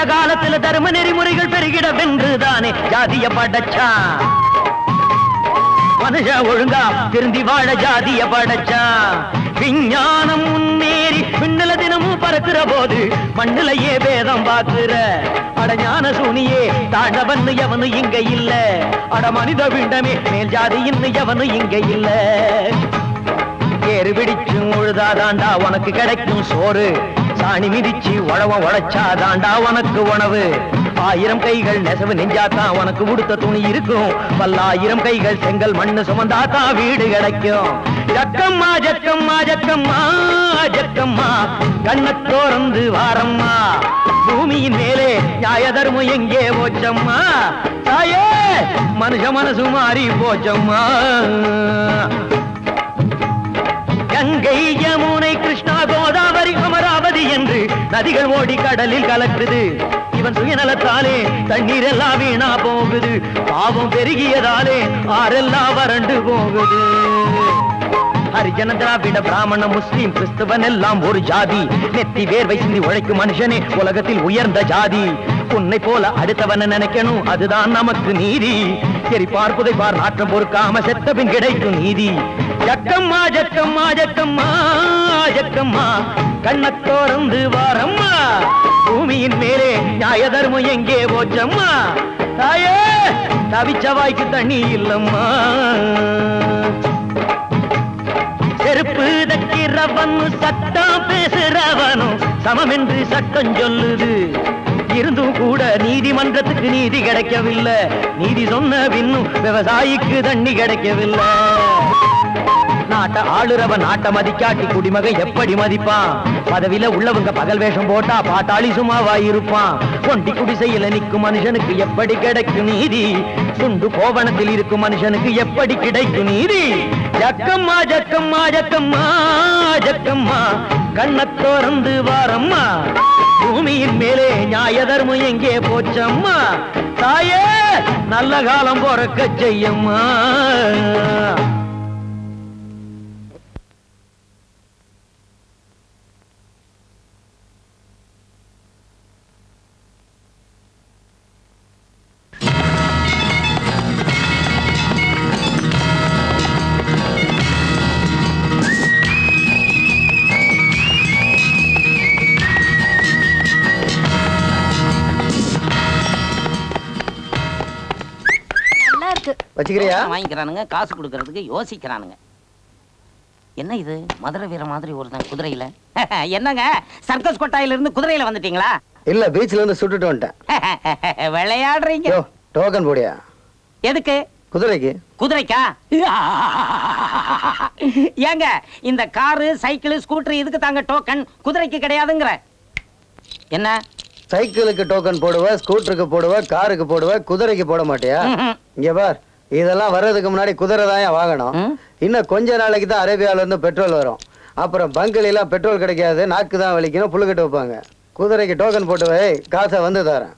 அந்த காலத்துல தர்ம நெறிமுறைகள் பெருகிட வென்றுதானே ஜாதிய படைச்சான் மனுஷ ஒழுங்கா திருந்தி வாழ ஜாதிய படைச்சான் விஞ்ஞானம் முன்னேறி விண்ணுல தினமும் பறக்கிற போது மண்ணுலயே வேதம் பாக்குற அட ஞான சூனியே தாண்டவன்னு எவனு இங்க இல்ல அட மனித விண்டமே மேல் ஜாதி இன்னும் எவனு இங்க இல்ல ஏறு பிடிச்சு உழுதாதாண்டா உனக்கு கிடைக்கும் சோறு சாணி மிதிச்சு உழவ உழைச்சாதாண்டா உனக்கு உணவு ஆயிரம் கைகள் நெசவு நெஞ்சாத்தான் உனக்கு உடுத்த துணி இருக்கும் பல்லாயிரம் கைகள் செங்கல் மண்ணு சுமந்தாத்தான் வீடு கிடைக்கும் ஜக்கம்மா ஜக்கம்மா ஜக்கம்மா ஜக்கம்மா கண்ணை திறந்து வாரம்மா பூமியின் மேலே நியாய தர்மம் எங்கே போச்சம்மா தாயே மனுஷ மனசு மாறி போச்சம்மா கங்கை யமுனை கிருஷ்ணா கோதாவரி அமராவதி என்று நதிகள் ஓடி கடலில் கலக்குது இவன் சுயநலத்தாலே தண்ணீர் எல்லாம் வீணா போகுது பாவம் பெருகியதாலே ஆறெல்லாம் வறண்டு போகுது ஹரிஜன திராவிட பிராமண முஸ்லீம் கிறிஸ்தவன் எல்லாம் ஒரு ஜாதி நெத்தி வேர்வை சிந்தி உழைக்கும் மனுஷனே உலகத்தில் உயர்ந்த ஜாதி உன்னை போல அடுத்தவன நினைக்கணும் அதுதான் நமக்கு நீதி சரி பார்ப்புதை பார் நாற்றம் பொறுக்காம செத்த பின் கிடைக்கும் நீதி ஜக்கம்மா ஜக்கம்மா ஜக்கம்மா ஜக்கம்மா கண்ணத் திறந்து வாரம்மா பூமியின் மேலே நியாய தர்மம் எங்கே போச்சம்மா தாயே தவிச்ச வாய்க்கு தண்ணி இல்லம்மா செருப்பு தக்கிறவனும் சட்டம் பேசுறவனும் சமம் என்று சட்டம் சொல்லுது இருந்தும் கூட நீதிமன்றத்துக்கு நீதி கிடைக்கவில்லை நீதி சொன்ன பின்னும் விவசாயிக்கு தண்ணி கிடைக்கவில்லை நாட்டை ஆளுறவன் நாட்டை மதிக்காட்டி குடிமகன் எப்படி மதிப்பான் பதவியில உள்ளவங்க பகல் வேஷம் போட்டா பாட்டாளி சும்மாவா இருப்பான் கொண்டி குடிசையில நிக்கும் மனுஷனுக்கு எப்படி கிடைக்கும் நீதி துண்டு கோவணத்தில் இருக்கும் மனுஷனுக்கு எப்படி கிடைக்கும் நீதி ஜக்கம்மா ஜக்கம்மா ஜக்கம்மா ஜக்கம்மா கண்ணத் திறந்து வாரம்மா பூமியின் மேலே நியாய தர்மம் எங்கே போச்சம்மா தாயே நல்ல காலம் பொறக்க செய்யம்மா நல்லா இருக்கு வச்சுக்கிறியா வாங்கிக்கிறானுங்க காசு கொடுக்கறதுக்கு யோசிக்கிறானுங்க என்ன இது மதுரை வீர மாதிரி ஒருத்தன் குதிரையில என்னங்க சர்க்கஸ் கொட்டாயில இருந்து குதிரையில வந்துட்டீங்களா இல்ல பீச்ல இருந்து சுட்டுட்டு வந்துட்டேன் விளையாடுறீங்க யோ டோக்கன் போடியா எதுக்கு குதிரைக்கு குதிரைக்கா ஏங்க இந்த காரு சைக்கிள் ஸ்கூட்டர் இதுக்கு தாங்க டோக்கன் குதிரைக்கு கிடையாதுங்கிற என்ன சைக்கிளுக்கு டோக்கன் போடுவ ஸ்கூட்டருக்கு போடுவ காருக்கு போடுவ குதிரைக்கு போட மாட்டியா ம்ஹும். இங்க பார் இதெல்லாம் வர்றதுக்கு முன்னாடி குதிரை தான் வாங்கணும் ம். இன்னும் கொஞ்ச நாளைக்கு தான் அரேபியால இருந்து பெட்ரோல் வரும் அப்புறம் பங்கில எல்லாம் பெட்ரோல் கிடைக்காது நாக்கு தான் வலிக்கணும் புழுக்கட்டு வைப்பாங்க குதிரைக்கு டோக்கன் போட்டு வை காசை வந்து தரேன்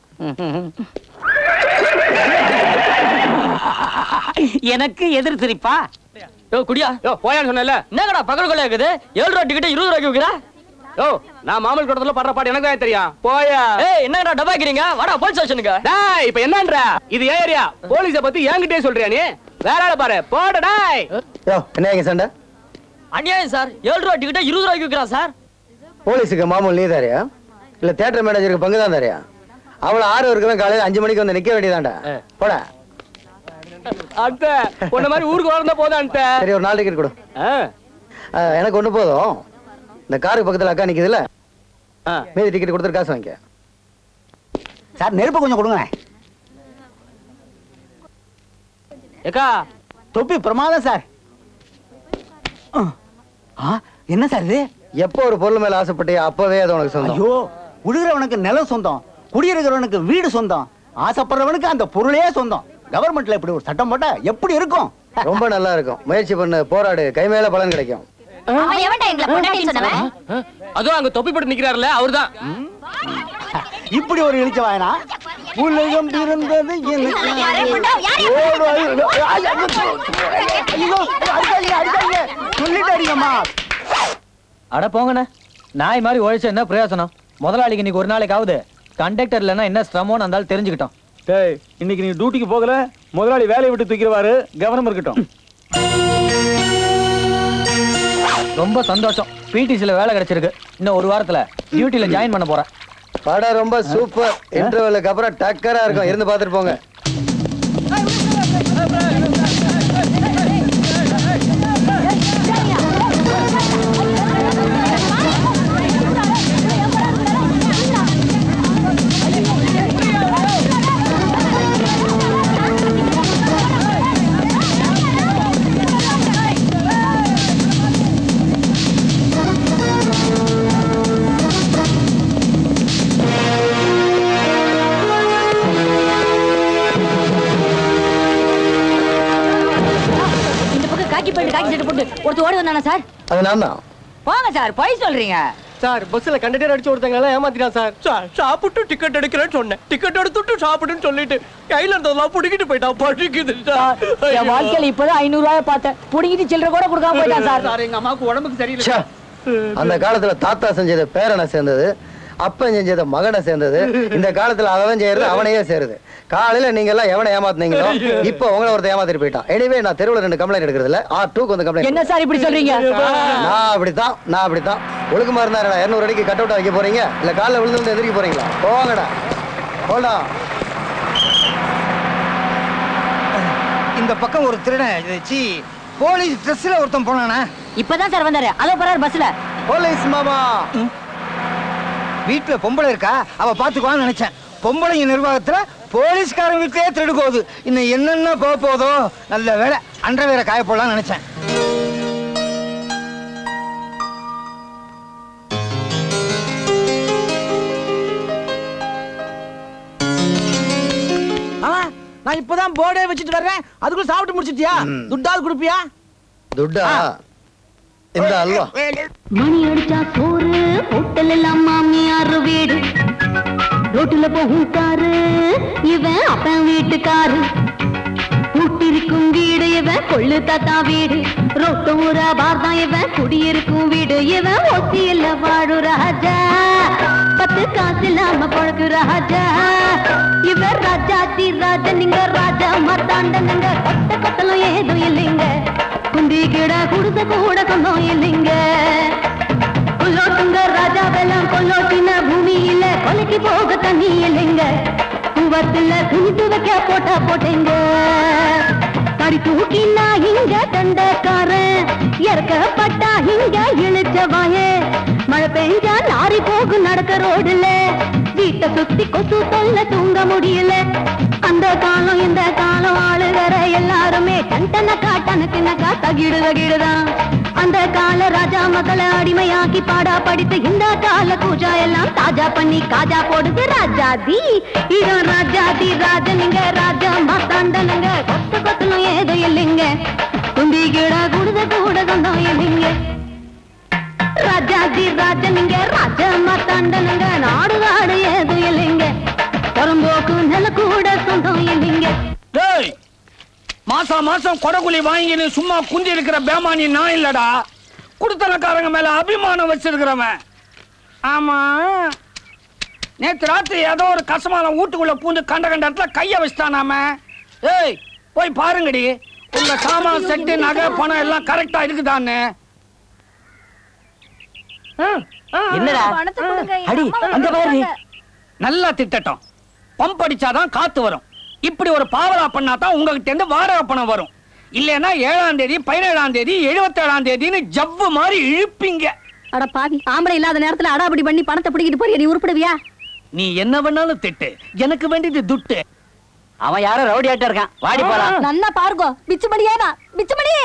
எனக்கு எதிர் சிரிப்பா யோ குடியா யோ போயான்னு சொன்னல என்னங்கடா பகல் கொள்ள இருக்குது ஏழு ரூபா டிக்கெட் இருபது ரூபாய்க்கு விற்கிறா யோ நான் மாமல் கூடத்துல படுற பாட்டு எனக்கு தான் தெரியும் போயா ஏய் என்னங்கடா டபாக்கிறீங்க வாடா போலீஸ் ஸ்டேஷனுக்கு டேய் இப்போ என்னன்ற இது ஏன் ஏரியா போலீஸ பத்தி என்கிட்டயே சொல்றியா நீ வேற ஆள பாரு போட டேய் யோ என்ன இங்க சண்டை அநியாயம் சார் ஏழு ரூபா டிக்கெட் இருபது ரூபாய்க்கு விற்கிறா சார் போலீஸுக்கு மாமூல் நீ தாரியா இல்ல தியேட்டர் மேனேஜருக்கு பங்கு தான் தாரியா அவளை ஆறு இருக்கிறவன் காலையில அஞ்சு மணிக்கு வந்து நிக்க வேண்டியதாண்டா போட அத்தை உன்ன மாதிரி ஊருக்கு வளர்ந்தா போதும் அத்தை சரி ஒரு நாலு டிக்கெட் கொடு ஆ, எனக்கு ஒண்ணு போதும் இந்த காருக்கு பக்கத்துல அக்கா நிக்குதுல்ல மீதி டிக்கெட் கொடுத்துட்டு காசு வாங்கிக்க சார் நெருப்பு கொஞ்சம் கொடுங்க ஏக்கா தொப்பி பிரமாதம் சார் ஆ, என்ன சார் இது எப்போ ஒரு பொருள் மேல ஆசைப்பட்டியா அப்பவே அது உனக்கு சொந்தம் ஐயோ உழுகிறவனுக்கு நிலம் சொந்தம் குடியிருக்கிறவனுக்கு வீடு சொந்தம் ஆசைப்படுறவனுக்கு அந்த பொருளே சொந்தம் கவர்மெண்ட்ல இப்படி ஒரு சட்டம் போட்டா எப்படி இருக்கும் ரொம்ப நல்லா இருக்கும் முயற்சி பண்ணு போராடு கை மேல பலன் கிடைக்கும் அவன் எவன்டா எங்களை பொண்டாட்டின்னு சொன்னவன் அதுவும் அங்க தொப்பி போட்டு நிக்கிறாருல அவர்தான் இப்படி ஒரு இழிச்ச வாயனா உலகம் பிறந்தது எனக்கு யாரே கொண்டா? யாரே ஓடு, ஐயோ, ஐயோ, அடிக்காதீங்க, அடிக்காதீங்க. சொல்லிட்டு அடிங்கம்மா அட போங்கண்ணே நாய் மாதிரி உழைச்ச என்ன பிரயோசனம் முதலாளிக்கு இன்னைக்கு ஒரு நாளைக்காவது கண்டக்டர் இல்லைன்னா என்ன சிரமம்னு இருந்தாலும் தெரிஞ்சுக்கிட்டோம் டேய் இன்னைக்கு நீ டியூட்டிக்கு போகல முதலாளி வேலையை விட்டு தூக்கிடுவாரு கவனம் இருக்கட்டும் ரொம்ப சந்தோஷம் பிடிசில வேலை கிடைச்சிருக்கு இன்னும் ஒரு வாரத்துல டியூட்டில ஜாயின் பண்ண போறேன் படம் ரொம்ப சூப்பர் இன்டர்வலுக்கு அப்புறம் டக்கரா இருக்கும் இருந்து பார்த்துட்டு போங்க இந்த பக்கம் காக்கி பேண்ட் காக்கி சட்டை போட்டு ஒருத்தர் ஓடி வந்தானா சார் அது நான் தான் போங்க சார் பொய் சொல்றீங்க சார் பஸ்ல கண்டக்டர் அடிச்சு ஒருத்தங்க எல்லாம் ஏமாத்திட்டான் சார் சார் சாப்பிட்டு டிக்கெட் எடுக்கிறேன்னு சொன்னேன் டிக்கெட் எடுத்துட்டு சாப்பிட்டுன்னு சொல்லிட்டு கையில இருந்ததெல்லாம் புடிக்கிட்டு போயிட்டான் படிக்குது என் வாழ்க்கையில இப்பதான் ஐநூறு ரூபாய் பார்த்தேன் புடிங்கிட்டு சில்லற கூட கொடுக்காம போயிட்டான் சார் சார் எங்க அம்மாவுக்கு உடம்புக்கு சரியில்லை ச்சே. அந்த காலத்துல தாத்தா செஞ்சது பேரனை சேர்ந்தது அப்பன் செஞ்சது மகனை சேர்ந்தது இந்த காலத்துல அவன் செய்யறது அவனையே சேருது காலையில நீங்க எல்லாம் எவனை ஏமாத்துனீங்களோ இப்ப உங்களை ஒருத்தன் ஏமாத்திட்டு போயிட்டான் எனிவே நான் தெருவுல ரெண்டு கம்ப்ளைண்ட் எடுக்கிறது இல்ல ஆ டூக்கு வந்து கம்ப்ளைண்ட் என்ன சார் இப்படி சொல்றீங்க நான் அப்படித்தான் நான் அப்படித்தான் ஒழுக்கமா இருந்தா இருநூறு அடிக்கு கட் அவுட் வைக்க போறீங்க இல்ல காலைல விழுந்து விழுந்து எதிர்க்க போறீங்களா போங்கடா போடா இந்த பக்கம் ஒரு திருடன் சி போலீஸ் ட்ரெஸ்ல ஒருத்தன் போனானா இப்பதான் சார் வந்தாரு அதோ போறாரு பஸ்ல போலீஸ் மாமா வீட்டுல பொம்பளை இருக்கா அவ பாத்துக்குவான்னு நினைச்சேன் பொம்பளைங்க நிர்வாகத்துல போலீஸ்காரங்க வீட்லயே திருடு போகுது இன்னும் என்னென்ன போக போதோ நல்ல வேலை அன்ற வேற காய போடலாம்னு நினைச்சேன் நான் இப்பதான் போர்டே வச்சுட்டு வர்றேன் அதுக்குள்ள சாப்பிட்டு முடிச்சிட்டியா துட்டாவது கொடுப்பியா துட்டா இந்த அல்வா மணி அடிச்சா சோறு ஹோட்டல் எல்லாம் மாமியார் வீடு ரோட்டுல போகும் காரு இவன் அப்பன் வீட்டுக்காரு கூட்டிருக்கும் வீடு இவன் கொள்ளு தாத்தா வீடு ரோட்டூர பார்தான் இவன் குடியிருக்கும் வீடு இவன் ஒத்தியில வாழு ராஜா பத்து காசு இல்லாம பழகு ராஜா இவன் ராஜா தி ராஜா நீங்க ராஜா மத்தாண்டனுங்க கொட்ட கொத்தலும் ஏதும் இல்லைங்க குந்தி கிட குடுத்த கூட கொண்டோம் இல்லைங்க கொல்லோட்டுங்க ராஜா வெள்ளம் கொல்லோட்டின பூமியில கொலைக்கு போக தண்ணி இல்லைங்க குவத்துல குனித்து வைக்க போட்டா போட்டேங்க கடி தூக்கினா இங்க தண்டக்காரன் இறக்கப்பட்டா இங்க இழுச்ச வாயே மழை பெஞ்சா லாரி போகும் நடக்க ரோடுல வீட்டை சுத்தி கொசு தொல்ல தூங்க முடியல அந்த காலம் இந்த காலம் ஆளுகிற எல்லாருமே டன்டனக்கா டனக்குனக்கா தகிடு தகிடுதான் அந்த கால ராஜா மக்களை அடிமையாக்கி பாடா படித்து இந்த கால பூஜா எல்லாம் தாஜா பண்ணி காஜா போடுது ராஜாதி இதோ ராஜாதி ராஜனுங்க ராஜா மாத்தாண்டனுங்க கொத்து கொத்தனும் ஏதோ இல்லைங்க குந்தி கிட குடுத கூட சொந்தம் இல்லைங்க ராஜாதி ராஜனுங்க ராஜா மாத்தாண்டனுங்க நாடு காடு ஏதும் இல்லைங்க புறம்போக்கு நில கூட சொந்தம் இல்லைங்க டேய் மாசம் மாசம் கொடகுலி வாங்கின்னு சும்மா குந்தி இருக்கிற பேமானி நான் இல்லடா குடுத்தனக்காரங்க மேல அபிமானம் வச்சிருக்கிறவன் ஆமா நேத்து ராத்திரி ஏதோ ஒரு கசமான வீட்டுக்குள்ள பூந்து கண்ட கண்ட இடத்துல கைய வச்சுட்டானாம ஏய் போய் பாருங்கடி உங்க சாமான் செட்டு நகை பணம் எல்லாம் கரெக்டா இருக்குதான்னு என்னடா அடி அந்த பாரு நல்லா திட்டட்டும் பம்ப் அடிச்சாதான் காத்து வரும் இப்படி ஒரு பாவலா பண்ணா தான் உங்ககிட்ட இருந்து வாடகை பணம் வரும் இல்லைன்னா ஏழாம் தேதி பதினேழாம் தேதி எழுபத்தேழாம் தேதின்னு ஜவ்வு மாதிரி இழுப்பீங்க அட பாவி ஆம்பளை இல்லாத நேரத்துல அடாபடி பண்ணி பணத்தை பிடிக்கிட்டு போறிய நீ உருப்பிடுவியா நீ என்ன வேணாலும் திட்டு எனக்கு வேண்டியது துட்டு அவன் யாரோ ரவுடி ஆட்டா இருக்கான் வாடி போலாம் நன்னா பாருங்கோ பிச்சுமணி ஏனா பிச்சுமணி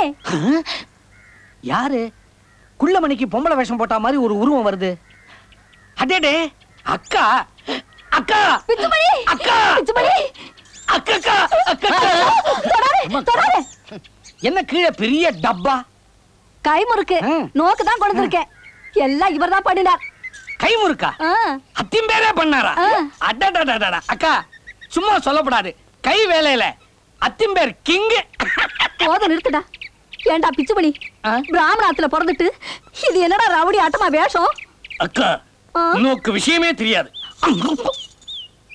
யாரு குள்ளமணிக்கு பொம்பளை வேஷம் போட்ட மாதிரி ஒரு உருவம் வருது அடேடே அக்கா அக்கா பிச்சுமணி அக்கா பிச்சுமணி அக்கா அக்கா தொடாதே தொடாதே என்ன கீழே பெரிய டப்பா கை முறுக்கு ஆ. நோக்கு தான் கொண்டு இருக்கேன் எல்லாம் இவர்தான் பண்ணினார் கை முறுக்கா ஆ. அத்தியும் பேரே பண்ணாரா ஆ. அடடடடடா அக்கா சும்மா சொல்லப்படாது கை வேலையில அத்தியும் பேர் கிங்கு போதும் நிறுத்துடா ஏண்டா பிச்சுமணி ஆ? பிராமணாத்துல பிறந்துட்டு இது என்னடா ரவுடி ஆட்டமா வேஷம் அக்கா ஆ. நோக்கு விஷயமே தெரியாது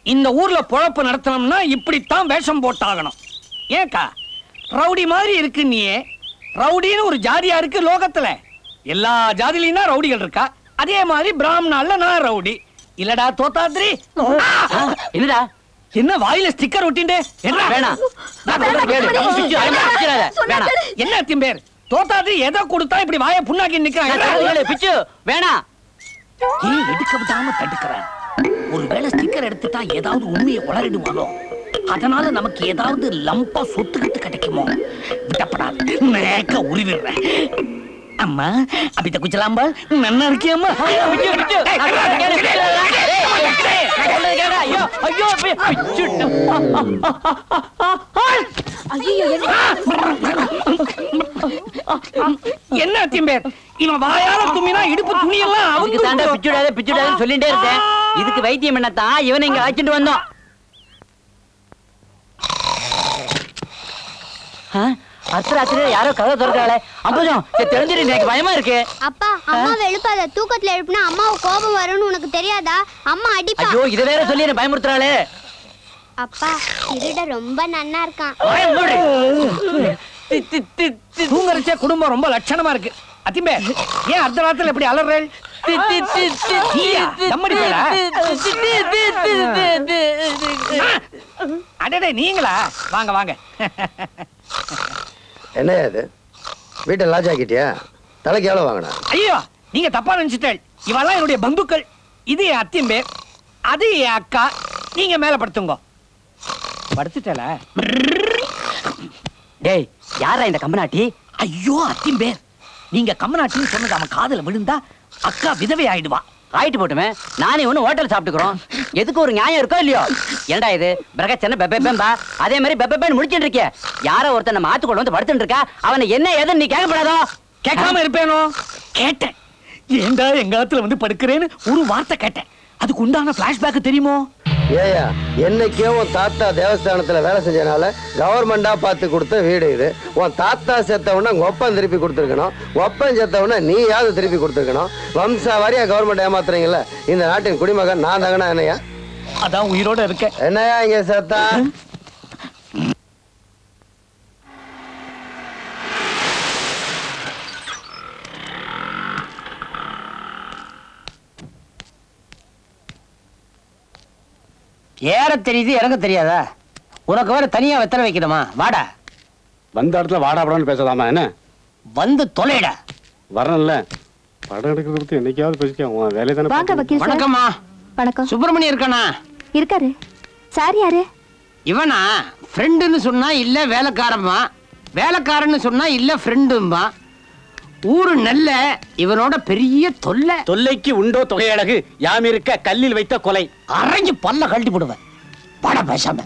இந்த ஊர்ல பொழப்பு நடத்தணும்னா இப்படித்தான் வேஷம் போட்டாகணும் ஏக்கா ரவுடி மாதிரி இருக்கு நீயே ரவுடின்னு ஒரு ஜாதியா இருக்கு லோகத்துல எல்லா ஜாதிலையும் தான் ரவுடிகள் இருக்கா அதே மாதிரி பிராமணால நான் ரவுடி இல்லடா தோத்தாத்ரி என்னடா என்ன வாயில ஸ்டிக்கர் ஒட்டிண்டே என்ன வேணாம். நான் சொல்றத கேளு. பிச்சு, அதெல்லாம் பிச்சிடாத. வேணாம். என்ன திம்பேர் தோத்தாத்ரி எதை கொடுத்தா இப்படி வாயை புண்ணாக்கி நான் சொல்றத நிக்கிறாங்க கேளு, பிச்சு வேணாம் ஏன் எடுக்க விடாம தடுக்கிறேன் ஒருவேளை ஸ்டிக்கர் எடுத்துட்டா ஏதாவது உண்மையை உளறிடுவானோ அதனால நமக்கு ஏதாவது லம்பா சொத்துக்கிட்டு கிடைக்குமோ விட்டப்படாது மேக்க உருவிடுறேன் அம்மா அபித்த குச்சலாம்பா நன்னா இருக்கியம்மா பிச்சு, பிச்சு. நான் சொல்றத கேளு, பிச்சிடாத. ஏய், ஏய், நான் சொல்றத கேளு. ஐயோ, ஐயோ, பி- பிச்சுட்டு. என்ன திம்பேர் இவன் வாயால தும்மினா இடுப்பு துணியெல்லாம் அதுக்கு தாண்டா அவுந்து பிச்சுடாத பிச்சுடாதன்னு சொல்லிட்டே இருந்தேன் இதுக்கு வைத்தியம் என்னத்தான் இவனை இங்க அழைச்சிட்டு வந்தோம் ஆ? அர்த்தராத்திரியில யாரோ கதை திறக்கிறாளே அம்புஜம் இது தெரிஞ்சிரு எனக்கு பயமா இருக்கு அப்பா அம்மாவை எழுப்பாத தூக்கத்துல எழுப்புனா அம்மாவுக்கு கோபம் வரும்னு உனக்கு தெரியாதா அம்மா அடிப்பா ஐயோ இதை வேற சொல்லி என்ன பயமுறுத்துறாளே அப்பா திருட ரொம்ப நன்னா இருக்கான் வாயை மூடு. தி, தி, தி, தி, தூங்கறச்சே குடும்பம் ரொம்ப லட்சணமா இருக்கு அத்திம்பே ஏன் அர்த்த ராத்திரில இப்படி அலறேள் தி, தி, தி, தி, நீயா? தி, தம்மடி தி, பயலா? தி, தி, தி, தி, தி, தி, தி, தி. அடடே நீங்களா வாங்க வாங்க என்ன இது வீட்டை லாஜ் ஆக்கிட்டியா தலைக்கு எவ்வளோ வாங்கினா ஐயோ நீங்க தப்பா நினைச்சிட்டேள் இவெல்லாம் என்னுடைய பந்துக்கள் இது என் அத்தியம்பே அது என் அக்கா நீங்க மேல படுத்துங்க படுத்துட்டல டேய் யாரா இந்த கம்பனாட்டி ஐயோ அத்திம்பேர் நீங்க கம்மநாட்டின்னு சொன்னது அவன் காதுல விழுந்தா அக்கா விதவை ஆயிடுவா ஆயிட்டு போட்டுமே நானே ஒண்ணு ஹோட்டல் சாப்பிட்டுக்கிறோம் எதுக்கு ஒரு நியாயம் இருக்கோ இல்லையோ ஏன்டா இது பிரகச்சன பெப்பேம்பா அதே மாதிரி பெப்பேன்னு முடிச்சிட்டு இருக்கிய யாரோ ஒருத்தன் நம்ம ஆத்துக்குள்ள வந்து படுத்துட்டு இருக்கா அவனை என்ன ஏதுன்னு நீ கேட்கப்படாதோ கேட்காம இருப்பேனோ கேட்டேன் ஏண்டா எங்க ஆத்துல வந்து படுக்கிறேன்னு ஒரு வார்த்தை கேட்டேன் அதுக்கு உண்டான பிளாஷ்பேக் தெரியுமோ ஏயா என்னைக்கே உன் தாத்தா தேவஸ்தானத்துல வேலை செஞ்சனால கவர்மெண்டா பார்த்து கொடுத்த வீடு இது உன் தாத்தா செத்தவன உங்க ஒப்பன் திருப்பி கொடுத்துருக்கணும் ஒப்பன் செத்தவன நீயாவது திருப்பி கொடுத்துருக்கணும் வம்சா வாரியா கவர்மெண்ட் ஏமாத்துறீங்கல்ல இந்த நாட்டின் குடிமகன் நான் தாங்கண்ணா என்னையா அதான் உயிரோட இருக்கேன் என்னையா இங்க செத்தா ஏற தெரியுது இறங்க தெரியாதா உனக்கு வேற தனியா வெத்தலை வைக்கணுமா வாடா வந்த இடத்துல வாடாப்படான்னு பேசலாமா என்ன வந்து தொலைடா வரணும்ல படம் எடுக்கிறத பத்தி என்னைக்காவது பேசிக்க உன் வேலையை தானே வாங்க வக்கீல் சார் வணக்கம்மா வணக்கம் சுப்பிரமணியம் இருக்கானா இருக்காரு சார் யாரு இவனா ஃப்ரெண்டுன்னு சொன்னா இல்ல வேலைக்காரம்மா வேலைக்காரன்னு சொன்னா இல்ல ஃப்ரெண்டும்பா ஊரு நல்ல இவனோட பெரிய தொல்லை தொல்லைக்கு உண்டோ தொகையழகு யாம் இருக்க கல்லில் வைத்த கொலை அரைஞ்சு பல்ல கழட்டி போடுவேன் பட பேசாம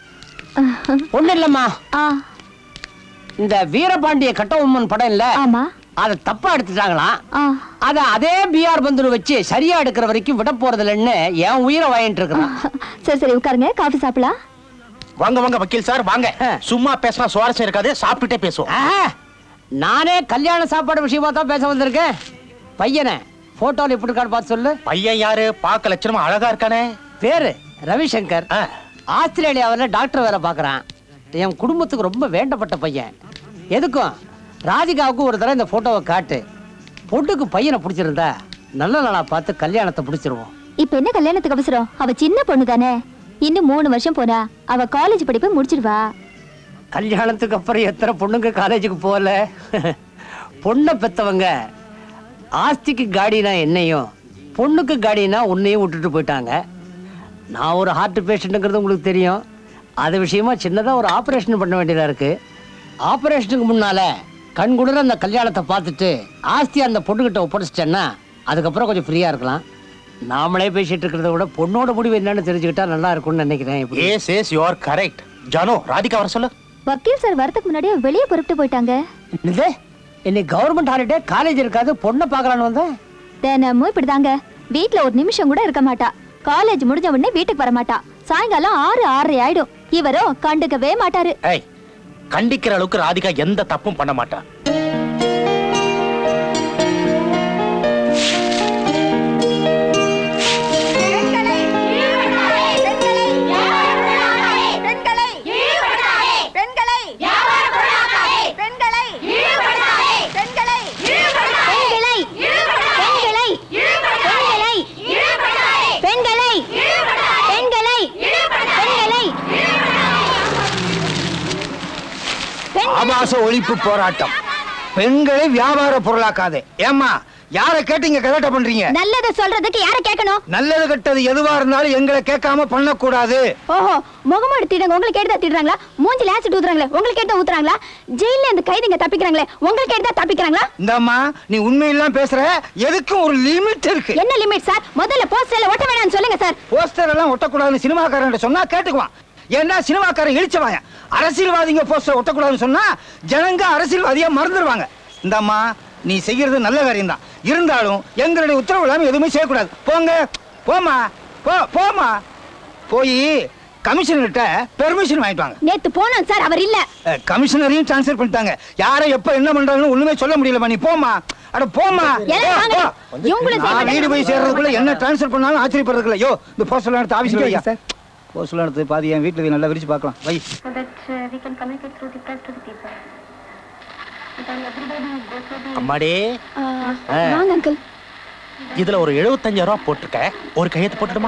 ஒண்ணு இல்லம்மா ஆ இந்த வீரபாண்டிய கட்டபொம்மன் படம் இல்ல ஆமா அதை தப்பா எடுத்துட்டாங்களாம் ஆ அத அதே பிஆர் பந்துரு வச்சு சரியா எடுக்கிற வரைக்கும் விட போறது இல்லைன்னு என் உயிரை வாங்கிட்டு இருக்கிறான் சரி சரி உட்காருங்க காஃபி சாப்பிடலாம் வாங்க வாங்க வக்கீல் சார் வாங்க சும்மா பேசினா சுவாரஸ்யம் இருக்காது சாப்பிட்டுட்டே பேசுவோம் ஆஹா, நானே கல்யாண சாப்பாடு விஷயமா தான் பேச வந்திருக்கேன் பையனை போட்டோல எப்படி இருக்கான்னு பார்த்து சொல்லு பையன் யாரு பார்க்க லட்சணமா அழகா இருக்கானே பேரு ரவிசங்கர் ஆ. ஆஸ்திரேலியாவில் டாக்டர் வேலை பார்க்கறான் என் குடும்பத்துக்கு ரொம்ப வேண்டப்பட்ட பையன் எதுக்கும் ராதிகாவுக்கு ஒரு தடவை இந்த போட்டோவை காட்டு பொண்ணுக்கு பையனை பிடிச்சிருந்தா நல்ல நாளா பார்த்து கல்யாணத்தை பிடிச்சிருவோம் இப்ப என்ன கல்யாணத்துக்கு அவசரம் அவ சின்ன பொண்ணு தானே இன்னும் மூணு வருஷம் போனா அவ காலேஜ் படிப்பை முடிச்சிருவா கல்யாணத்துக்கு அப்புறம் எத்தனை பொண்ணுங்க காலேஜுக்கு போகல பொண்ணை பெத்தவங்க ஆஸ்திக்கு காடினா என்னையும் பொண்ணுக்கு காடினா உன்னையும் விட்டுட்டு போயிட்டாங்க நான் ஒரு ஹார்ட் பேஷண்ட்டுங்கிறது உங்களுக்கு தெரியும் அது விஷயமா சின்னதாக ஒரு ஆப்ரேஷன் பண்ண வேண்டியதாக இருக்கு ஆப்ரேஷனுக்கு முன்னால கண் குளிர அந்த கல்யாணத்தை பார்த்துட்டு ஆஸ்தி அந்த பொண்ணுகிட்ட ஒப்படைச்சிட்டேன்னா அதுக்கப்புறம் கொஞ்சம் ஃப்ரீயாக இருக்கலாம் நாமளே பேசிட்டு இருக்கிறத விட பொண்ணோட முடிவு என்னன்னு தெரிஞ்சுக்கிட்டா நல்லா இருக்கும்னு நினைக்கிறேன் இப்படி yes yes you are correct Janu Radhika வர சொல்லு வக்கீல் சார் வரதுக்கு முன்னாடியே வெளியே புறப்பட்டு போயிட்டாங்க என்னது இன்னைக்கு கவர்மெண்ட் ஹாலிடே காலேஜ் இருக்காது பொண்ணை பார்க்கலான்னு வந்தேன் தினமும் இப்படிதாங்க வீட்ல ஒரு நிமிஷம் கூட இருக்க மாட்டா காலேஜ் முடிஞ்ச உடனே வீட்டுக்கு வர மாட்டா சாயங்காலம் ஆறு ஆறரை ஆயிடும் இவரோ கண்டுக்கவே மாட்டாரு ஏய் கண்டிக்கிற அளவுக்கு ராதிகா எந்த தப்பும் பண்ண மாட்டா விலைவாச ஒழிப்பு போராட்டம் பெண்களை வியாபார பொருளாக்காதே ஏம்மா யாரை கேட்டு இங்க கலாட்ட பண்றீங்க நல்லத சொல்றதுக்கு யார கேட்கணும் நல்லது கெட்டது எதுவா இருந்தாலும் எங்களை கேட்காம பண்ணக்கூடாது ஓஹோ முகமூடி திடுங்க உங்களுக்கு எடுத்தா திடுறாங்களா மூஞ்சில ஆசிட் ஊத்துறாங்களே உங்களுக்கு எடுத்தா ஊத்துறாங்களா ஜெயில இந்த கைதிங்க தப்பிக்கிறாங்களே உங்களுக்கு எடுத்தா தப்பிக்கிறாங்களா இந்தம்மா நீ உண்மையெல்லாம் பேசுற எதுக்கும் ஒரு லிமிட் இருக்கு என்ன லிமிட் சார் முதல்ல போஸ்டர்ல ஒட்ட வேணாம்னு சொல்லுங்க சார் போஸ்டர் எல்லாம் ஒட்டக்கூடாதுன்னு சினிமாக்காரன் சொன்னா கேட்டுக்குவான் ஏன்னா சினிமாக்காரன் இழிச்சவாங்க அரசியல்வாதிங்க போஸ்டர் ஒட்டக்கூடாதுன்னு சொன்னா ஜனங்க அரசியல்வாதியா மறந்துடுவாங்க இந்தம்மா நீ செய்யறது நல்ல காரியம் தான் இருந்தாலும் எங்களுடைய உத்தரவு இல்லாம எதுவுமே செய்யக்கூடாது போங்க போமா போ போமா போய் கமிஷனர்கிட்ட பெர்மிஷன் வாங்கிட்டு வாங்க நேத்து போனோம் சார் அவர் இல்ல அஹ், கமிஷனரையும் டிரான்ஸ்ஃபர் பண்ணிட்டாங்க யாரை எப்ப என்ன பண்றாங்கன்னு ஒண்ணுமே சொல்ல முடியலமா நீ போமா அட போமா ஏலே, போ, வாங்க. போ. இவங்களும் செய்ய நான் வீடு போய் சேர்றதுக்குள்ள என்ன டிரான்ஸ்ஃபர் பண்ணாலும் ஆச்சரியப்படுறதுக்குள்ள யோ இந்த போஸ்டர் எடுத்து ஆபீஸ்ல வையா சார் போஸ்ட்லாம் எடுத்து பாதி என் வீட்டில் நல்லா விரிச்சு பார்க்கலாம் வை so that uh, we can communicate through the press to the people. Then everybody go through the அம்மாடி வாங்க அங்கிள் இதுல ஒரு எழுபத்தஞ்சாயிரம் ரூபாய் போட்டிருக்க ஒரு கையெழுத்து போட்டுடுமா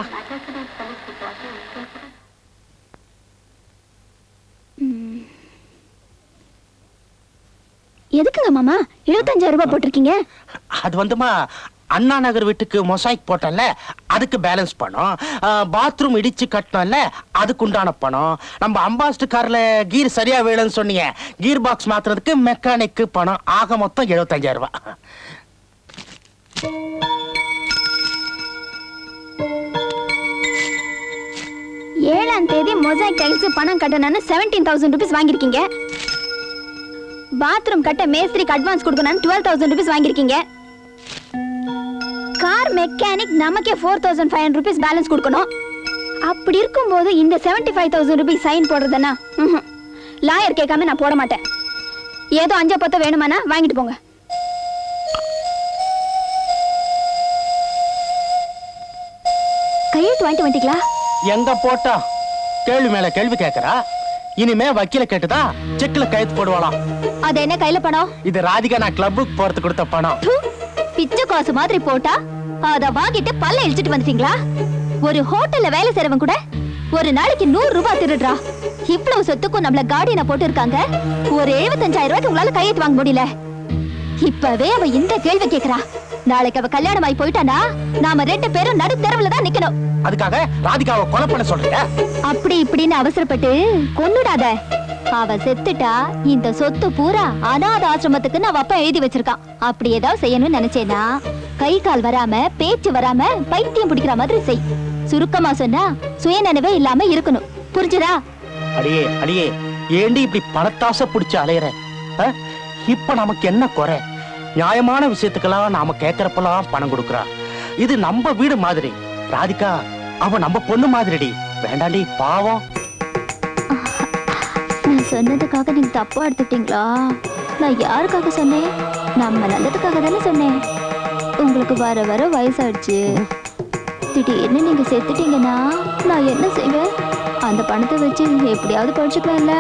எதுக்குங்க மாமா இருபத்தஞ்சாயிரம் ரூபாய் போட்டிருக்கீங்க அது வந்துமா அண்ணா நகர் வீட்டுக்கு மொசாய்க் போட்டோம்ல அதுக்கு பேலன்ஸ் பணம் பாத்ரூம் இடிச்சு கட்டினோம்ல அதுக்கு உண்டான பணம் நம்ம அம்பாஸ்டர் கார்ல கீர் சரியா வேணும்னு சொன்னீங்க கீர் பாக்ஸ் மாத்துறதுக்கு மெக்கானிக்கு பணம் ஆக மொத்தம் எழுபத்தஞ்சாயிரம் ரூபாய் ஏழாம் தேதி மொசைக் டைல்ஸ் பணம் கட்டணும்னு செவன்டீன் தௌசண்ட் ருபீஸ் வாங்கியிருக்கீங்க பாத்ரூம் கட்ட மேஸ்திரிக்கு அட்வான்ஸ் கொடுக்கணும்னு டுவெல் தௌசண்ட் ருபீஸ் வாங்கியிருக்கீங்க கார் மெக்கானிக் நமக்கே four thousand five hundred rupees balance கொடுக்கணும் அப்படி இருக்கும்போது இந்த seventy five thousand rupees sign போடுறதுன்னா லாயர் கேட்காம நான் போட மாட்டேன் ஏதோ அஞ்சா பத்தோ வேணுமானா வாங்கிட்டு போங்க கையெழுத்து வாங்கிட்டு வந்துட்டீங்களா எங்க போட்டா கேள்வி மேல கேள்வி கேக்குறா இனிமே வக்கீல கேட்டுதா செக்ல கையெழுத்து போடுவாளாம் அது என்ன கையில பணம் இது ராதிகா நான் கிளப்புக்கு போறதுக்கு கொடுத்த பணம் ப்பு, பிச்சை காசு மாதிரி போட்டா அத வாங்கிட்டு பல்ல இழிச்சிட்டு வந்துட்டீங்களா ஒரு ஹோட்டல்ல வேலை செய்றவன் கூட ஒரு நாளைக்கு நூறு ரூபாய் திருடுறா இவ்வளவு சொத்துக்கும் நம்மள கார்டியனை போட்டு இருக்காங்க ஒரு எழுபத்தஞ்சாயிரம் ரூபாய்க்கு உங்களால கையெழுத்து வாங்க முடியல இப்பவே அவ இந்த கேள்வி கேக்குறா நாளைக்கு அவ கல்யாணம் ஆகி போயிட்டானா நாம ரெண்டு பேரும் நடு தெருவுல தான் நிக்கணும் அதுக்காக ராதிகாவை கொலை பண்ண சொல்றீங்க அப்படி இப்படின்னு அவசரப்பட்டு கொன்னுடாத அவ செத்துட்டா இந்த சொத்து பூரா அனாத ஆசிரமத்துக்கு அவ அப்பா எழுதி வச்சிருக்கான் அப்படி ஏதாவது செய்யணும்னு நினைச்சேனா கை கால் வராம பேச்சு வராம பைத்தியம் பிடிக்கிற மாதிரி செய் சுருக்கமா சொன்னா சுயநினைவே இல்லாம இருக்கணும் புரிஞ்சுதா அடியே அடியே ஏண்டி இப்படி பணத்தாசை பிடிச்சு அலையற ஆ? இப்ப நமக்கு என்ன குறை நியாயமான விஷயத்துக்கெல்லாம் நாம கேக்குறப்பெல்லாம் பணம் கொடுக்கறா இது நம்ம வீடு மாதிரி ராதிகா அவ நம்ம பொண்ணு மாதிரிடி வேண்டாண்டி பாவம் நான் சொன்னதுக்காக நீங்க தப்பா எடுத்துட்டீங்களா நான் யாருக்காக சொன்னேன் நம்ம நல்லதுக்காக தானே சொன்னேன் உங்களுக்கு வர வர வயசாயிடுச்சு திடீர்னு நீங்க செத்துட்டீங்கன்னா நான் என்ன செய்வேன் அந்த பணத்தை வச்சு எப்படியாவது படிச்சுக்கலாம்ல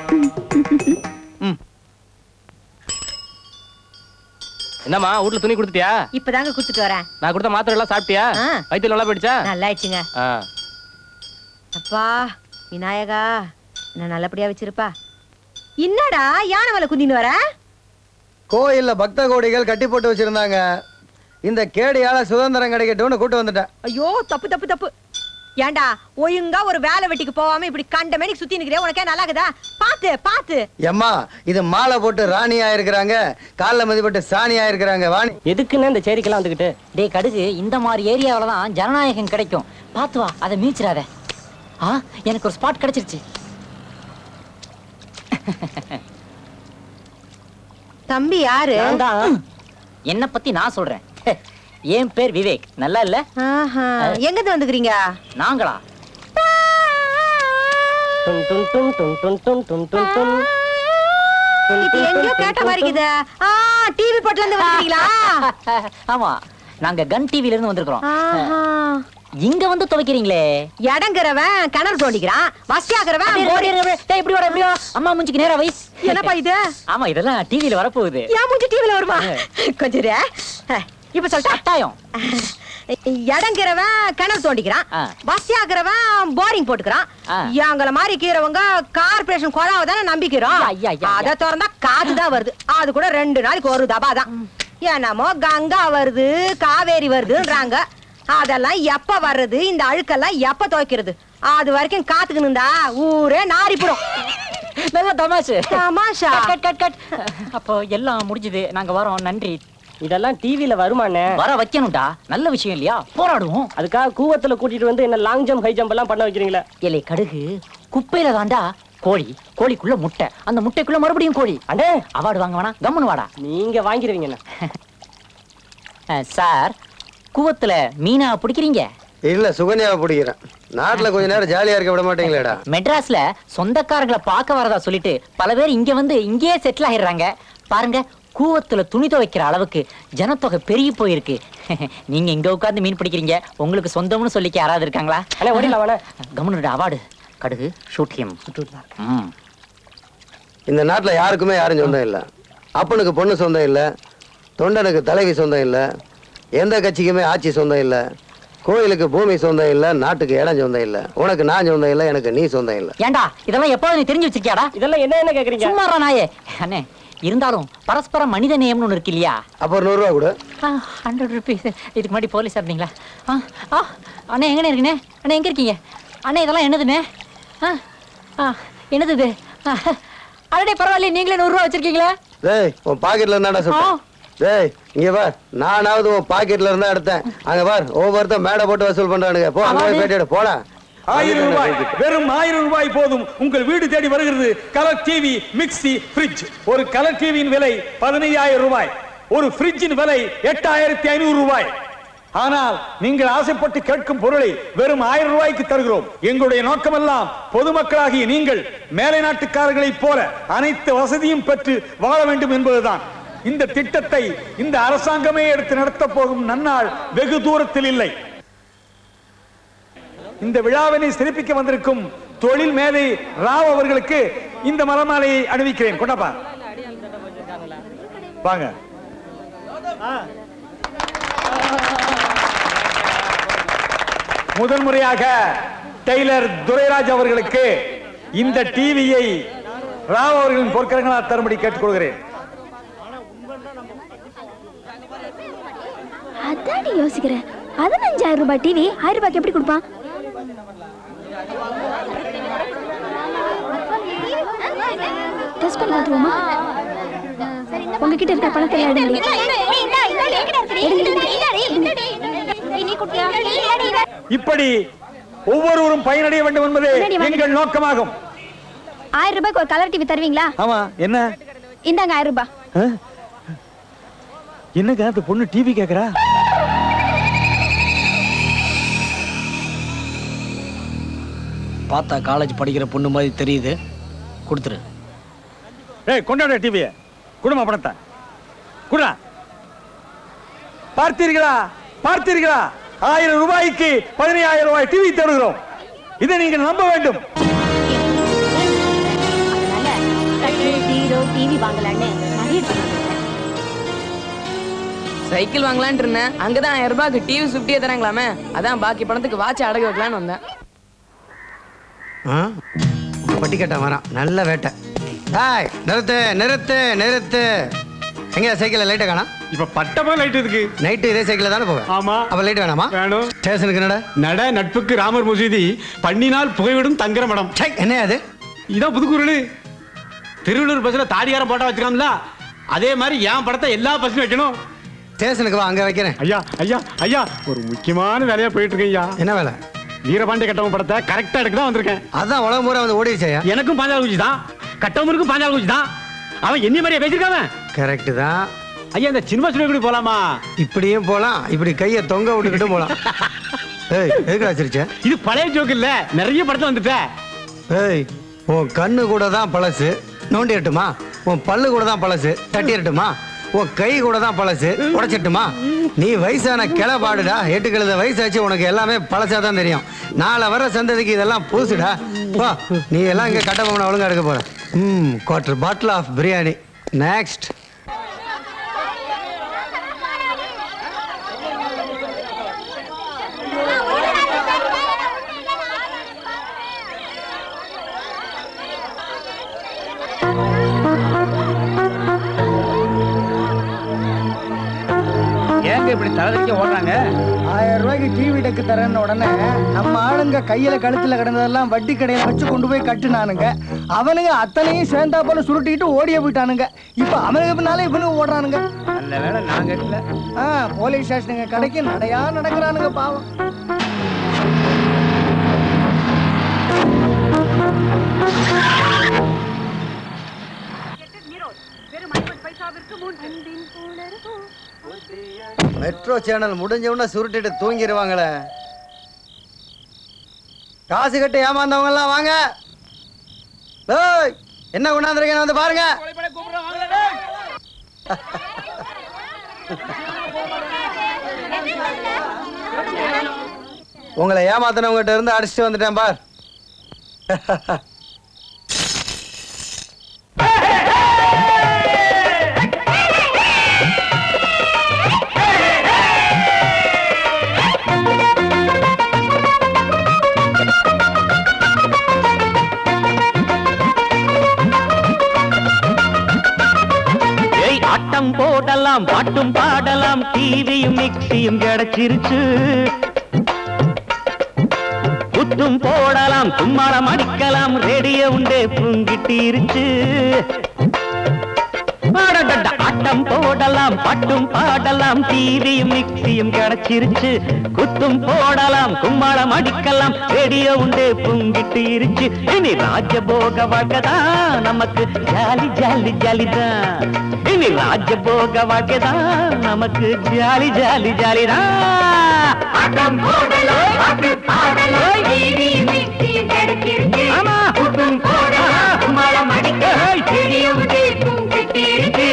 என்னம்மா வீட்ல துணி கொடுத்துட்டியா இப்பதாங்க குடுத்துட்டு வரேன் நான் கொடுத்த மாத்திரை எல்லாம் சாப்பிட்டியா ஆ. வயித்துல நல்லா போயிடுச்சா நல்லா ஆயிடுச்சுங்க ஆ. அப்பா விநாயகா என்ன நல்லபடியா வச்சிருப்பா என்னடா யானை மேல குந்தின்னு வர கோயில்ல பக்த கோடிகள் கட்டி போட்டு வச்சிருந்தாங்க இந்த கேடியால சுதந்திரம் கிடைக்கட்டும்னு கூட்டு வந்துட்டேன் ஐயோ தப்பு தப்பு தப்பு ஏன்டா ஒழுங்கா ஒரு வேலை வெட்டிக்கு போகாம இப்படி கண்ட மேனிக்கு சுத்தி நிக்கிறியா உனக்கே நல்லா இருக்குதா பாத்து பாத்து எம்மா இது மாலை போட்டு ராணி ஆயிருக்கிறாங்க காலில் மதிப்பட்டு சாணி ஆயிருக்கிறாங்க வாணி எதுக்குன்னு இந்த சேரிக்கெல்லாம் வந்துகிட்டு டேய் கடுகு இந்த மாதிரி ஏரியாவில தான் ஜனநாயகம் கிடைக்கும் பாத்து வா அதை மீச்சிடாத ஆ எனக்கு ஒரு ஸ்பாட் கிடைச்சிருச்சு தம்பி யாரு என்ன பத்தி நான் சொல்றேன் என் பேர் விவேக் நல்லா இல்ல ஆஹா. எங்க இருந்து வந்துக்கிறீங்க நாங்களா இது எங்கேயோ கேட்ட மாதிரி இருக்குதே. ஆ டிவி போட்டுல இருந்து வந்துக்கிறீங்களா ஆமா நாங்க கன் டிவில இருந்து வந்திருக்கிறோம் ஆஹா. இங்க வந்து துவைக்கிறீங்களே இடங்கிறவன் கிணறு தோண்டிக்கிறான் வசதியாகிறவன் அப்படியே போடி- அப்படியே அப்படியே. டேய், இப்படி வாடா, இப்படி வா. அம்மா மூஞ்சிக்கு நேரா வை என்னப்பா இது ஆமா இதெல்லாம் டிவில வரப்போகுது ஏன் மூஞ்சி டிவில வருமா கொஞ்சம் இரு. அஹ், இப்ப சொல்லிட்டா கட்டாயம் இடங்கிறவன் கிணறு தோண்டிக்கிறான் ஆ. வசதியாக்குறவன் போரிங் போட்டுக்கிறான் ஆ. எங்கள மாதிரி கீறவங்க கார்பரேஷன் கொழாவை தானே நம்பிக்கிறோம் ஐயா, ஐயா, ஐயா. அதை திறந்தா காத்து தான் வருது அது கூட ரெண்டு நாளைக்கு ஒரு தபா தான் என்னமோ கங்கா வருது காவேரி வருதுன்றாங்க அதெல்லாம் எப்ப வர்றது இந்த அழுக்கெல்லாம் எப்ப துவைக்கிறது அது வரைக்கும் காத்துக்கு நின்றா ஊரே நாரிப்புடும் நல்ல தமாஷு தமாஷா கட் கட் கட் அப்போ எல்லாம் முடிஞ்சது நாங்க வரோம் நன்றி இதெல்லாம் டிவில வருமானே வர வைக்கணும்டா நல்ல விஷயம் இல்லையா போராடுவோம் அதுக்காக கூவத்துல கூட்டிட்டு வந்து என்ன லாங் ஜம்ப் ஹை ஜம்ப் எல்லாம் பண்ண வைக்கிறீங்களா இலை கடுகு குப்பையில தாண்டா கோழி கோழிக்குள்ள முட்டை அந்த முட்டைக்குள்ள மறுபடியும் கோழி அண்ணே அவார்டு வாங்க வேணா கம்முன்னு வாடா நீங்க வாங்கிடுவீங்க அஹ், சார் கூவத்துல மீனா பிடிக்கிறீங்க இல்ல சுகன்யாவை பிடிக்கிறேன் நாட்டுல கொஞ்ச நேரம் ஜாலியா இருக்க விட மாட்டீங்களேடா மெட்ராஸ்ல சொந்தக்காரங்களை பார்க்க வரதா சொல்லிட்டு பல பேர் இங்க வந்து இங்கேயே செட்டில் ஆயிடுறாங்க பாருங்க கூவத்துல துணி துவைக்கிற அளவுக்கு ஜனத்தொகை பெருகி போயிருக்கு நீங்க இங்க உட்கார்ந்து மீன் பிடிக்கிறீங்க உங்களுக்கு சொந்தம்னு சொல்லிக்க யாராவது இருக்காங்களா அண்ணே ஓடிடலாம் வேணா கவர்மெண்ட் அவார்டு கடுகு ஷூட் ஹிம் ம் இந்த நாட்டுல யாருக்குமே யாரும் சொந்தம் இல்ல அப்பனுக்கு பொண்ணு சொந்தம் இல்ல தொண்டனுக்கு தலைவி சொந்தம் இல்ல எந்த கட்சிக்குமே ஆட்சி சொந்தம் இல்ல கோயிலுக்கு பூமி சொந்தம் இல்ல நாட்டுக்கு இடம் சொந்தம் இல்ல உனக்கு நான் சொந்தம் இல்ல எனக்கு நீ சொந்தம் இல்ல ஏன்டா இதெல்லாம் எப்போது நீ தெரிஞ்சு வச்சிருக்கியாடா இதெல்லாம் என்ன என்ன கேக்குறீங்க சும்மாறா நாயே அண்ணே இருந்தாலும் பரஸ்பர மனித நேயம்னு ஒன்று இருக்கு இல்லையா அப்ப ஒரு நூறு ரூபா கொடு ஹண்ட்ரட் ருபீஸ் இதுக்கு முன்னாடி போலீஸ் இருந்தீங்களா ஆ ஆ அண்ணே எங்கண்ணே இருக்கீங்க அண்ணே எங்கே இருக்கீங்க அண்ணே இதெல்லாம் என்னதுண்ணே ஆ ஆ என்னது இது அடடே பரவாயில்லையே நீங்களே நூறுரூவா வச்சிருக்கீங்களா டேய் உன் பாக்கெட்ல இருந்தாடா சுட்டேன் டேய் இங்க பார் நானாவது உன் பாக்கெட்ல இருந்தா எடுத்தேன் அங்க பார் ஒவ்வொருத்தன் மேடை போட்டு வசூல் பண்றானுங்க போ அங்க போய் பேட்டி எடு போடா ஆயிரம் ரூபாய் வெறும் ஆயிரம் ரூபாய் போதும் உங்கள் வீடு தேடி வருகிறது கலர் டிவி மிக்ஸி ஃப்ரிட்ஜ் ஒரு கலர் டிவியின் விலை பதினையாயிரம் ரூபாய் ஒரு ஃப்ரிட்ஜின் விலை எட்டாயிரத்தி ஐநூறு ரூபாய் ஆனால் நீங்கள் ஆசைப்பட்டு கேட்கும் பொருளை வெறும் ஆயிரம் ரூபாய்க்கு தருகிறோம் எங்களுடைய நோக்கமெல்லாம் பொதுமக்களாகிய நீங்கள் மேலை நாட்டுக்காரர்களைப் போல அனைத்து வசதியும் பெற்று வாழ வேண்டும் என்பதுதான் இந்த திட்டத்தை இந்த அரசாங்கமே எடுத்து நடத்தப் போகும் நன்னாள் வெகு தூரத்தில் இல்லை இந்த விழாவினை சிறப்பிக்க வந்திருக்கும் தொழில் மேதை ராவ் அவர்களுக்கு இந்த மலமாலையை அணிவிக்கிறேன் கொண்டாப்பா வாங்க முதல் முறையாக டெய்லர் துரைராஜ் அவர்களுக்கு இந்த டிவியை ராவ் அவர்களின் பொற்கரங்களால் தரும்படி கேட்டுக்கொள்கிறேன் அதாடி யோசிக்கிறேன் பதினஞ்சாயிரம் ரூபாய் டிவி ஆயிரம் ரூபாய்க்கு எப்படி கொடுப்பான் டெஸ்ட் பண்ணி பார்த்துருவோமா உங்ககிட்ட இருக்கிற பணத்தை எடுங்க இப்படி ஒவ்வொருவரும் பயனடைய வேண்டும் என்பதே எங்கள் நோக்கமாகும் ஆயிரம் ரூபாய்க்கு ஒரு கலர் டிவி தருவீங்களா ஆமா என்ன இந்தாங்க ஆயிரம் ரூபாய் ஆ? என்னங்க அந்த பொண்ணு டிவி கேக்குறா பார்த்தா காலேஜ் படிக்கிற பொண்ணு மாதிரி தெரியுது கொடுத்துரு ஏய் கொண்டாட டிவிய குடும்ப பணத்தை குடா பார்த்தீர்களா பார்த்தீர்களா ஆயிரம் ரூபாய்க்கு பதினையாயிரம் ரூபாய் டிவி தருகிறோம் இதை நீங்கள் நம்ப வேண்டும் ஹீரோ டிவி வாங்கலான்னு நிறைய சைக்கிள் வாங்கலாம்னு இருந்தேன் அங்கதான் ஆயிரம் ரூபாய்க்கு டிவி சுஃப்டியே தராங்களாமே அதான் பாக்கி பணத்துக்கு வாட்ச் அடகு வைக்கலாம்னு வந்தேன் ஆ? பட்டி கட்ட வரான் நல்ல வேட்டை டேய் நிறுத்து நிறுத்து நிறுத்து எங்க சைக்கிள் லைட்டை காணா இப்ப பட்டமா லைட் இருக்கு நைட்டு இதே சைக்கிள் தானே போவேன் ஆமா அப்ப லைட் வேணாமா வேணும் ஸ்டேஷனுக்கு நட நட நட்புக்கு ராமர் மசூதி பண்ணினால் புகைவிடும் தங்கர மடம் என்ன அது இதான் புதுக்குறள் திருவள்ளூர் பஸ்ல தாடியாரம் போட்டா வச்சுக்காமல அதே மாதிரி என் படத்தை எல்லா பஸ்லயும் வைக்கணும் ஸ்டேஷனுக்கு வா அங்க வைக்கிறேன் ஐயா ஐயா ஐயா ஒரு முக்கியமான வேலையா போயிட்டு இருக்கேன் ஐயா என்ன வேலை வீரபாண்டிய கட்டவன் படத்தை கரெக்டா எடுக்க தான் வந்திருக்கேன் அதான் உலகம் பூரா வந்து ஓடிடுச்சையா எனக்கும் பாஞ்சால் குச்சி தான் கட்டவனுக்கும் பாஞ்சால் குச்சி தான் அவன் என்ன மாதிரியா பேசிருக்காம கரெக்ட் தான் ஐயா இந்த சினிமா ஸ்டுடியோ கூட போலாமா இப்படியும் போலாம் இப்படி கைய தொங்க விட்டுக்கிட்டும் போலாம் ஏய் எதுக்கு வச்சிருச்ச இது பழைய ஜோக்கு இல்ல நிறைய படத்துல வந்துட்ட ஏய் உன் கண்ணு கூட தான் பழசு நோண்டிடட்டுமா உன் பல்லு கூட தான் பழசு தட்டிடட்டுமா உன் கை கூட தான் பழசு உடைச்சிட்டுமா நீ வயசான கிளப்பாடுடா எட்டு கழுத வயசாச்சு உனக்கு எல்லாமே பழசா தான் தெரியும் நாளை வர சந்ததிக்கு இதெல்லாம் புதுசுடா வா நீ எல்லாம் இங்க கட்ட போன ஒழுங்கா எடுக்க போற ம் quarter bottle of biryani next என்னங்க இப்படி தலைக்க ஓடுறாங்க ஆயிரம் ரூபாய்க்கு டிவி டெக்கு தரேன்னு உடனே நம்ம ஆளுங்க கையில கழுத்துல கிடந்ததெல்லாம் வட்டி கடையில வச்சு கொண்டு போய் கட்டுனானுங்க அவனுங்க அத்தனையும் சேர்ந்தா போல சுருட்டிட்டு ஓடியே போயிட்டானுங்க இப்ப அவனுக்கு பின்னால இவனுங்க ஓடுறானுங்க நல்ல வேளை நான் கட்டல ஆ போலீஸ் ஸ்டேஷனுங்க கடைக்கு நடையா நடக்கிறானுங்க பாவம் மெட்ரோ சேனல் முடிஞ்ச உடனே சுருட்டிட்டு தூங்கிடுவாங்களே காசு கட்டி ஏமாந்தவங்க எல்லாம் வாங்க ஏய், என்ன கொண்டாந்துருக்கேன் வந்து பாருங்க உங்களை ஏமாத்தினவங்ககிட்ட இருந்து அடிச்சுட்டு வந்துட்டேன் பார் ஏய் ஆட்டம் போடலாம் பாட்டும் பாடலாம் டிவியும் மிக்சியும் கிடைச்சிருச்சு குத்தும் போடலாம் கும்மாளம் அடிக்கலாம் ரேடியோ உண்டே பூங்கிட்டிருச்சு அடடட, ஆட்டம் போடலாம் பாட்டும் பாடலாம் டிவியும் மிக்சியும் கிடைச்சிருச்சு குத்தும் போடலாம் கும்மாளம் அடிக்கலாம் ரேடியோ உண்டே பொங்கிட்டு இருச்சு இனி ராஜபோக வாழ்க்கைதான் நமக்கு ஜாலி ஜாலி ஜாலி தான் இனி ராஜபோக வாழ்க்கைதான் நமக்கு ஜாலி ஜாலி ஜாலி தான் ஆட்டம் போடலாம் பாட்டு பாடலாம் டிவியும் மிக்சியும் கிடைச்சிருச்சு ஆமா குத்தும் போடலாம் கும்மாளம் அடிக்கலாம் ரேடியோ உண்டே பொங்கிட்டு இருக்கு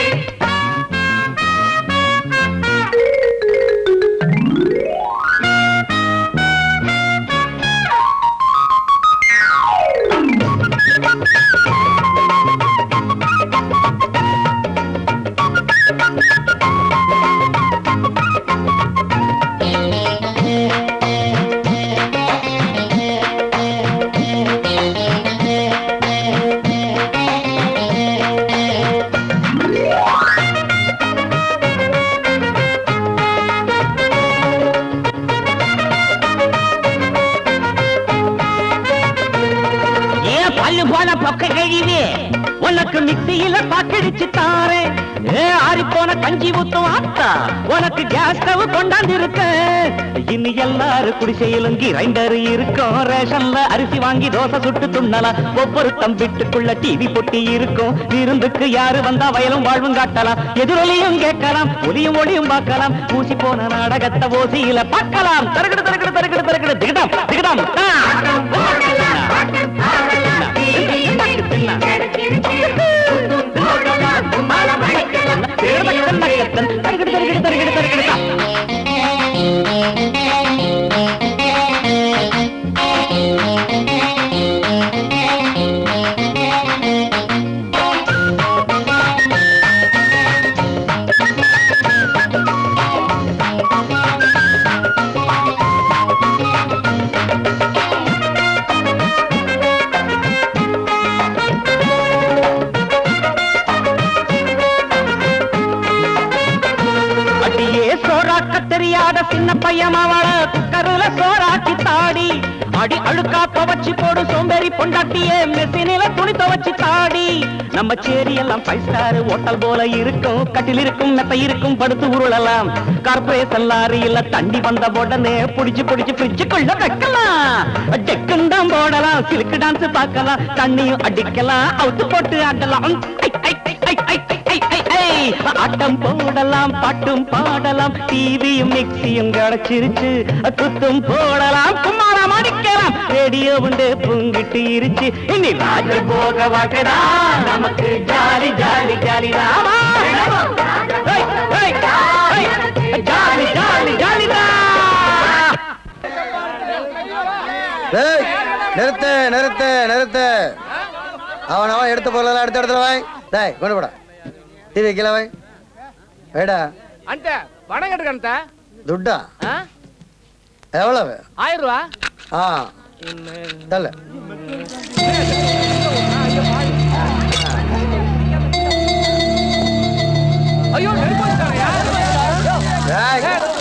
ஏன் பல்லு போன பொக்க கழிவு உனக்கு மிக்சியில பாக்கடிச்சு தாரேன் ஏ ஆறி போன கஞ்சி ஊத்தும் ஆத்தா உனக்கு கேஸ் ஸ்டவ் கொண்டாந்து இருக்க இனி எல்லாரும் குடிசையிலும் கிரைண்டர் இருக்கும் ரேஷன்ல அரிசி வாங்கி தோசை சுட்டு துண்ணலாம் ஒவ்வொருத்தம் வீட்டுக்குள்ள டிவி பொட்டி இருக்கும் விருந்துக்கு யாரு வந்தா வயலும் வாழ்வும் காட்டலாம் எதிரொலியும் கேட்கலாம் ஒலியும் ஒளியும் பார்க்கலாம் ஊசி போன நாடகத்தை ஓசியில பார்க்கலாம் தருகிடு தருகிடு தருகிடு தருகிடு திகடம் திகடம் அடியே சோறாக்க தெரியாத சின்ன பையன் அவள குக்கருல சோறாக்கி தாடி அடி அழுக்கா துவச்சி போடு சோம்பேறி பொண்டாட்டியே மெசினில துணி துவச்சி தாடி நம்ம சேரி எல்லாம் ஃபைவ் ஸ்டார் ஹோட்டல் போல இருக்கும் கட்டில் இருக்கும் மெத்த இருக்கும் படுத்து உருளலாம் கார்பரேஷன் லாரியில தண்ணி வந்த உடனே புடிச்சு புடிச்சு ஃப்ரிட்ஜுக்குள்ள வைக்கலாம் டெக்குன்னு தான் போடலாம் சிலுக்கு டான்ஸ் பார்க்கலாம் தண்ணியும் அடிக்கலாம் அவுத்து போட்டு ஆடலாம் ஐ, ஐ, ஐ, ஐ, ஐ, ஐ, ஐ, ஐ, ஐ. ஆட்டம் போடலாம் பாட்டும் பாடலாம் டிவியும் மிக்சியும் கிடைச்சிருச்சு குத்தும் போடலாம் கும்மாரம் அடிக்கலாம் ரேடியோ உண்டு பொங்கிட்டு இருச்சு இனி ராஜ போக வாக்கடா நமக்கு jolly jolly jolly Rama jolly jolly jolly டேய் நிறுத்து நிறுத்து நிறுத்து அவன் அவன் எடுத்த பொருளெல்லாம் எடுத்த இடத்துல வாய் டேய் கொண்டு போடா டிவி கீழே வாய் வைடா அந்த பணம் கட்டுக்கணத்த துட்டா எவ்வளவு ஆயிரம் ரூபா ஆ தள்ள ஐயோ நெருப்பு வச்சுட்டாங்கய்யா. டேய்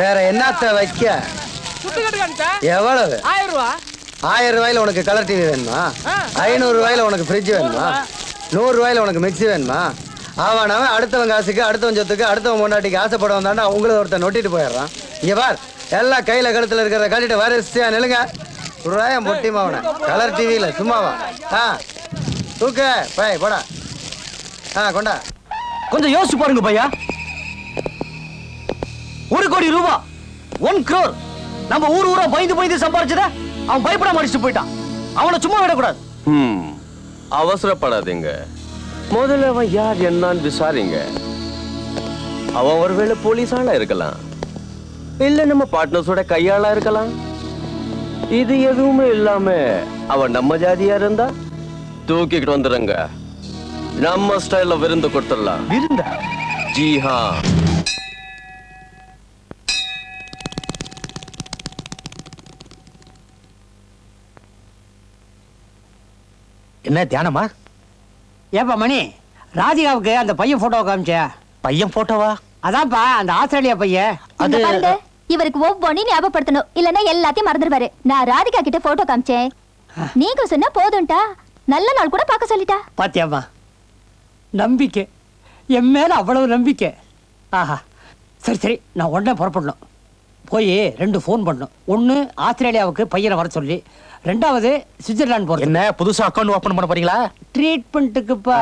வேற என்னத்த வைக்க சுத்துக்கட்டு காமிச்சா எவ்வளவு ஆயிரம் ரூபா ஆயிரம் ரூபாயில உனக்கு கலர் டிவி வேணுமா ஐநூறு ரூபாயில உனக்கு ஃப்ரிட்ஜ் வேணுமா நூறு ரூபாயில உனக்கு மிக்ஸி வேணுமா அவன் அவன் அடுத்தவன் காசுக்கு அடுத்தவன் சொத்துக்கு அடுத்தவன் பொண்டாட்டிக்கு ஆசைப்பட வந்தாண்டா உங்களுக்கு ஒருத்தன் நொட்டிட்டு போயிடுறான் இங்க பார் எல்லாம் கையில கழுத்துல இருக்கிறத கட்டிட்டு வரிசையா நிலுங்க ரூபாயம் பொட்டிமா அவனை கலர் டிவியில சும்மாவா ஆ தூக்க பை போடா ஆ கொண்டா கொஞ்சம் யோசிச்சு பாருங்க பையா ஒரு கோடி ரூபா ஒன் crore நம்ம ஊர் ஊரா பயந்து பயந்து சம்பாரிச்சத அவன் பயப்படாம அடிச்சுட்டு போயிட்டான் அவனை சும்மா விடக்கூடாது ம் அவசரப்படாதீங்க முதல்ல அவன் யார் என்னன்னு விசாரிங்க அவன் ஒருவேளை போலீஸால இருக்கலாம் இல்ல நம்ம பார்ட்னர்ஸோட கையாளா இருக்கலாம் இது எதுவுமே இல்லாம அவன் நம்ம ஜாதியா இருந்தா தூக்கிக்கிட்டு வந்துடுங்க நம்ம ஸ்டைல்ல விருந்து கொடுத்துடலாம் விருந்தா ஜி ஹா என்ன தியானமா ஏப்பா மணி ராதிகாவுக்கு அந்த பையன் போட்டோ காமிச்சே பையன் போட்டோவா அதான்ப்பா அந்த ஆஸ்திரேலியா பையன் இங்க பாருங்க இவருக்கு ஒவ்வொன்னையும் ஞாபகப்படுத்தணும் இல்லன்னா எல்லாத்தையும் மறந்துடுவாரு நான் ராதிகா கிட்ட போட்டோ காமிச்சேன் நீங்க சொன்னா போதும்டா நல்ல நாள் கூட பார்க்க சொல்லிட்டா பாத்தியாம்மா நம்பிக்கை என் மேல அவ்வளவு நம்பிக்கை ஆஹா சரி சரி நான் உடனே புறப்படணும் போய் ரெண்டு ஃபோன் பண்ணணும் ஒன்று ஆஸ்திரேலியாவுக்கு பையனை வர சொல்லி ரெண்டாவது சுவிட்சர்லாந்து போறது என்ன புதுசா அக்கௌண்ட் ஓபன் பண்ண போறீங்களா ட்ரீட்மெண்ட்டுக்குப்பா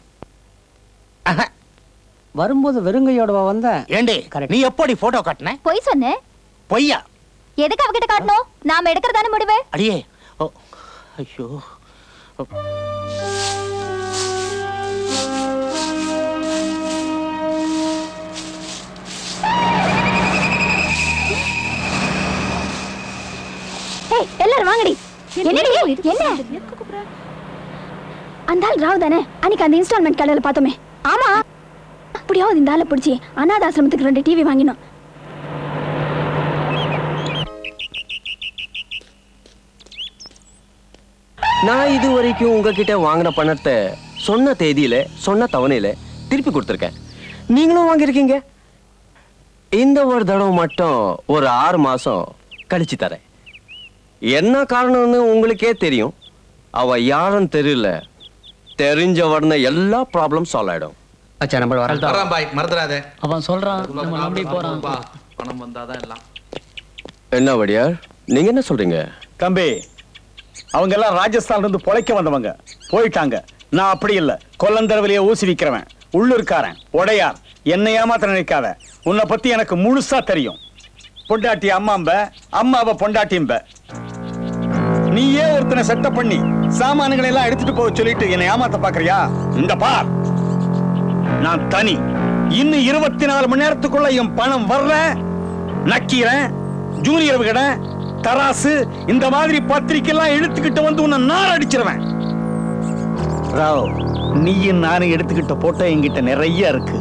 வரும்போது வெறுங்கையோட வந்தேன் ஏண்டி நீ எப்படி போட்டோ காட்டின பொய் சொன்னேன் பொய்யா எதுக்கு அவகிட்ட காட்டணும் நாம எடுக்கிறதானே முடிவு அடியே ஓ ஐயோ ஏய் எல்லாரும் வாங்கடி என்னடி என்ன அந்த ஆள் ராவ் தானே அன்னைக்கு அந்த இன்ஸ்டால்மெண்ட் கடையில் பார்த்தோமே ஆமா அப்படியாவது இந்த ஆளை பிடிச்சி அனாதாசிரமத்துக்கு ரெண்டு டிவி வாங்கினோம் நான் இது வரைக்கும் உங்ககிட்ட வாங்கின பணத்தை சொன்ன தேதியில சொன்ன தவணையில திருப்பி கொடுத்துருக்கேன் நீங்களும் வாங்கியிருக்கீங்க இந்த ஒரு தடவை மட்டும் ஒரு ஆறு மாசம் கழிச்சு தரேன் என்ன காரணம்னு உங்களுக்கே தெரியும் அவ யாருன்னு தெரியல தெரிஞ்ச உடனே எல்லா ப்ராப்ளம் சால்வ் ஆயிடும் அச்சா நம்ம வரான் பாய் மறந்துடாத அவன் சொல்றான் நம்ம நம்பி போறான் பணம் வந்தாதான் எல்லாம் என்ன வடியார் நீங்க என்ன சொல்றீங்க தம்பி அவங்க எல்லாம் ராஜஸ்தான்ல இருந்து பொழைக்க வந்தவங்க போயிட்டாங்க நான் அப்படி இல்ல கொல்லந்தரவிலேயே ஊசி விக்கிறவன் உள்ளூர்காரன் உடையார் என்னை ஏமாத்த நினைக்காத உன்னை பத்தி எனக்கு முழுசா தெரியும் பொண்டாட்டி அம்மாம்ப அம்மாவ பொண்டாட்டிம்ப நீயே ஒருத்தனை செட்டப் பண்ணி சாமான்களை எல்லாம் எடுத்துட்டு போக சொல்லிட்டு என்னை ஏமாத்த பாக்குறியா இந்த பார் நான் தனி இன்னும் இருபத்தி நாலு மணி நேரத்துக்குள்ள என் பணம் வர்ற நக்கீரன் ஜூனியர் விகட தராசு இந்த மாதிரி பத்திரிக்கை எல்லாம் இழுத்துக்கிட்டு வந்து உன்னை நார் அடிச்சிருவேன் ராவ் நீயும் நானும் எடுத்துக்கிட்ட போட்டோ என்கிட்ட நிறைய இருக்கு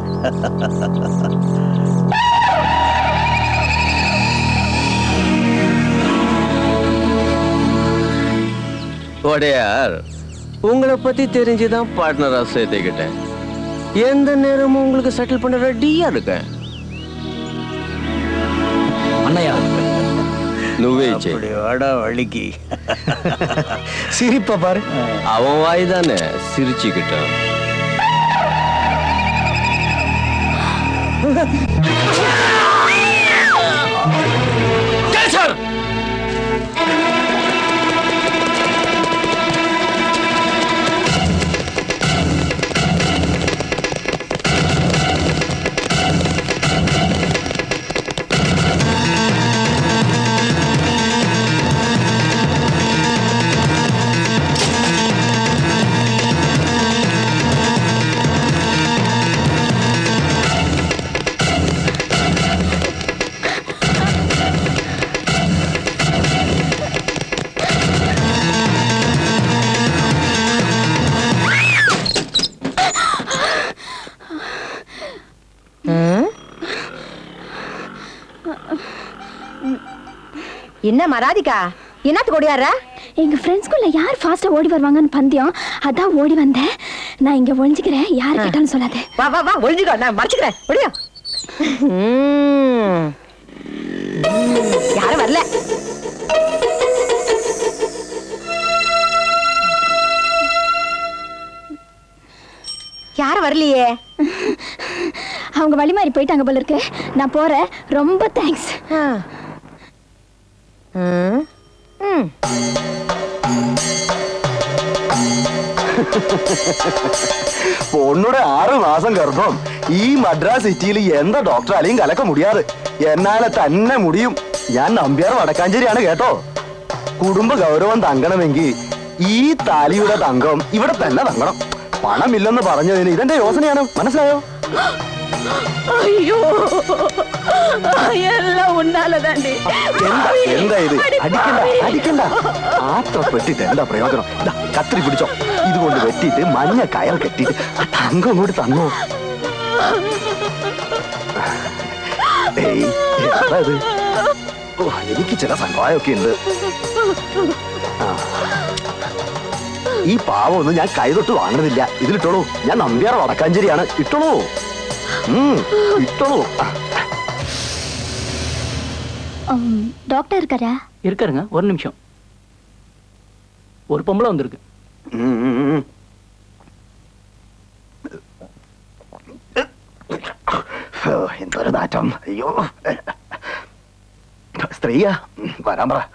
உடையார் உங்களை பத்தி தெரிஞ்சுதான் பார்ட்னரா சேர்த்துக்கிட்டேன் எந்த நேரமும் உங்களுக்கு செட்டில் பண்ண ரெடியா இருக்கேன் அண்ணையா నువ్వే அப்படி வாடா வழிக்கு சிரிப்ப பாரு அவன் வாய் தானே சிரிச்சுக்கிட்டான் என்ன ராதிகா என்னத்துக்கு ஓடியாடுற எங்க ஃப்ரெண்ட்ஸ்குள்ள யார் ஃபாஸ்டா ஓடி வருவாங்கன்னு பந்தயம் அதான் ஓடி வந்தேன் நான் இங்க ஒளிஞ்சுக்கிறேன் யார் கேட்டாலும் சொல்லாத வா வா வா ஒளிஞ்சுக்கோ நான் மறைச்சுக்கிறேன் ஒளியா வரல யாரும் வரலையே அவங்க வழி மாறி போயிட்டாங்க போல இருக்கு நான் போறேன் ரொம்ப தேங்க்ஸ் பொண்ணோட ஆറ് മാസം ഗർഭം ഈ മദ്രാസ് സിറ്റിയിൽ എന്താ ഡോക്ടറാലെയും കലക്ക മുടിയാറ് എന്നാലെ തന്നെ മുടിയും ഞാൻ നമ്പ്യാർ വടക്കാഞ്ചേരിയാണ് കേട്ടോ കുടുംബ ഗൗരവം തങ്കണമെങ്കിൽ ഈ താലിയുടെ തങ്കം ഇവിടെ തന്നെ തങ്ങണം പണമില്ലെന്ന് പറഞ്ഞതിന് ഇതെന്റെ യോസനയാണ് മനസ്സിലായോ ஐயோ எல்லாம் உன்னாலதாண்டி എന്താ എന്താ ഇത് അടിക്കണ്ട അടിക്കണ്ട ആത്രപ്പെട്ടിട്ട് എന്താ പ്രയോജനം ഇതാ കത്തിരി പിടിച്ചോ ഇതുകൊണ്ട് വെട്ടിയിട്ട് മഞ്ഞ കയർ കെട്ടിയിട്ട് ആ തങ്കം ഇങ്ങോട്ട് തന്നോ ഏയ് എന്താ ഇത് ഓ എനിക്ക് ചില സങ്കടമൊക്കെ ഉണ്ട് ആ. ഈ പാവമൊന്നും ഞാൻ കൈതൊട്ട് വാങ്ങുന്നില്ല ഇതിലിട്ടോളൂ ഞാൻ നമ്പ്യാർ വടക്കാഞ്ചേരിയാണ് ഇട്ടോളൂ ഉം, ഇട്ടോളൂ ആ. டாக்டர் இருக்காரா இருக்காருங்க ஒரு நிமிஷம் ஒரு பொம்பளை வந்திருக்கு ഉം, ഉം, ഉം. ഓ, എന്തൊരു നാറ്റം അയ്യോ സ്ത്രീയാ ഉം, വരാൻ പറ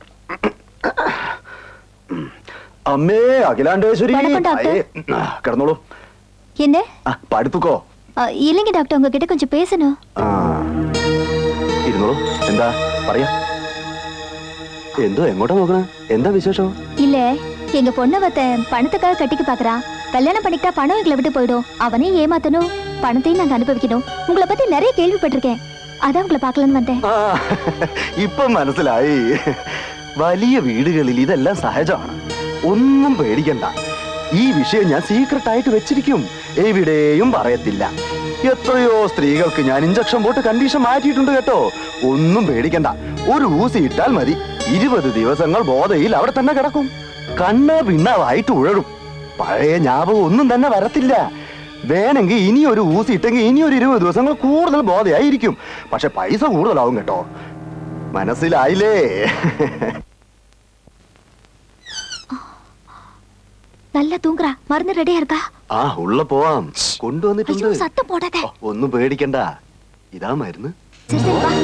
ഉം. അമ്മേ അഖിലാണ്ടേശ്വരി വണക്കം, ഡോക്ടർ. അയ്യേ, ആ, കിടന്നോളൂ என்ன ആ, പടുത്തുക്കോ அ, இல்லைங்க டாக்டர் உங்ககிட்ட கொஞ்சம் பேசணும் ആ ഇരുന്നോളൂ എന്താ പറയാ എന്തോ എങ്ങോട്ടാ നോക്കണേ എന്താ വിശേഷം இல்ல எங்க பொண்ணை ஒருத்தன் பணத்துக்காக கட்டிக்க பாக்குறான் கல்யாணம் பண்ணிக்கிட்டா பணம் எங்களை விட்டு போயிடும் அவனையும் ஏமாத்தணும் பணத்தையும் நாங்க அனுபவிக்கணும் உங்களை பத்தி நிறைய கேள்விப்பட்டிருக்கேன் அதான் உங்களை பார்க்கலான்னு வந்தேன் ആ, ഇപ്പൊ മനസ്സിലായി വലിയ വീടുകളിൽ ഇതെല്ലാം സഹജമാണ് ഒന്നും പേടിക്കണ്ട ഈ വിഷയം ഞാൻ സീക്രട്ട് ആയിട്ട് വെച്ചിരിക്കും എവിടെയും പറയത്തില്ല എത്രയോ സ്ത്രീകൾക്ക് ഞാൻ ഇഞ്ചക്ഷൻ പോട്ട് കണ്ടീഷൻ മാറ്റിയിട്ടുണ്ട് കേട്ടോ ഒന്നും പേടിക്കണ്ട ഒരു ഊസി ഇട്ടാൽ മതി ഇരുപത് ദിവസങ്ങൾ ബോധയിൽ അവിടെ തന്നെ കിടക്കും കണ്ണ് പിണ്ണാവായിട്ട് ഉഴറും പഴയ ജ്ഞാപകം ഒന്നും തന്നെ വരത്തില്ല വേണമെങ്കിൽ ഇനി ഒരു ഊസി ഇട്ടെങ്കിൽ ഇനി ഒരു ഇരുപത് ദിവസങ്ങൾ കൂടുതൽ ബോധയായിരിക്കും പക്ഷെ പൈസ കൂടുതലാവും കേട്ടോ മനസ്സിലായില്ലേ நல்லா தூங்குறா மருந்து ரெடியா இருக்கா ആ ഉള്ള പോവാം കൊണ്ടുവന്നിട്ടുണ്ട് ஐயோ சத்தம் போடாத ഓ, ഒന്നും പേടിക്കണ്ട ഇതാ മരുന്ന് சரி சரி வா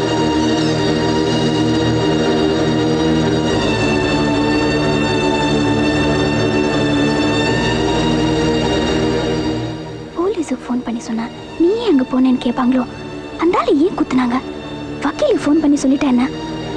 போலீஸுக்கு ஃபோன் பண்ணி சொன்னா நீ ஏன் அங்க போனேன்னு கேட்பாங்களோ அந்த ஆளு ஏன் குத்துனாங்க வக்கீலுக்கு ஃபோன் பண்ணி சொல்லிட்டேன் என்ன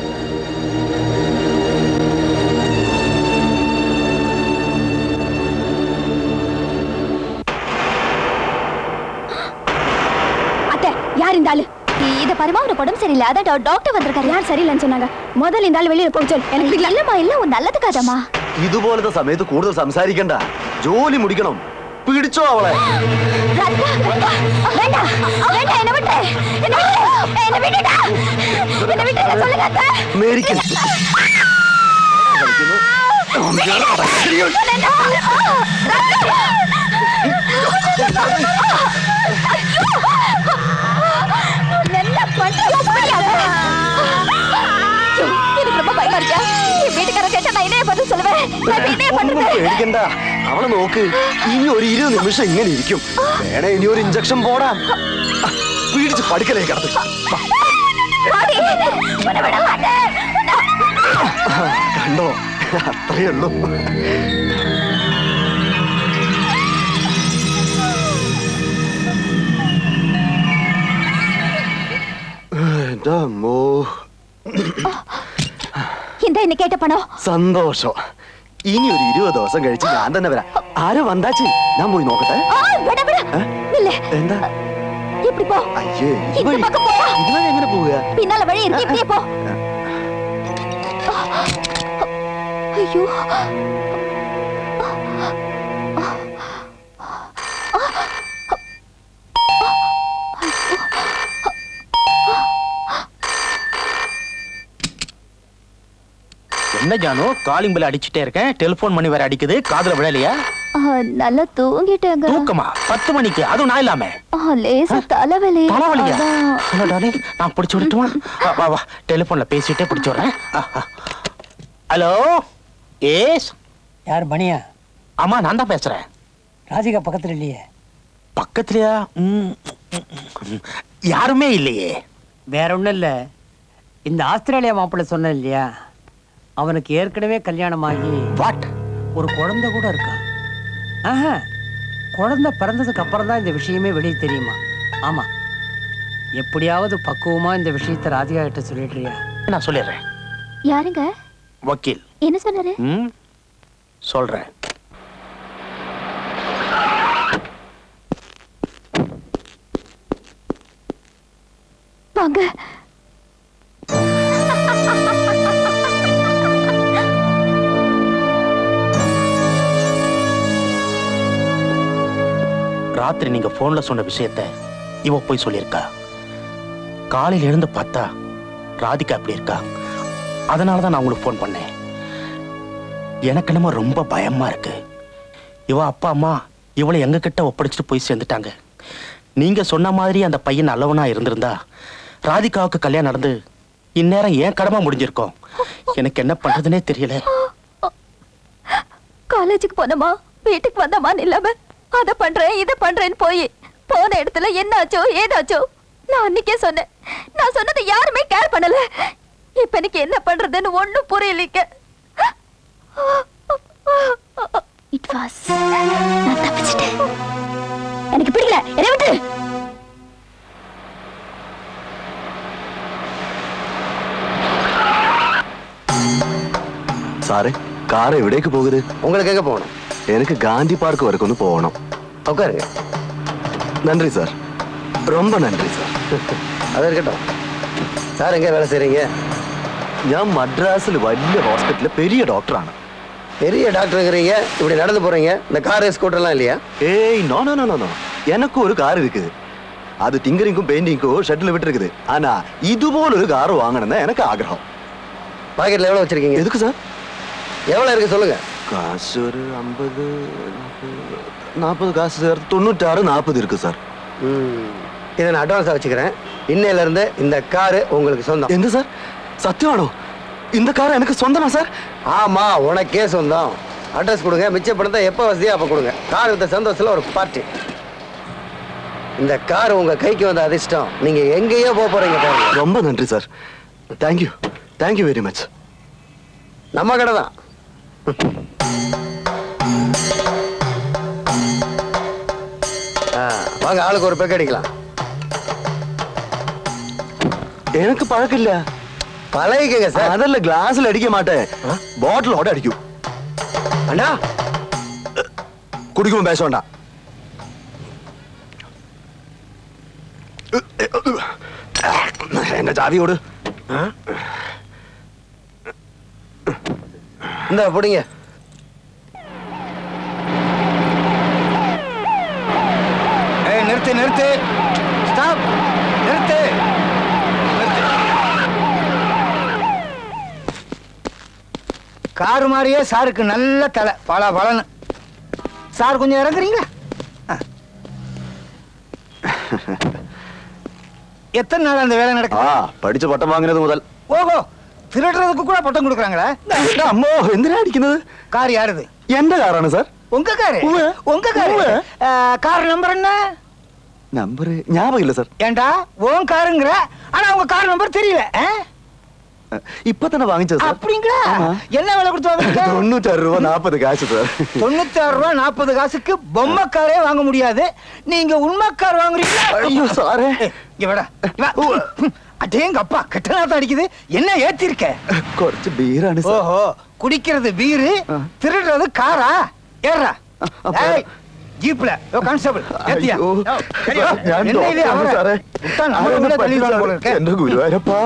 அத்தை யார் இந்த ஆளு இத பரமா உனக்கு உடம்பு சரியில்லை அதான் டா- டாக்டர் வந்திருக்காரு யார் சரியில்லைன்னு சொன்னாங்க முதல்ல இந்த ஆள் வெளியில போக சொல் எனக்கு இல்லம்மா இல்ல உன் நல்லதுக்காதம்மா ഇതുപോലത്തെ സമയത്ത് കൂടുതൽ സംസാരിക്കണ്ട ജോലി മുടിക്കണം പിടിച്ചോ അവളെ வேண்டாம் வேண்டாம் என்ன விட்டு என்ன விட்டு என்ன விட்டுடா என்ன விட்டு சொல்லுங்க அத்தை മേരിക്ക് என்ன பண்றீங்க புரியாத எனக்கு ரொம்ப பயமா இருக்கா என் வீட்டுக்காரன் கேட்டா நான் என்னைய பதில் சொல்லுவேன் நான் என்னைய ഒന്നും பண்ணுவேன் പേടിക്കണ്ട അവളെ നോക്ക് ഇനി ഒരു ഇരുപത് നിമിഷം ഇങ്ങനെ ഇരിക്കും വേണേ ഇനി ഒരു ഇഞ്ചക്ഷൻ പോടാ ആ, പിടിച്ച് പടുക്കലേ കിടത്ത് பாடி உன்னை விட மாட்டேன் കണ്ടോ അത്രയേ ഉള്ളൂ എന്റെ അമ്മോ இந்த என்ன கேட்ட பணம் സന്തോഷം ഇനി ഒരു ഇരുപത് ദിവസം കഴിച്ച് ഞാൻ തന്നെ വരാം ആര് വந்தாச்சு ഞാൻ പോയി നോക്കട്ടെ ஆ, விட விட இல்ல എന്താ இப்படி போ അയ്യേ ഈ இந்த വഴി பக்கம் போ ഇതുവഴി എങ്ങനെ പോവുക பின்னால வழி இருக்கு இப்படியே போ ஐயோ என்ன ஜானு காலிங் பில் அடிச்சுட்டே இருக்கேன் டெலிபோன் பண்ணி வேற அடிக்குது காதுல விழலையா ஆ, நல்லா தூங்கிட்டேங்க தூக்கமா பத்து மணிக்கு அதுவும் நான் இல்லாம ஆ, லேசா தலைவலி தலைவலியா அதான். ஹலோ டார்லிங் நான் பிடிச்சு விட்டுமா வா, வா வா டெலிஃபோன்ல பேசிட்டே பிடிச்சு விடுறேன் ஹலோ ஏஸ் யார் மணியா ஆமா நான் தான் பேசுறேன் ராதிகா பக்கத்துல இல்லையே பக்கத்துலயா ம், ம், ம். யாருமே இல்லையே வேற ஒண்ணும் இல்ல இந்த ஆஸ்திரேலியா மாப்பிள்ளை சொன்னேன் இல்லையா அவனுக்கு ஏற்கனவே கல்யாணம் ஆகி வாட் ஒரு குழந்தை கூட இருக்கான் ஆஹா குழந்தை பிறந்ததுக்கு அப்புறம் தான் இந்த விஷயமே வெளியே தெரியுமா ஆமா எப்படியாவது பக்குவமா இந்த விஷயத்தை ராதிகா கிட்ட சொல்லிடுறியா நான் சொல்லிடுறேன் யாருங்க வக்கீல் என்ன சொன்னாரு ம் சொல்றேன் வாங்க ராத்திரி நீங்க போன்ல சொன்ன விஷயத்த இவ போய் சொல்லியிருக்கா காலையில எழுந்து பார்த்தா ராதிகா அப்படி இருக்கா அதனால தான் நான் உங்களுக்கு ஃபோன் பண்ணேன் எனக்கு என்னமோ ரொம்ப பயமா இருக்கு இவ அப்பா அம்மா இவளை எங்க கிட்ட ஒப்படைச்சிட்டு போய் சேர்ந்துட்டாங்க நீங்க சொன்ன மாதிரி அந்த பையன் நல்லவனா இருந்திருந்தா ராதிகாவுக்கு கல்யாணம் நடந்து இந்நேரம் ஏன் கடமை முடிஞ்சிருக்கும் எனக்கு என்ன பண்றதுனே தெரியல காலேஜுக்கு போனோமா வீட்டுக்கு வந்தோமான்னு இல்லாம அத பண்றேன் இத பண்றேன்னு போய் போன இடத்துல என்னாச்சோ ஏதாச்சோ நான் அன்னைக்கே சொன்னேன் நான் சொன்னதை யாருமே கேர் பண்ணல இப்ப எனக்கு என்ன பண்றதுன்னு ஒண்ணும் புரியலைங்க இட் வாஸ் நான் தப்பிச்சிட்டேன் எனக்கு பிடிக்கல என்ன விட்டு സാറേ കാർ എവിടേക്ക് പോകുന്നത് உங்களுக்கு எங்க போகணும் എനിക്ക് ഗാന്ധി പാർക്ക് വരെ ഒന്ന് പോകണം உட்காருங்க നന്ദി സാർ ரொம்ப நன்றி சார் அது இருக்கட்டும் சார் எங்க வேலை செய்றீங்க ഞാൻ മദ്രാസിൽ വലിയ ഹോസ്പിറ്റലിലെ പെരിയ ഡോക്ടറാണ് பெரிய டாக்டருங்கிறீங்க இப்படி நடந்து போறீங்க இந்த கார் ஸ்கூட்டர்லாம் இல்லையா ஏய் no no no no no எனக்கு ஒரு கார் இருக்குது அது டிங்கரிங்கும் பெயிண்டிங்கும் ஷெட்ல விட்டுருக்குது ஆனா இது போல ஒரு கார் வாங்கணும்னு எனக்கு ஆகிரகம் பாக்கெட்ல எவ்வளவு வச்சிருக்கீங்க எதுக்கு சார் எவ்வளவு இருக்கு சொல்லுங்க காசு ஒரு ஐம்பது நாற்பது காசு சார் தொண்ணூറ്റാറ് நாற்பது இருக்கு சார் ம், இதை நான் அட்வான்ஸா வச்சுக்கிறேன் இன்னையில இருந்து இந்த காரு உங்களுக்கு சொந்தம் எந்த சார் சத்தியமானோ இந்த கார் எனக்கு சொந்தமா சார் ஆமா உனக்கே சொந்தம் அட்ரஸ் கொடுங்க மிச்ச பணத்தை எப்போ வசதியோ அப்போ கொடுங்க கார் வித்த சந்தோஷத்துல ஒரு பார்ட்டி இந்த கார் உங்க கைக்கு வந்த அதிர்ஷ்டம் நீங்க எங்கேயோ போக போறீங்க பாருங்க ரொம்ப நன்றி sir thank you thank you very much நம்ம கடை தான் ஆ, வாங்க ஆளுக்கு ஒரு பெக் அடிக்கலாம் எனக்கு பழக்கம் இல்ல பழகிக்கங்க சார் அதல்ல கிளாஸ்ல அடிக்க மாட்டேன் பாட்டிலோட அடிக்கும் அண்ணா குடிக்கவும் பேச வேண்டாம் என்ன ஜாதியோடு இந்த பிடிங்க ஏய் நிறுத்து நிறுத்து ஸ்டாப் நிறுத்து காரு மாதிரியே சாருக்கு நல்ல தலை பல பலன்னு சார் கொஞ்சம் இறங்குறீங்களா ஆ. எத்தனை நாள் அந்த வேலை ஆ நடக்குது പഠിച്ച പട്ടം വാങ്ങുന്നത് മുതൽ ஓஹோ திருடுறதுக்கு கூட பட்டம் கொடுக்குறாங்களா അമ്മോ എന്തിനാ അടിക്കുന്നത് கார் யாருது എന്റെ കാറാണ് സാർ உங்க காரு உங்க காரு ஆ, கார் நம்பர் என்ன നമ്പർ ஞாபகம் இல்ல சார் ஏண்டா உன் காருங்கிற ஆனா உங்க கார் நம்பர் தெரியல ஆ? ഇപ്പൊ തന്നെ വാങ്ങിച്ചത് സാർ அப்படிங்களா என்ன விலை கொடுத்து வாங்குறீங்க തൊണ്ണൂറ്റാറ് രൂപ നാപ്പത് കാശ് സാർ தொண்ணூத்தாறு ரூபாய் நாற்பது காசுக்கு பொம்மை காரே வாங்க முடியாது நீங்க உண்மை கார் வாங்குறீங்களா ஐயோ, சாரே. ஏய், இங்க வாடா, இங்க வா. அடேங்க அப்பா கெட்டனாத்தான் அடிக்குது என்ன ஏத்திருக்க കുറച്ച് ബീറാണ് സാർ ஓஹோ குடிக்கிறது பீரு திருடுறது காரா ஏறா ஏய், ஜீப்ல யோ கான்ஸ்டபிள் ஏத்தியா ஐயோ, யோ, சரியா? ഞാൻ என்ன இது ഡോക്ടറാണ് அவரை? സാറേ. விட்டா நம்ம ആരെന്നെ கூட தள்ளிடுவாங்க போல പറ്റിച്ചാ? இருக்கு. എന്റെ ഗുരുവായൂരപ്പാ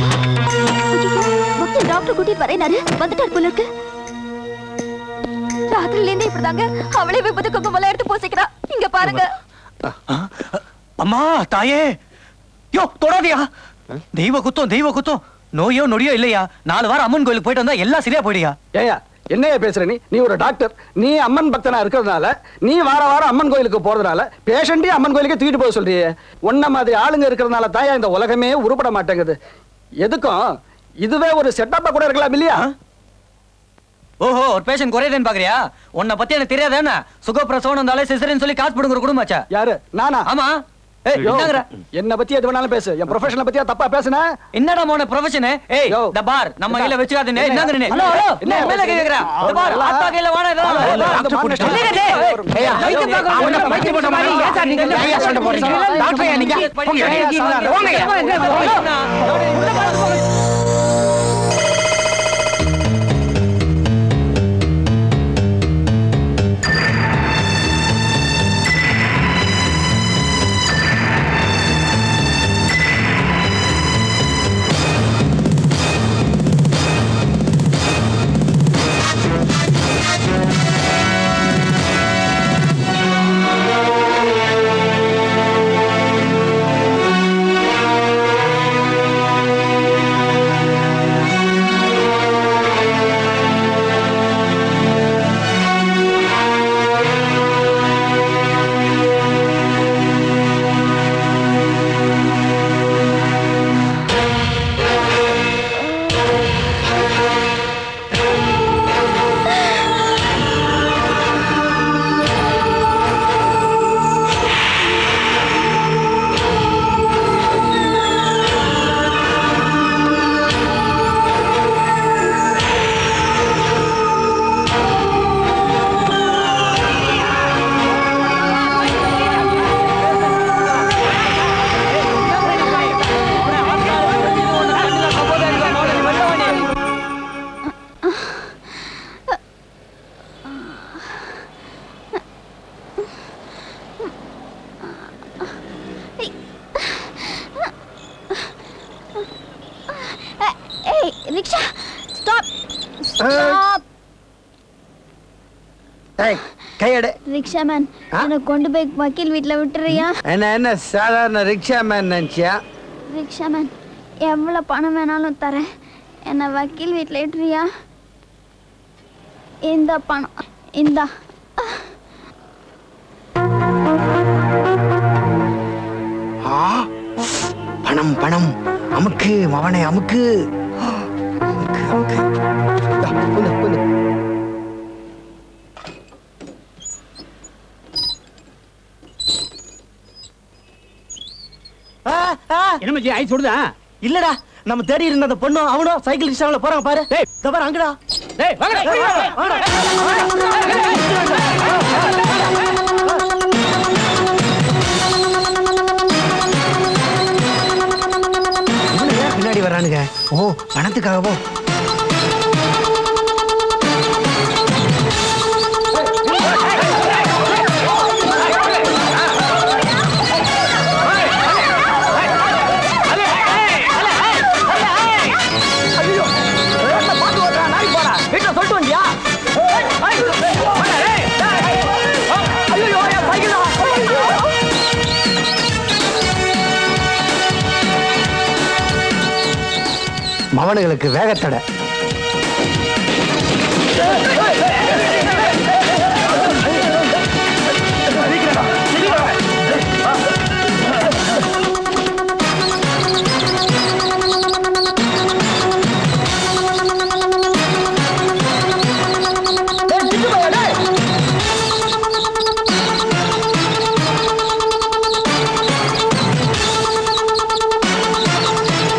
வக்கீல் டாக்டர் கூட்டிட்டு வரேனாரு வந்துட்டார் போல இருக்கு ராத்திரில இருந்து இப்படிதாங்க அவளே விபத்து குங்குமம் எடுத்து பூசிக்கிறா இங்க பாருங்க அம்மா தாயே யோ தொடாதியா தெய்வ குத்தம் தெய்வ குத்தம் நோயோ நொடியோ இல்லையா நாலு வாரம் அம்மன் கோயிலுக்கு போயிட்டு வந்தா எல்லாம் சரியா போயிடுயா ஏயா என்னையா பேசுற நீ நீ ஒரு டாக்டர் நீ அம்மன் பக்தனா இருக்கிறதுனால நீ வார வாரம் அம்மன் கோயிலுக்கு போறதுனால பேஷண்டே அம்மன் கோயிலுக்கு தூக்கிட்டு போக சொல்றியே உன்ன மாதிரி ஆளுங்க இருக்கிறதுனால தாயா இந்த உலகமே உருப்பட மாட்டேங்குது எதுக்கும் இதுவே ஒரு செட்டப்பா கூட இருக்கலாம் இல்லையா ஓஹோ ஒரு பேஷண்ட் குறையுதுன்னு பாக்குறியா உன்னை பத்தி எனக்கு தெரியாதானே சுகப்பிரசவம் வந்தாலே சிசரின்னு சொல்லி காசு போடுங்கிற குடும்பமாச்சா யாரு நானா ஆமா ஏய் யோ, என்னங்கற என்ன பத்தி எது வேணாலும் பேசு என் ப்ரொஃபஷனல் பத்தியா தப்பா பேசுன என்னடா மோன ப்ரொஃபஷன் ஏய் இந்த பார் நம்ம கையில வச்சுக்காதீங்க என்னங்கறனே ஹலோ ஹலோ என்ன மேல கை வைக்கற இந்த பார் ஆத்தா கையில வாடா இதெல்லாம் டாக்டர் போட்டு இல்லங்க டேய் ஏய் வைத்தியம் பார்க்க அவன வைத்தியம் போட்ட மாதிரி ஏன் சார் நீங்க ஏன் சண்டை போறீங்க டாக்டர் நீங்க போங்க போங்க ஏய் ரிக்ஷா ஸ்டாப் ஸ்டாப் ஏய் கையடு ரிக்ஷா மேன் என்ன கொண்டு போய் வக்கீல் வீட்ல விட்டுறியா என்ன என்ன சாதாரண ரிக்ஷா மேன் நினைச்சியா ரிக்ஷா மேன் எவ்வளவு பணம் வேணாலும் தரேன் என்ன வக்கீல் வீட்ல விட்டுறியா இந்த பணம் இந்தா ஆ பணம் பணம் அமுக்கு மவனை அமுக்கு அமுக்கு, அமுக்கு. இந்தா, கொண்டு, கொண்டு. என்ன மச்சி ஐஸ் சுடுதா இல்லடா நம்ம தேடி இருந்த அந்த பொண்ணும் அவனும் சைக்கிள் ரிக்ஷாவில் போறாங்க பாரு இந்த பாரு அங்கடா டேய் வாங்கடா இவனுங்க பின்னாடி வர்றானுங்க ஓ பணத்துக்காகவோ வீட்டுல சொல்லிட்டு வந்தியா மவனுங்களுக்கு வேகத்தடை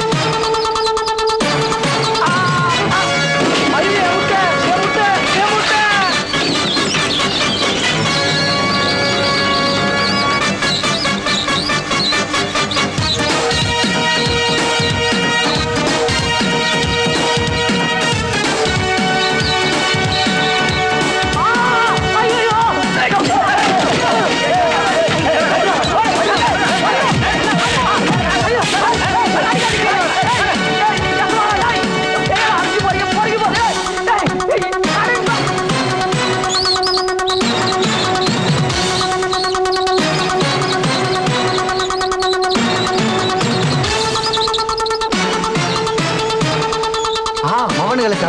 ஐயே, முட்டை, என் முட்டை, என் முட்டை.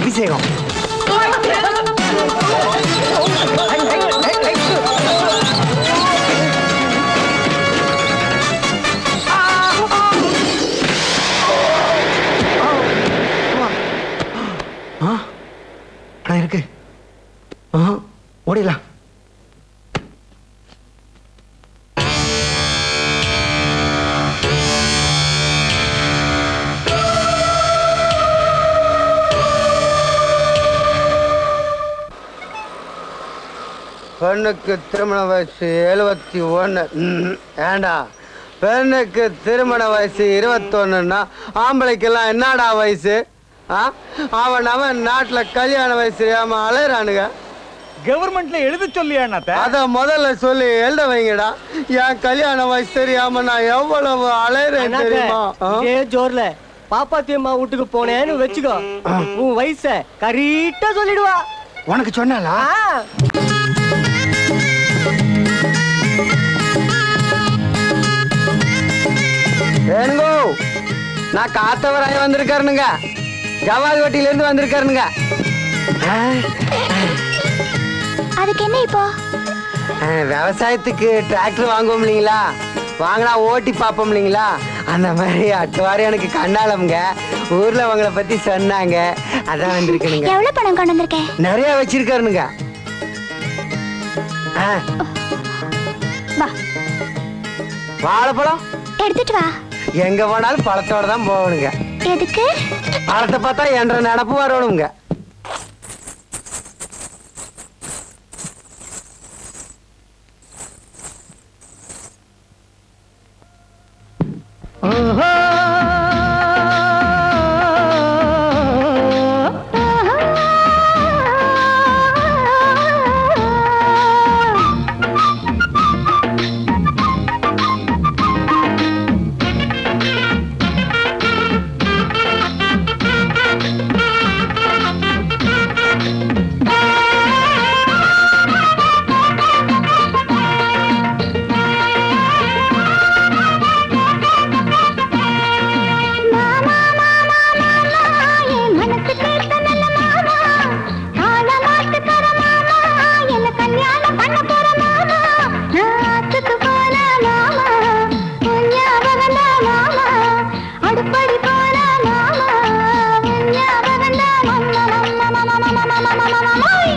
அபிஷேகம் ஆ, அண்ணா, இருக்கு ஆ, ஓடிடலாம் பெண்ணுக்கு திருமண வயசு எழுபத்தி ஒன்று ஏண்டா பெண்ணுக்கு திருமண வயசு இருபத்தொன்னுன்னா ஆம்பளைக்கெல்லாம் என்னடா வயசு ஆ அவன் அவன் நாட்டில் கல்யாண வயசு ஏமா அலையிறானுங்க கவர்மெண்ட்ல எழுத சொல்லியா அத முதல்ல சொல்லி எழுத வைங்கடா என் கல்யாண வயசு தெரியாம நான் எவ்வளவு அலையிறேன் தெரியுமா ஆ? இதே ஜோர்ல பாப்பாத்தி அம்மா வீட்டுக்கு போனேன்னு வச்சுக்கோ உன் வயச கரெக்டா சொல்லிடுவா உனக்கு சொன்னாலா வேணுங்கோ நான் காத்தவராய வந்திருக்காருனுங்க ஜவால் வட்டியில இருந்து வந்திருக்காருனுங்க அதுக்கு என்ன இப்போ ஆ, விவசாயத்துக்கு டிராக்டர் வாங்குவோம் இல்லைங்களா வாங்கினா ஓட்டி பார்ப்போம் இல்லைங்களா அந்த மாதிரி அட்டுவாரி எனக்கு கண்ணாலம்ங்க ஊர்ல அவங்கள பத்தி சொன்னாங்க அதான் வந்திருக்கணுங்க எவ்வளவு பணம் கொண்டு வந்திருக்கேன் நிறைய வச்சிருக்காருனுங்க ஆ. வா வாழைப்பழம் எடுத்துட்டு வா எங்க போனாலும் பழத்தோட தான் போகணுங்க எதுக்கு பழத்தை பார்த்தா என்ற நினப்பு வரணுங்க அடுப்படி போல மாமா உன் ஞாபகம் தான் மாமா, மாமா, மாமா, மாமா, மாமா, மாமா, மாய்.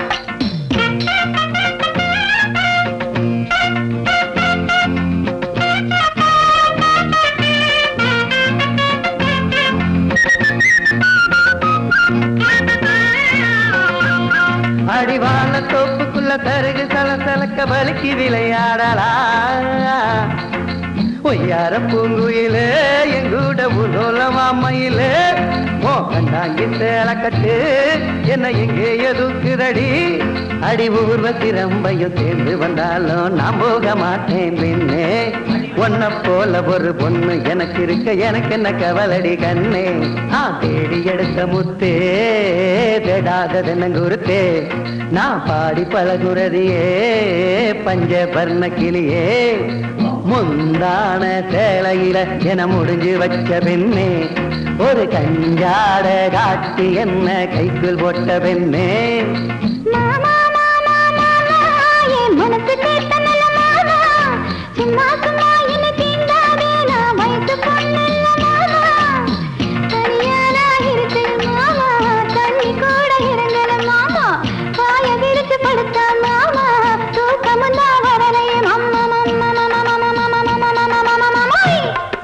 அடிவான தோப்புக்குள்ள தருகு சலசலக்க வலிக்கு விளையாடலாம் ஒய்யார பூங்குயிலே எங்கூட உலோலமாமையிலே மோகண்டாங்கி சேல கட்டு என்ன எங்கே எதுக்குதடி அடி ஊர்வசி ரம்பையும் சேர்ந்து வந்தாலும் நான் போக மாட்டேன் பின்னே உன்ன போல ஒரு பொண்ணு எனக்கு இருக்க எனக்கு என்ன கவலடி கண்ணே ஆ தேடி எடுத்த முத்தே தேடாததென்ன குருத்தே நான் பாடி பழகுறதியே பஞ்சபர்ண கிளியே முந்தான சேலையில என முடிஞ்சு வச்ச பெண்ணே ஒரு கஞ்சாட காட்டி என்ன கைக்குள் போட்ட பெண்ணே என் மனசு கேட்ட நல்ல மாமா சும்மா சும்மா என்னை தீண்டாதே நான் வயசு பொண்ணு இல்ல மாமா தனியானா இருக்கு மாமா தண்ணி கூட இறங்கல மாமா வாய விரிச்சு படுத்தா மாமா தூக்கமும் தான் வரலையே மாமா மாமா மாமா மாமா மாமா மாமா மாமா மாமா மாமாய்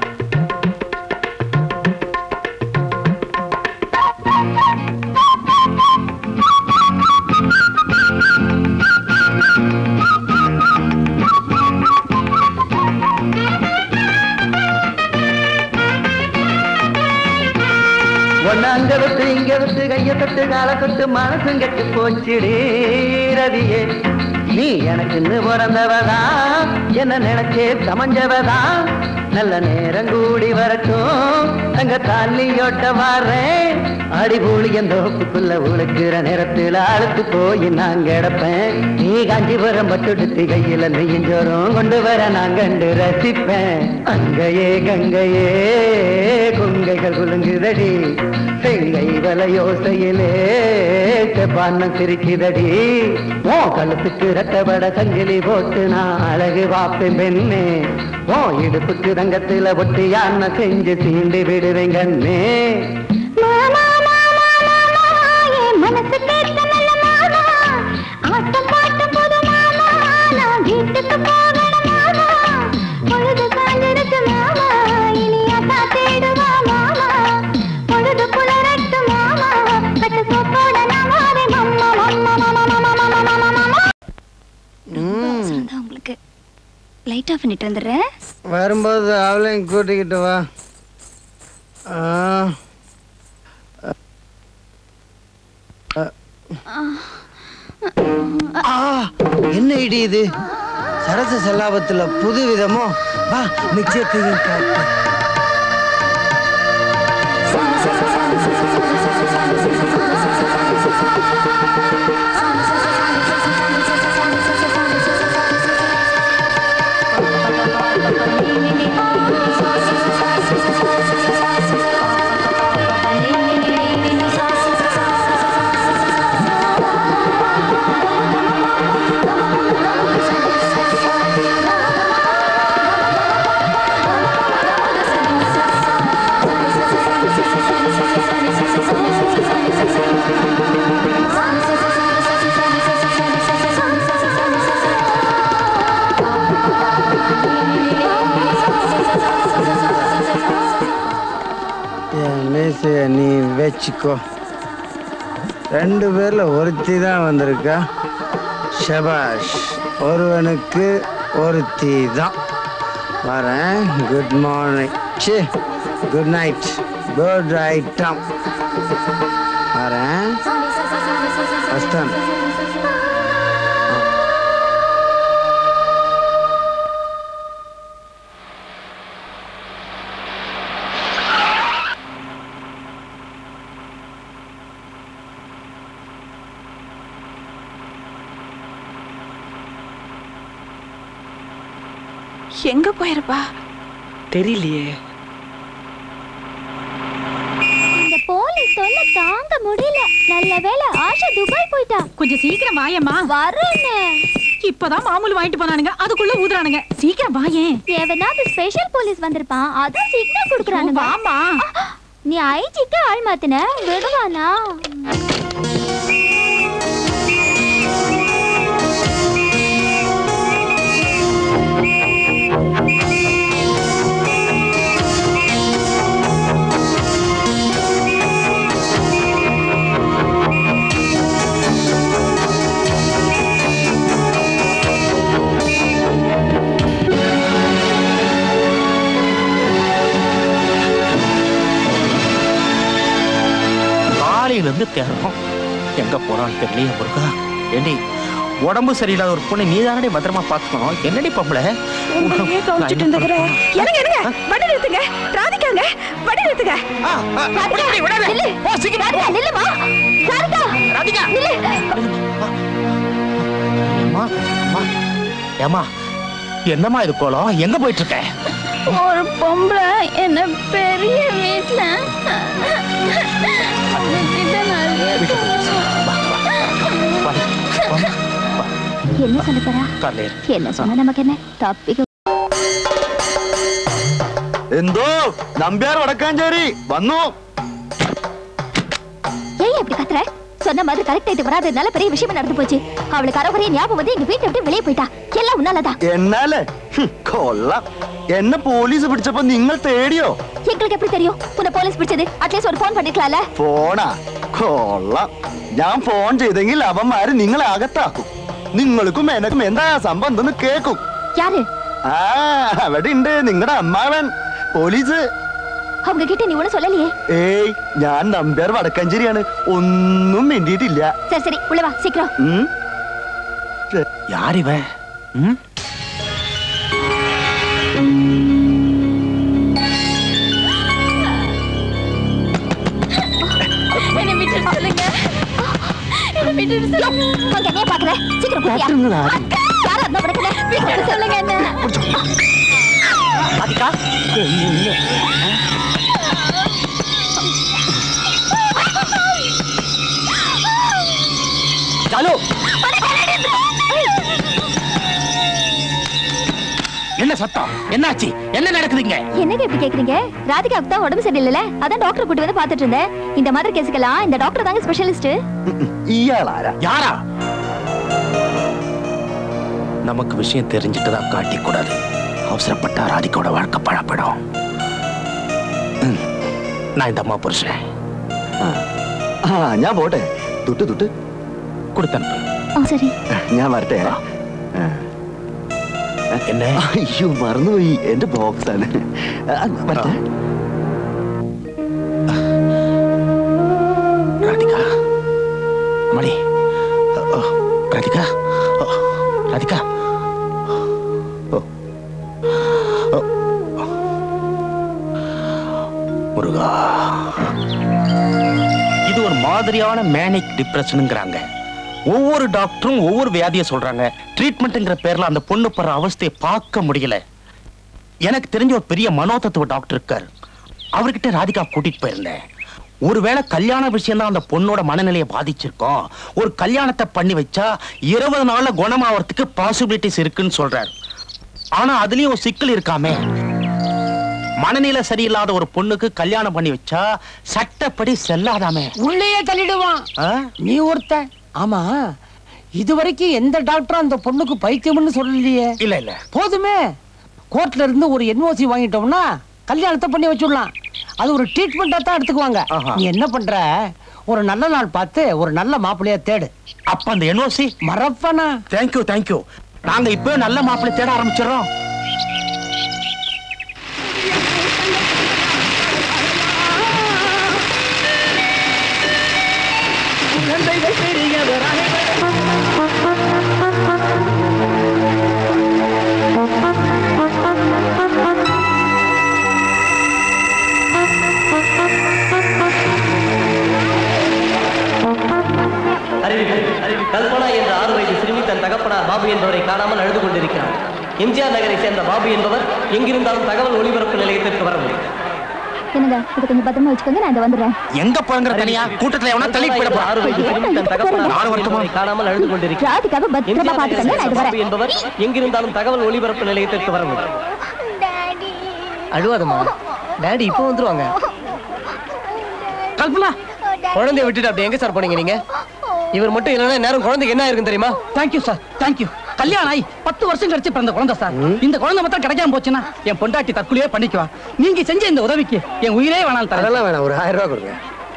ஒன்னு அங்க விட்டு இங்க விட்டு கைய தொட்டு கால தொட்டு மனசும் கெட்டு போச்சுடி ரதியே நீ எனக்குன்னு பிறந்தவதா என்ன நினைச்சே சமஞ்சவதா நல்ல நேரம் கூடி வரட்டும் தங்க தாலியோட்ட வாரேன் அடிபூலி அந்த தோப்புக்குள்ள உழுக்கிற நேரத்துல அழுத்து போய் நான் கிடப்பேன் நீ காஞ்சிபுரம் பட்டுடுத்து கையில நெய்யஞ்சோறும் கொண்டு வர நான் கண்டு ரசிப்பேன் அங்கையே கங்கையே கொங்கை கைகள் குலுங்குதடி செங்கை வலையோசையிலே செவ்வானம் சிரிக்குதடி ஓ கழுத்துக்கு ரத்தபட சங்கிலி போட்டு நான் அழகு வாப்பேன் பெண்ணே ஓ இடுப்புக்கு ரங்கத்துல ஒட்டி யானை செஞ்சு சீண்டி விடுவேன் கண்ணே மனசு கேட்க நல்ல மாமா ஆட்டம் பாட்டம் போது மாமா நான் வீட்டுக்கு போகணும் மாமா பொழுது சாஞ்சிருச்சு மாமா இனி அத்தா தேடுவா மாமா பொழுது புலரட்டு மாமா கட்டு சோப்போட நாமாவே மம்மா மம்மா மம்மா மம்மா மம்மா மம்மா மம்மா உங்களுக்கு லைட் ஆஃப் பண்ணிட்டு வந்துடுறேன் வரும்போது அவளையும் கூட்டிக்கிட்டு வா ஆ. ஆ, என்ன இடி இது சரச செல்லாபத்துல புது விதமோ வா நிச்சயத்தையும் காட்டு என் மீசைய நீ வச்சுக்கோ ரெண்டு பேர்ல ஒருத்தி தான் வந்திருக்கா ஷபாஷ் ஒருவனுக்கு ஒருத்தி தான் வரேன் குட் மார்னிங் சி குட் நைட் குட் ஐட்டம் வரேன் ஃபஸ்ட் எங்க போயிருப்பா தெரியலையே இந்த போலீஸ் தொல்லை தாங்க முடியல நல்ல வேளை ஆஷா துபாய் போயிட்டா கொஞ்சம் சீக்கிரம் வாயம்மா வரேன்னு இப்பதான் மாமூல் வாங்கிட்டு போனானுங்க அதுக்குள்ள ஊதுறானுங்க சீக்கிரம் வாயேன் எவனாவது ஸ்பெஷல் போலீஸ் வந்திருப்பான் அதான் சிக்னல் கொடுக்குறானுங்க வாமா நீ ஐஜிக்கு ஆள் மாத்தின விடுவானா காலையில இருந்து தேடுறோம் எங்க போறான்னு தெரியலையே முருகா ஏண்டி உடம்பு சரியில்லாத ஒரு பொண்ணு நீ தானடி பத்திரமா பாத்துக்கணும் என்னடி பொம்பளை உங்களையே கவனிச்சுட்டு இருந்துக்கிற என்னங்க என்னங்க வண்டி நிறுத்துங்க ராதிகாங்க வண்டி நிறுத்துங்க நில்லு. ராதிகா, நில்லுமா ராதிகா, நில்லு. அம்மா அம்மா ஏம்மா என்னம்மா இது கோலம் எங்க போயிட்டு இருக்க ஒரு பொம்பளை என்ன பெரிய வீட்டுல உங்ககிட்ட நிறைய என்ன சொல்ல போறா കാലേ என்ன சொன்னா நமக்கு என்ன தப்பிக்க എന്തോ നമ്പ്യാർ വടക്കാഞ്ചേരി വന്നു ஏன் இப்படி கத்துற சொன்ன மாதிரி கரெக்ட் ஆயிட்டு வராதனால பெரிய விஷயம் நடந்து போச்சு அவளுக்கு அறகுறைய ஞாபகம் வந்து எங்க வீட்டை விட்டு வெளியே போயிட்டா எல்லாம் உன்னாலதான் എന്നാലേ ഹും, കൊള്ളാം എന്നെ പോലീസ് പിടിച്ചപ്പോ നിങ്ങൾ തേടിയോ எங்களுக்கு எப்படி தெரியும் உன்னை போலீஸ் பிடிச்சது அட்லீஸ்ட் ஒரு போன் பண்ணிருக்கலாம்ல ഫോണാ കൊള്ളാം ഞാൻ ഫോൺ ചെയ്തെങ്കിൽ അവന്മാര് നിങ്ങളെ അകത്താക്കും നിങ്ങൾക്കും എനക്കും എന്താ സംഭവം എന്തെന്ന് കേക്കും யாரு ആ അവിടെ ഉണ്ട് നിങ്ങളുടെ അമ്മാവൻ പോലീസ് அவங்க கிட்ட நீ ஒண்ணும் சொல்லலையே ഏയ് ഞാൻ നമ്പ്യാർ വടക്കഞ്ചേരിയാണ് ഒന്നും വേണ്ടിയിട്ടില്ല சரி சரி உள்ள வா சீக்கிரம் ഉം? யார் இவன் ம்? என்ன விட்டுட்டு சொல்லுங்க என்ன விட்டுட்டு சொல்லுங்க அங்க என்ன பாக்குற சீக்கிரம் போறியா பாத்துருங்களா? யாரா இருந்தா படத்துல விட்டுட்டு சொல்லுங்க என்ன ராதிகா என்ன சத்தம் என்னாச்சு என்ன நடக்குதுங்க என்னங்க இப்படி கேக்குறீங்க ராதிகாவுக்கு தான் உடம்பு சரியில்லைல அதான் டாக்டர் கூட்டி வந்து பாத்துட்டு இருந்தேன் இந்த மாதிரி கேஸுக்கெல்லாம் இந்த டாக்டர் தாங்க ஸ்பெஷலிஸ்ட் ഇയാളാരാ யாரா நமக்கு விஷயம் தெரிஞ்சுட்டு தான் காட்டி கூடாது அவசரப்பட்டா ராதிகாவோட வாழ்க்கை பழப்படும் ம், நான் இந்த அம்மா புருஷன் ആ ഞാൻ പോട്ടെ തൊട്ട് തൊട്ട് കൊടുത്തനുപ്പ് சரி ഞാൻ വരട്ടെ എന്നെ അയ്യോ മറന്നുപോയി എന്റെ ബോക്സ് ആണ് ആ, വരട്ടെ ராதிகா மணி அ, அ, ராதிகா அ, ராதிகா ஓ. ஓ. முருகா இது ஒரு மாதிரியான மேனிக் டிப்ரெஷனுங்கிறாங்க ஒவ்வொரு டாக்டரும் ஒவ்வொரு வியாதியை சொல்றாங்க ட்ரீட்மெண்ட்ங்கிற பேர்ல அந்த பொண்ணு படுற அவஸ்தையை பார்க்க முடியல எனக்கு தெரிஞ்ச ஒரு பெரிய மனோதத்துவ டாக்டர் இருக்கார் அவர்கிட்ட ராதிகா கூட்டிட்டு போயிருந்தேன் ஒருவேளை கல்யாண விஷயம் தான் அந்த பொண்ணோட மனநிலையை பாதிச்சிருக்கோம் ஒரு கல்யாணத்தை பண்ணி வச்சா இருபது நாள்ல குணமாவறதுக்கு பாசிபிலிட்டிஸ் இருக்குன்னு சொல்றாரு ஆனா அதுலயும் ஒரு சிக்கல் இருக்காமே மனநிலை சரியில்லாத ஒரு பொண்ணுக்கு கல்யாணம் பண்ணி வச்சா சட்டப்படி செல்லாதாமே உள்ளேயே தள்ளிடுவான் ஆ? நீ ஒருத்த ஆமா இதுவரைக்கும் எந்த டாக்டரும் அந்த பொண்ணுக்கு பைத்தியம்னு சொல்லலையே இல்ல இல்ல போதுமே கோர்ட்ல இருந்து ஒரு என்ஓசி வாங்கிட்டோம்னா கல்யாணத்தை பண்ணி வச்சுடலாம் அது ஒரு ட்ரீட்மெண்டா தான் எடுத்துக்குவாங்க ஆஹா. நீ என்ன பண்ற ஒரு நல்ல நாள் பார்த்து ஒரு நல்ல மாப்பிள்ளைய தேடு அப்ப அந்த என்ஓசி மறப்பனா தேங்க்யூ தேங்க்யூ நாங்க இப்போ நல்ல மாப்பிள்ளை தேட ஆரம்பிச்சிடறோம் அறிவிப்பு கல்பனா என்ற ஆறு வயது சிறுமி தன் தகப்பனார் பாபு என்பவரை காணாமல் அழுது கொண்டிருக்கிறார் எம்ஜிஆர் நகரை சேர்ந்த பாபு என்பவர் எங்கிருந்தாலும் தகவல் ஒளிபரப்பு நிலையத்திற்கு வர முடியும் என்னங்க இதை கொஞ்சம் பத்திரமா வச்சுக்கோங்க நான் இந்த வந்துடுறேன் எங்க போறங்கிற தனியா கூட்டத்துல எவனா தள்ளிட்டு போயிட ஆறு வயது சிறுமி தன் தகப்பனார் நானும் பாபு வரட்டுமா? என்பவரை காணாமல் அழுது கொண்டிருக்கிறார் ராதிகாவை பத்திரமா எம்ஜிஆர் நகரை பாத்துக்கங்க நான் சேர்ந்த இது பாபு வரேன் என்பவர் எங்கிருந்தாலும் தகவல் ஒளிபரப்பு நிலையத்திற்கு வர முடியும் அழுவாதம்மா டாடி இப்போ வந்துருவாங்க கல்பனா குழந்தைய விட்டுட்டு அப்படி எங்க சார் போனீங்க நீங்க இவர் மட்டும் இல்லைன்னா நேரம் குழந்தைக்கு என்ன இருக்குன்னு தெரியுமா தேங்க்யூ சார் தேங்க்யூ கல்யாணம் ஆகி பத்து வருஷம் கழிச்சு பிறந்த குழந்தை சார் இந்த குழந்தை மட்டும் கிடைக்காம போச்சுன்னா என் பொண்டாட்டி தற்கொலையே பண்ணிக்குவா நீங்க செஞ்ச இந்த உதவிக்கு என் உயிரே வேணாம் தரேன் அதெல்லாம் வேணாம் ஒரு ஆயிரம் ரூபாய் கொடுங்க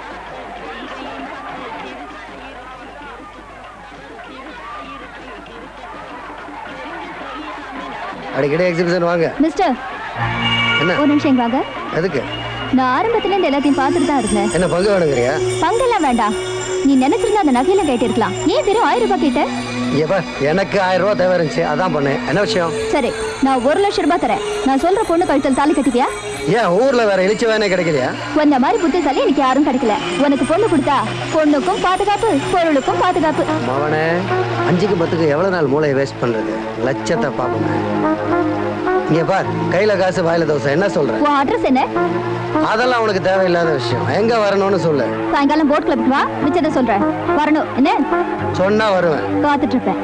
அடிக்கடி எக்ஸிபிஷன் வாங்க மிஸ்டர் என்ன ஒரு நிமிஷம் இங்க வாங்க எதுக்கு நான் ஆரம்பத்துல இருந்து எல்லாத்தையும் பார்த்துட்டு தான் இருந்தேன் என்ன பங்கு வேணுங்கிறியா பங்கெல்லாம் வேண்டாம் நீ நினைச்சிருந்தா அந்த நகையில கேட்டிருக்கலாம் ஏன் வெறும் ஆயிரம் ரூபாய் கேட்ட ஏப்பா எனக்கு ஆயிரம் ரூபாய் தேவை இருந்துச்சு அதான் பண்ணேன் என்ன விஷயம் சரி நான் ஒரு லட்சம் ரூபாய் தரேன் நான் சொல்ற பொண்ணு கழுத்தில் தாலி கட்டிக்கியா ஏன் ஊர்ல வேற இழிச்ச வேணே கிடைக்கலையா உன்ன மாதிரி புத்திசாலி எனக்கு யாரும் கிடைக்கல உனக்கு பொண்ணு கொடுத்தா பொண்ணுக்கும் பாதுகாப்பு பொருளுக்கும் பாதுகாப்பு மவனே அஞ்சுக்கு பத்துக்கு எவ்வளவு நாள் மூளையை வேஸ்ட் பண்றது லட்சத்தை பாப்போமே இங்க பார் கையில காசு வாயில தோசை என்ன சொல்ற உன் அட்ரஸ் என்ன அதெல்லாம் உனக்கு தேவையில்லாத விஷயம் எங்க வரணும்னு சொல்லு சாயங்காலம் போட் கிளப்புக்கு வா மிச்சத்தை சொல்றேன் வரணும் என்ன சொன்னா வருவேன் காத்துட்டு இருப்பேன்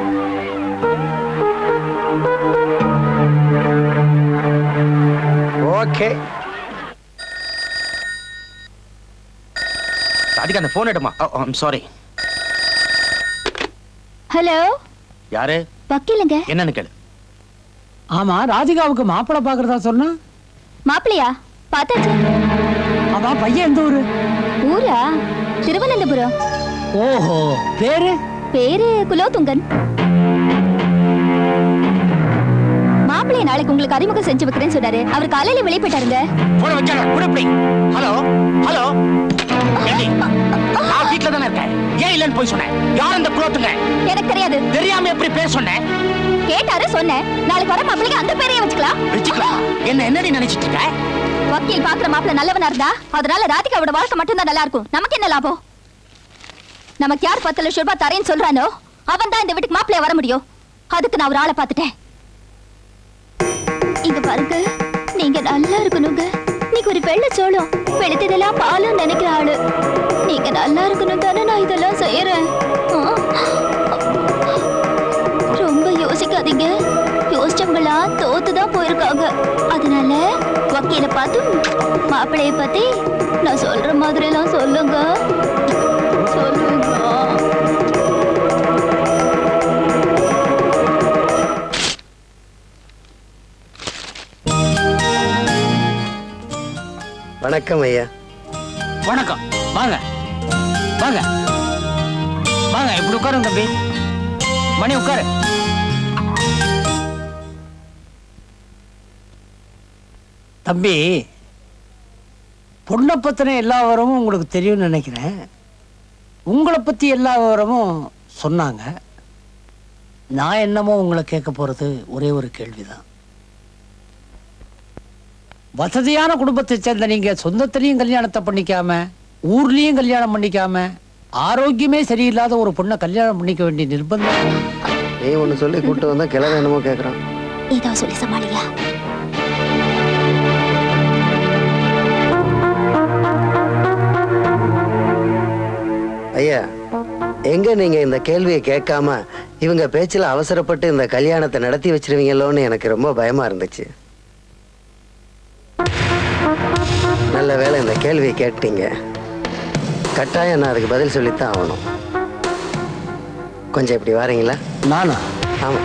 ஓகே ராதிகா அந்த போன் எடுமா சாரி ஹலோ யாரு வக்கீலுங்க என்னன்னு கேளு ஆமா ராதிகாவுக்கு மாப்பிள்ளை பாக்குறதா சொன்னா மாப்பிளையா பார்த்தாச்சு அவன் பையன் எந்த ஊரு ஊரா திருவனந்தபுரம் ஓஹோ பேரு பேரு குலோதுங்கன் மாப்பிள்ளைய நாளைக்கு உங்களுக்கு அறிமுகம் செஞ்சு வைக்கிறேன்னு சொன்னாரு அவர் காலையில வெளியே போயிட்டாருங்க போன வச்சாங்க கூட இப்படி ஹலோ ஹலோ ஏண்டி? நான் வீட்ல தானே இருக்கேன் ஏன் இல்லைன்னு போய் சொன்னேன் யார் இந்த குலோத்துங்க எனக்கு தெரியாது தெரியாம எப்படி பேர் சொன்னேன் கேட்டாரு சொன்னேன் நாளைக்கு வர மாப்பிள்ளைக்கு அந்த பேரையே வச்சுக்கலாம் வச்சுக்கலாம் என்ன என்னடி நினைச்சிட்டு இருக்க வக்கீல் பாக்குற மாப்பிள்ள நல்லவனா இருந்தா அதனால ராதிகாவோட வாழ்க்கை மட்டும்தான் நல்லா இருக்கும் நமக்கு என்ன லாபம் நமக்கு யார் பத்து லட்சம் ரூபாய் தரேன்னு சொல்றானோ அவன் தான் இந்த வீட்டுக்கு மாப்பிள்ளைய வர முடியும் அதுக்கு நான் ஒரு ஆளை பார்த்துட்டேன் இங்க பாருங்க நீங்க நல்லா இருக்கணுங்க நீங்க ஒரு வெள்ள சோளம் வெளுத்ததெல்லாம் பாலும் நினைக்கிற ஆளு நீங்க நல்லா இருக்கணும் தானே நான் இதெல்லாம் செய்யறேன் ஆ. ரொம்ப யோசிக்காதீங்க யோசிச்சவங்கள எல்லாம் தோத்துதான் போயிருக்காங்க அதனால வக்கீல பார்த்து மாப்பிள்ளைய பத்தி நான் சொல்ற மாதிரி எல்லாம் சொல்லுங்க சொல்லுங்க வணக்கம் ஐயா வணக்கம் வாங்க வாங்க வாங்க இப்படி உட்காருங்க தம்பி மணி உட்காரு தம்பி பொண்ணை பத்தின எல்லா விவரமும் உங்களுக்கு தெரியும்னு நினைக்கிறேன் உங்களை பத்தி எல்லா விவரமும் சொன்னாங்க நான் என்னமோ உங்களை கேட்க போறது ஒரே ஒரு கேள்விதான் வசதியான குடும்பத்தை சேர்ந்த நீங்க சொந்தத்திலையும் கல்யாணத்தை பண்ணிக்காம ஊர்லயும் கல்யாணம் பண்ணிக்காம ஆரோக்கியமே சரியில்லாத ஒரு பொண்ணை கல்யாணம் பண்ணிக்க வேண்டிய நிர்பந்தம் நீ ஒண்ணு சொல்லி கூட்டு வந்தா கிழமை என்னமோ கேக்குறான் ஏதோ சொல்லி சமாளியா ஐயா எங்க நீங்க இந்த கேள்வியை கேட்காம இவங்க பேச்சுல அவசரப்பட்டு இந்த கல்யாணத்தை நடத்தி வச்சிருவீங்களோன்னு எனக்கு ரொம்ப பயமா இருந்துச்சு நல்ல வேளை இந்த கேள்வியை கேட்டீங்க கட்டாயம் நான் அதுக்கு பதில் சொல்லித்தான் ஆகணும் கொஞ்சம் இப்படி வாரீங்களா நானா ஆமா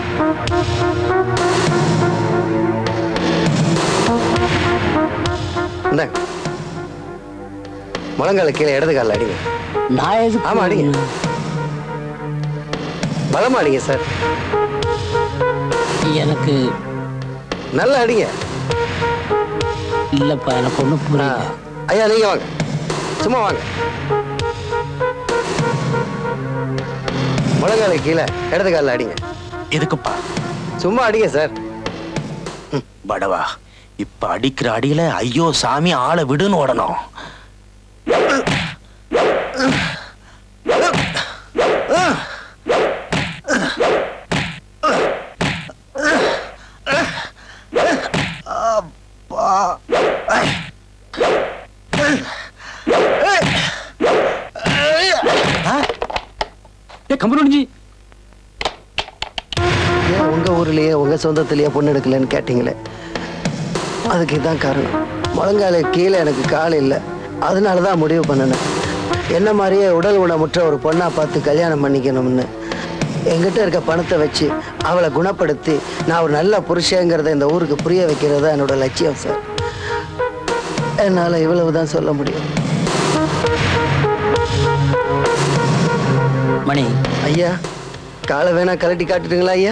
இந்தாங்க முழங்கால கீழே இடது காலில் அடிங்க நான் எதுக்கு ஆமா அடிங்க பலமா அடிங்க சார் எனக்கு நல்லா அடிங்க இல்லப்பா எனக்கு ஒன்றும் புரியல ஐயா நீங்க வாங்க சும்மா வாங்க முழங்கால கீழே இடது காலில் அடிங்க எதுக்குப்பா சும்மா அடிங்க சார் படவா இப்ப அடிக்கிற அடியில ஐயோ சாமி ஆளை விடுன்னு ஓடணும் கம்பெனி ஏன் உங்க ஊர்லயே உங்க சொந்தத்திலேயே பொண்ணு எடுக்கலன்னு கேட்டீங்களே அதுக்கு இதான் காரணம் முழங்கால கீழே எனக்கு கால் இல்லை அதனால தான் முடிவு பண்ணினேன் என்ன மாதிரியே உடல் ஊனமுற்ற ஒரு பொண்ணா பார்த்து கல்யாணம் பண்ணிக்கணும்னு என்கிட்ட இருக்க பணத்தை வச்சு அவளை குணப்படுத்தி நான் ஒரு நல்ல புருஷங்கிறத இந்த ஊருக்கு புரிய வைக்கிறது தான் என்னோட லட்சியம் சார் என்னால் இவ்வளவு தான் சொல்ல முடியும் மணி ஐயா காலை வேணா கலட்டி காட்டுட்டுங்களா ஐயா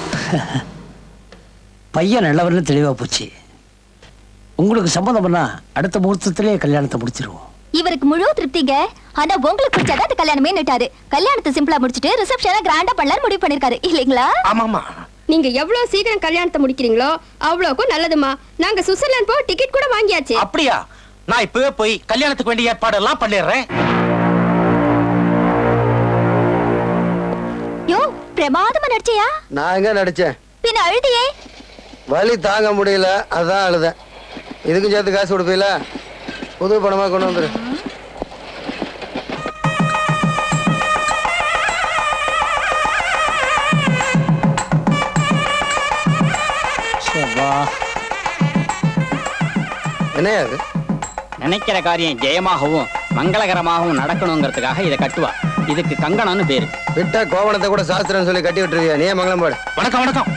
பையன் நல்லவர்னு தெளிவா போச்சு உங்களுக்கு சம்மதம் பண்ணா அடுத்த முகூர்த்தத்திலே கல்யாணத்தை முடிச்சிருவோம் இவருக்கு முழு திருப்திங்க ஆனா உங்களுக்கு பிடிச்சாதான் அந்த கல்யாணமே நிட்டாரு கல்யாணத்தை சிம்பிளா முடிச்சிட்டு ரிசப்ஷனை கிராண்டா பண்ணலாம்னு முடிவு பண்ணிருக்காரு இல்லைங்களா ஆமாமா நீங்க எவ்வளவு சீக்கிரம் கல்யாணத்தை முடிக்கிறீங்களோ அவ்வளவுக்கும் நல்லதுமா நாங்க சுவிட்சர்லாந்து போக டிக்கெட் கூட வாங்கியாச்சு அப்படியா நான் இப்பவே போய் கல்யாணத்துக்கு வேண்டிய ஏற்பாடு எல்லாம் பண்ணிடுறேன் யோ பிரமாதமா நடிச்சியா நான் எங்க நடிச்சேன் பின்ன அழுதியே வலி தாங்க முடியல அதான் அழுதேன் இதுக்கும் சேர்த்து காசு கொடுப்பீல புது பணமா கொண்டு வந்துரு என்னையா அது நினைக்கிற காரியம் ஜெயமாகவும் மங்களகரமாகவும் நடக்கணுங்கிறதுக்காக இதை கட்டுவா இதுக்கு கங்கணம்னு பேரு விட்டா கோவணத்தை கூட சாஸ்திரம் சொல்லி கட்டி விட்டுருவியா நீ ஏன் மங்களம் பாடு வணக்கம் வணக்கம்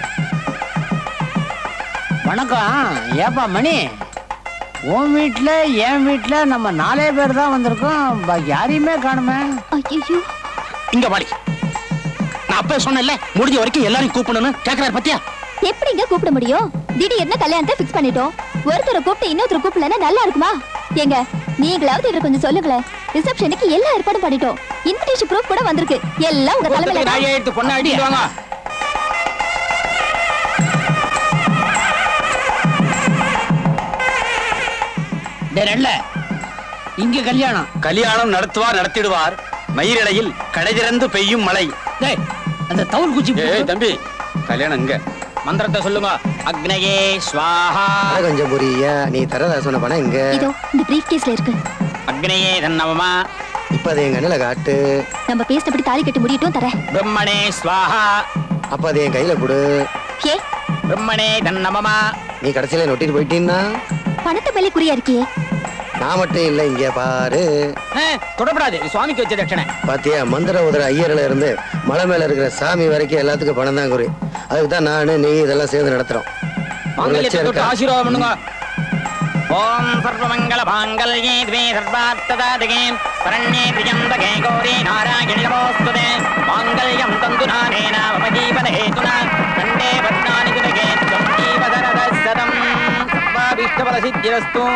வணக்கம் ஏப்பா மணி உன் வீட்டில் என் வீட்டில் நம்ம நாலே பேர் தான் வந்திருக்கோம் பாக்கி யாரையுமே காணுமே ஐயோ இங்க வாடி நான் அப்பவே சொன்னேன்ல முடிஞ்ச வரைக்கும் எல்லாரையும் கூப்பிடணும்னு கேக்குறாரு பத்தியா எப்படிங்க கூப்பிட முடியும் திடீர்னு கல்யாணத்தை ஃபிக்ஸ் பண்ணிட்டோம் ஒருத்தரை கூப்பிட்டு இன்னொருத்தர் கூப்பிடலன்னா நல்லா இருக்குமா ஏங்க நீங்களாவது இவரை கொஞ்சம் சொல்லுங்களேன் ரிசப்ஷனுக்கு எல்லா ஏற்பாடும் பண்ணிட்டோம் இன்விடேஷன் ப்ரூஃப் கூட வந்திருக்கு எல்லாம் உங்க தலைமையில தான். நாயை எடுத்து பொண்ணை அடிட்டு வாங்க டேய் ரெல்ல இங்க கல்யாணம் கல்யாணம் நடத்துவார் நடத்திடுவார் மயிரிழையில் கடை திறந்து பெய்யும் மழை டேய் அந்த தவுல் குச்சி ஏய் தம்பி கல்யாணம் இங்க மந்திரத்தை சொல்லுங்க அக்னயே ஸ்வாஹா அட கொஞ்சம் புரியா நீ தரதா சொன்ன பணம் இங்க இதோ இந்த பிரீஃப் கேஸ்ல இருக்கு அக்னயே தன்னவமா இப்ப அது என் கண்ணில காட்டு நம்ம பேசினபடி தாலி கட்டி முடியட்டும் தரேன் பிரம்மணே ஸ்வாஹா அப்ப அது என் கையில கொடு ஏ பிரம்மணே தன்னமமா நீ கடைசியில நொட்டிட்டு போயிட்டீன்னா பணத்தை பள்ளி குறியா இருக்கியே நான் மட்டும் இல்ல இங்க பாரு தொடப்படாது இது சுவாமிக்கு வச்ச தட்சணை பாத்தியா மந்திர உதர ஐயர்ல இருந்து மலை மேல இருக்கிற சாமி வரைக்கும் எல்லாத்துக்கும் பணம் தான் குறி அதுக்கு தான் நானு நீ இதெல்லாம் சேர்ந்து நடத்துறோம் ஒரு மாங்கல்யத்தை லட்சம் தொட்டு இருக்கா? ஆசீர்வாதம் பண்ணுங்க ஓம் சர்வமங்கள மாங்கல்யே द्वे सर्वार्थदादिके शरण्ये त्र्यम्बके गौरी नारायणि नमोऽस्तुते माङ्गल्यं तन्तुनानेन मम जीवनहेतुना कण्ठे भद्राणि कुलके त्वं जीवधरदः सदम् सर्वाभीष्टफलसिद्धिरस्तु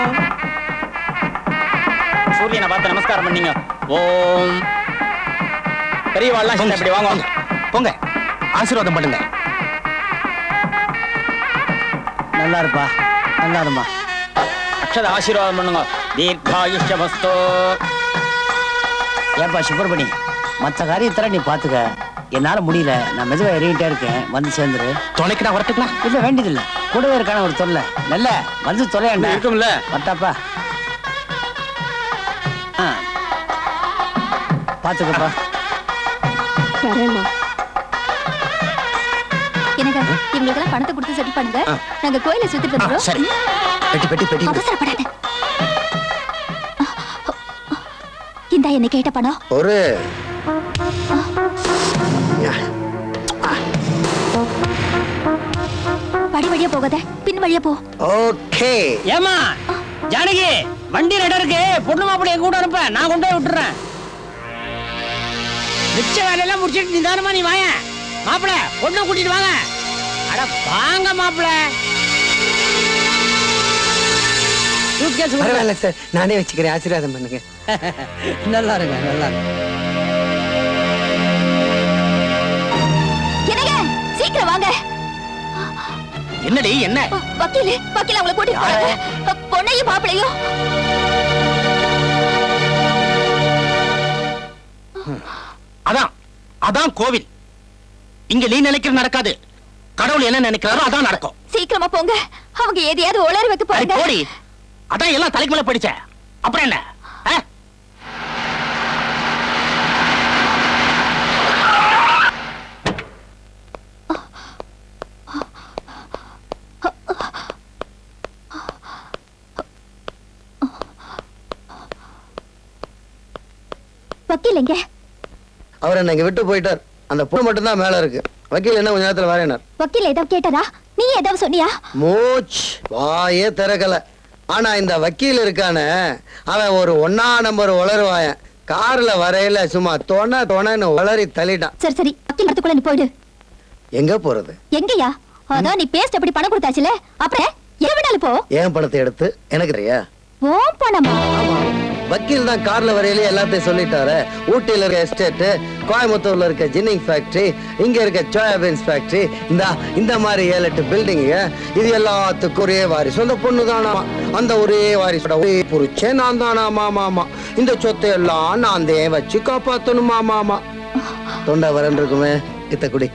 சூரியனை பார்த்து நமஸ்காரம் பண்ணீங்க ஓம் பெரியவாள்லாம் சேர்ந்து இப்படி வாங்க வாங்க போங்க ஆசீர்வாதம் பண்ணுங்க நல்லா இருப்பா நல்லா இருமா அக்ஷத ஆசீர்வாதம் பண்ணுங்க தீர்காயுஷ்யமஸ்தோ ஏப்பா சுப்பிரமணி மற்ற காரியத்தெல்லாம் நீ பாத்துக்க என்னால முடியல நான் மெதுவா இறங்கிட்டே இருக்கேன் வந்து சேர்ந்துரு துணைக்கு நான் வரட்டுங்களா இல்ல வேண்டியதில்ல கூடவே இருக்கான ஒரு தொல்லை நல்ல வந்து தொலையாண்டா இருக்கும்ல வட்டாப்பா ஆ பாத்துக்கப்பா வரேம்மா எனக்கு இவங்களுக்கெல்லாம் பணத்தை கொடுத்து செட்டில் பண்ணுங்க நாங்க கோயிலை சுத்திட்டு வந்துடுறோம் சரி பெட்டி பெட்டி பெட்டி அவசரப்படாத இந்தா என்ன கேட்ட பணம் ஒரு படி வழியா போகாத பின் வழியா போ ஓகே ஏமா ஜானகி வண்டி ரெடம் இருக்கு பொண்ணு மாப்பிள்ளை எங்க கூட அனுப்ப நான் கொண்டு போய் விட்டுறேன் மிச்ச வேலையெல்லாம் முடிச்சிட்டு நிதானமா நீ வாங்க மாப்பிள்ளை பொண்ணை கூட்டிட்டு வாங்க அட வாங்க மாப்பிள்ளை suitcase கொடுங்க. பரவாயில்ல சார் நானே வச்சுக்கிறேன் ஆசீர்வாதம் பண்ணுங்க நல்லா இருங்க நல்லா இருங்க என்னங்க சீக்கிரம் வாங்க என்னடி என்ன வக்கீல் வக்கீல் அவங்கள கூட்டிட்டு போறாங்க பொண்ணையும் மாப்பிளையும் அதான் அதான் கோவில் இங்க நீ நினைக்கிறது நடக்காது கடவுள் என்ன நினைக்கிறாரோ அதான் நடக்கும் சீக்கிரமா போங்க அவங்க எதையாவது உளற வைக்க அடி போறாங்க போடி அதான் எல்லாம் தலைக்கு மேல படிச்ச அப்புறம் என்ன ஆ? வக்கீல் எங்க அவர் என்ன இங்க விட்டு போயிட்டார் அந்த பொண்ணு மட்டும் தான் மேல இருக்கு வக்கீல் என்ன கொஞ்ச நேரத்துல வரேனார் வக்கீல் ஏதாவது கேட்டாரா நீ ஏதாவது சொன்னியா மூச் வாயே திறக்கல ஆனா இந்த வக்கீல் இருக்கானே அவன் ஒரு ஒன்னா நம்பர் உளருவாயன் கார்ல வரையில சும்மா தொண தொணன்னு உளறி தள்ளிட்டான் சரி சரி வக்கீல் இடத்துக்குள்ள நீ போயிடு எங்க போறது எங்கயா அதான் நீ பேஸ்ட் அப்படி பணம் கொடுத்தாச்சுல அப்புறம் எது வேணாலும் போ ஏன் பணத்தை எடுத்து எனக்கு தெரியா ஓ பணமா வக்கீல் தான் கார்ல வரையிலே எல்லாத்தையும் சொல்லிட்டாரு ஊட்டியில இருக்க எஸ்டேட் கோயம்புத்தூர்ல இருக்க ஜின்னிங் ஃபேக்டரி இங்க இருக்க சோயாபீன்ஸ் ஃபேக்டரி இந்த இந்த மாதிரி ஏழு எட்டு பில்டிங்க இது எல்லாத்துக்கும் ஒரே வாரிசு அந்த பொண்ணு தானாமா அந்த ஒரே வாரிசோட ஒரே புரிச்சே நான் தானா மாமா இந்த சொத்தை எல்லாம் நான் தே வச்சு காப்பாத்தணுமா மாமா தொண்டை வரன் இருக்குமே இத்த குடி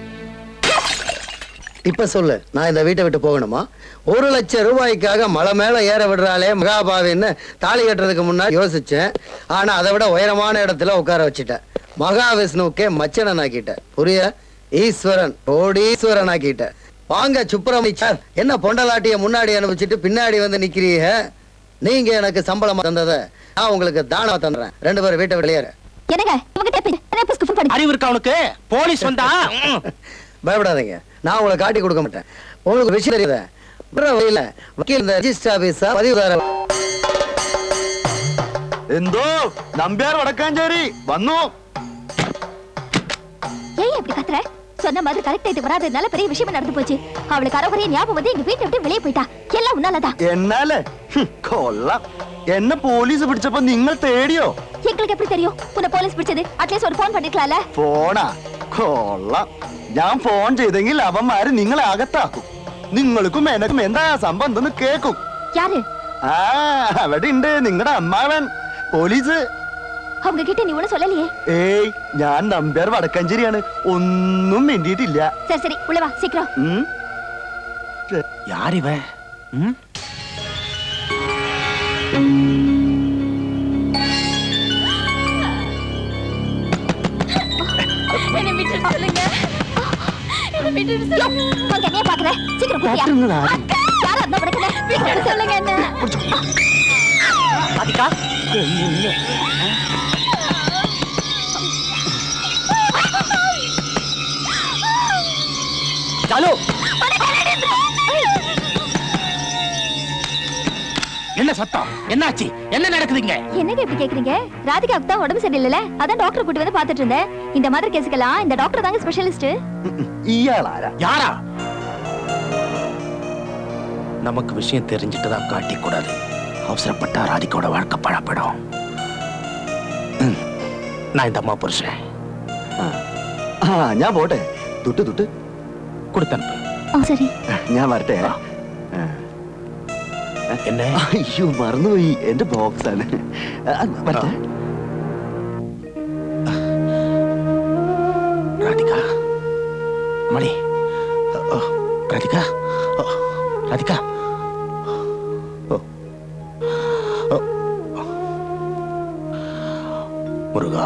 இப்ப சொல்லு நான் இந்த வீட்டை விட்டு போகணுமா ஒரு லட்சம் ரூபாய்க்காக மலை மேல ஏற விடுறாளே மகாபாவின்னு தாலி கட்டுறதுக்கு முன்னாடி யோசிச்சேன் ஆனா அதை விட உயரமான இடத்துல உட்கார வச்சுட்டேன் மகாவிஷ்ணுவுக்கே மச்சனன் ஆக்கிட்டேன் புரிய ஈஸ்வரன் கோடீஸ்வரன் ஆக்கிட்டேன் வாங்க சுப்பிரமணி சார் என்ன பொண்டலாட்டிய முன்னாடி அனுப்பிச்சிட்டு பின்னாடி வந்து நிக்கிறீங்க நீங்க எனக்கு சம்பளமா தந்தத நான் உங்களுக்கு தானமா தந்துறேன் ரெண்டு பேரும் வீட்டை வெளியேற என்னங்க இவங்க ஃபோன் பண்ணி அறிவு இருக்கா உனக்கு போலீஸ் வந்தா ம். பயப்படாதீங்க நான் உங்களை காட்டி கொடுக்க மாட்டேன் உங்களுக்கு விஷயம் தெரியுதா வர வழியில வக்கீல் இந்த ரெஜிஸ்டர் ஆபீஸா பதிவுதார എന്തോ നമ്പ്യാർ വടക്കാഞ്ചേരി വന്നു ஏன் இப்படி கத்துற சொன்ன மாதிரி கரெக்ட் ஆயிட்டு வராததுனால பெரிய விஷயம் நடந்து போச்சு அவளுக்கு அறகுறைய ஞாபகம் வந்து எங்க வீட்டை விட்டு வெளியே போயிட்டா எல்லாம் உன்னாலதான் എന്നാലേ ഹും, കൊള്ളാം എന്നെ പോലീസ് പിടിച്ചപ്പോ നിങ്ങൾ തേടിയോ எங்களுக்கு எப்படி தெரியும் உன்னை போலீஸ் பிடிச்சது அட்லீஸ்ட் ஒரு ஃபோன் பண்ணிக்கலாம்ல ഫോണാ കൊള്ളാം ഞാൻ ഫോൺ ചെയ്തെങ്കിൽ അവന്മാര് നിങ്ങളെ അകത്താക്കും നിങ്ങൾക്കും എനക്കും എന്താ സംബന്ധം എന്ന് കേക്കും யாரு ആ അവിടെ ഉണ്ട് നിങ്ങളുടെ അമ്മാവൻ പോലീസ് அவங்க கிட்ட நீ ஒண்ணும் சொல்லலையே ഏയ് ഞാൻ നമ്പ്യാർ വടക്കഞ്ചേരിയാണ് ഒന്നും മിണ്ടിയിട്ടില്ല சரி சரி உள்ள வா சீக்கிரம் ഉം. யார் இவன் ம்? என்னை விட்டு சொல்லுங்க என்னை விட்டு அங்க என்னைய பாக்குற சீக்கிரம் குத்தியா டாக்டருங்களா? அக்கா, யாரா இருந்தா படுக்கல சொல்லுங்க என்ன ராதிகா சாலு என்ன சத்தம் என்னாச்சு என்ன நடக்குதுங்க என்னங்க இப்படி கேக்குறீங்க ராதிகாவுக்கு தான் உடம்பு சரியில்லைல அதான் டாக்டர் கூட்டி வந்து பாத்துட்டு இருந்தேன் இந்த மாதிரி கேஸுக்கெல்லாம் இந்த டாக்டர் தாங்க ஸ்பெஷலிஸ்ட் இயாளாரா யாரா நமக்கு விஷயம் தெரிஞ்சுட்டு தான் காட்டி கூடாது அவசரப்பட்டா ராதிகோட வாழ்க்கை பழப்படும் ம். நான் இந்த அம்மா புருஷன் ആ ഞാൻ പോട്ടെ തൊട്ട് തൊട്ട് കൊടുത്തനുപ്പ് சரி ഞാൻ വരട്ടെ എന്നെ അയ്യോ മറന്നുപോയി എന്റെ ബോക്സ് ആണ് ആ, വരട്ടെ ராதிகா மணி ஓ, ராதிகா ஓ, ராதிகா ஓ. ஓ. முருகா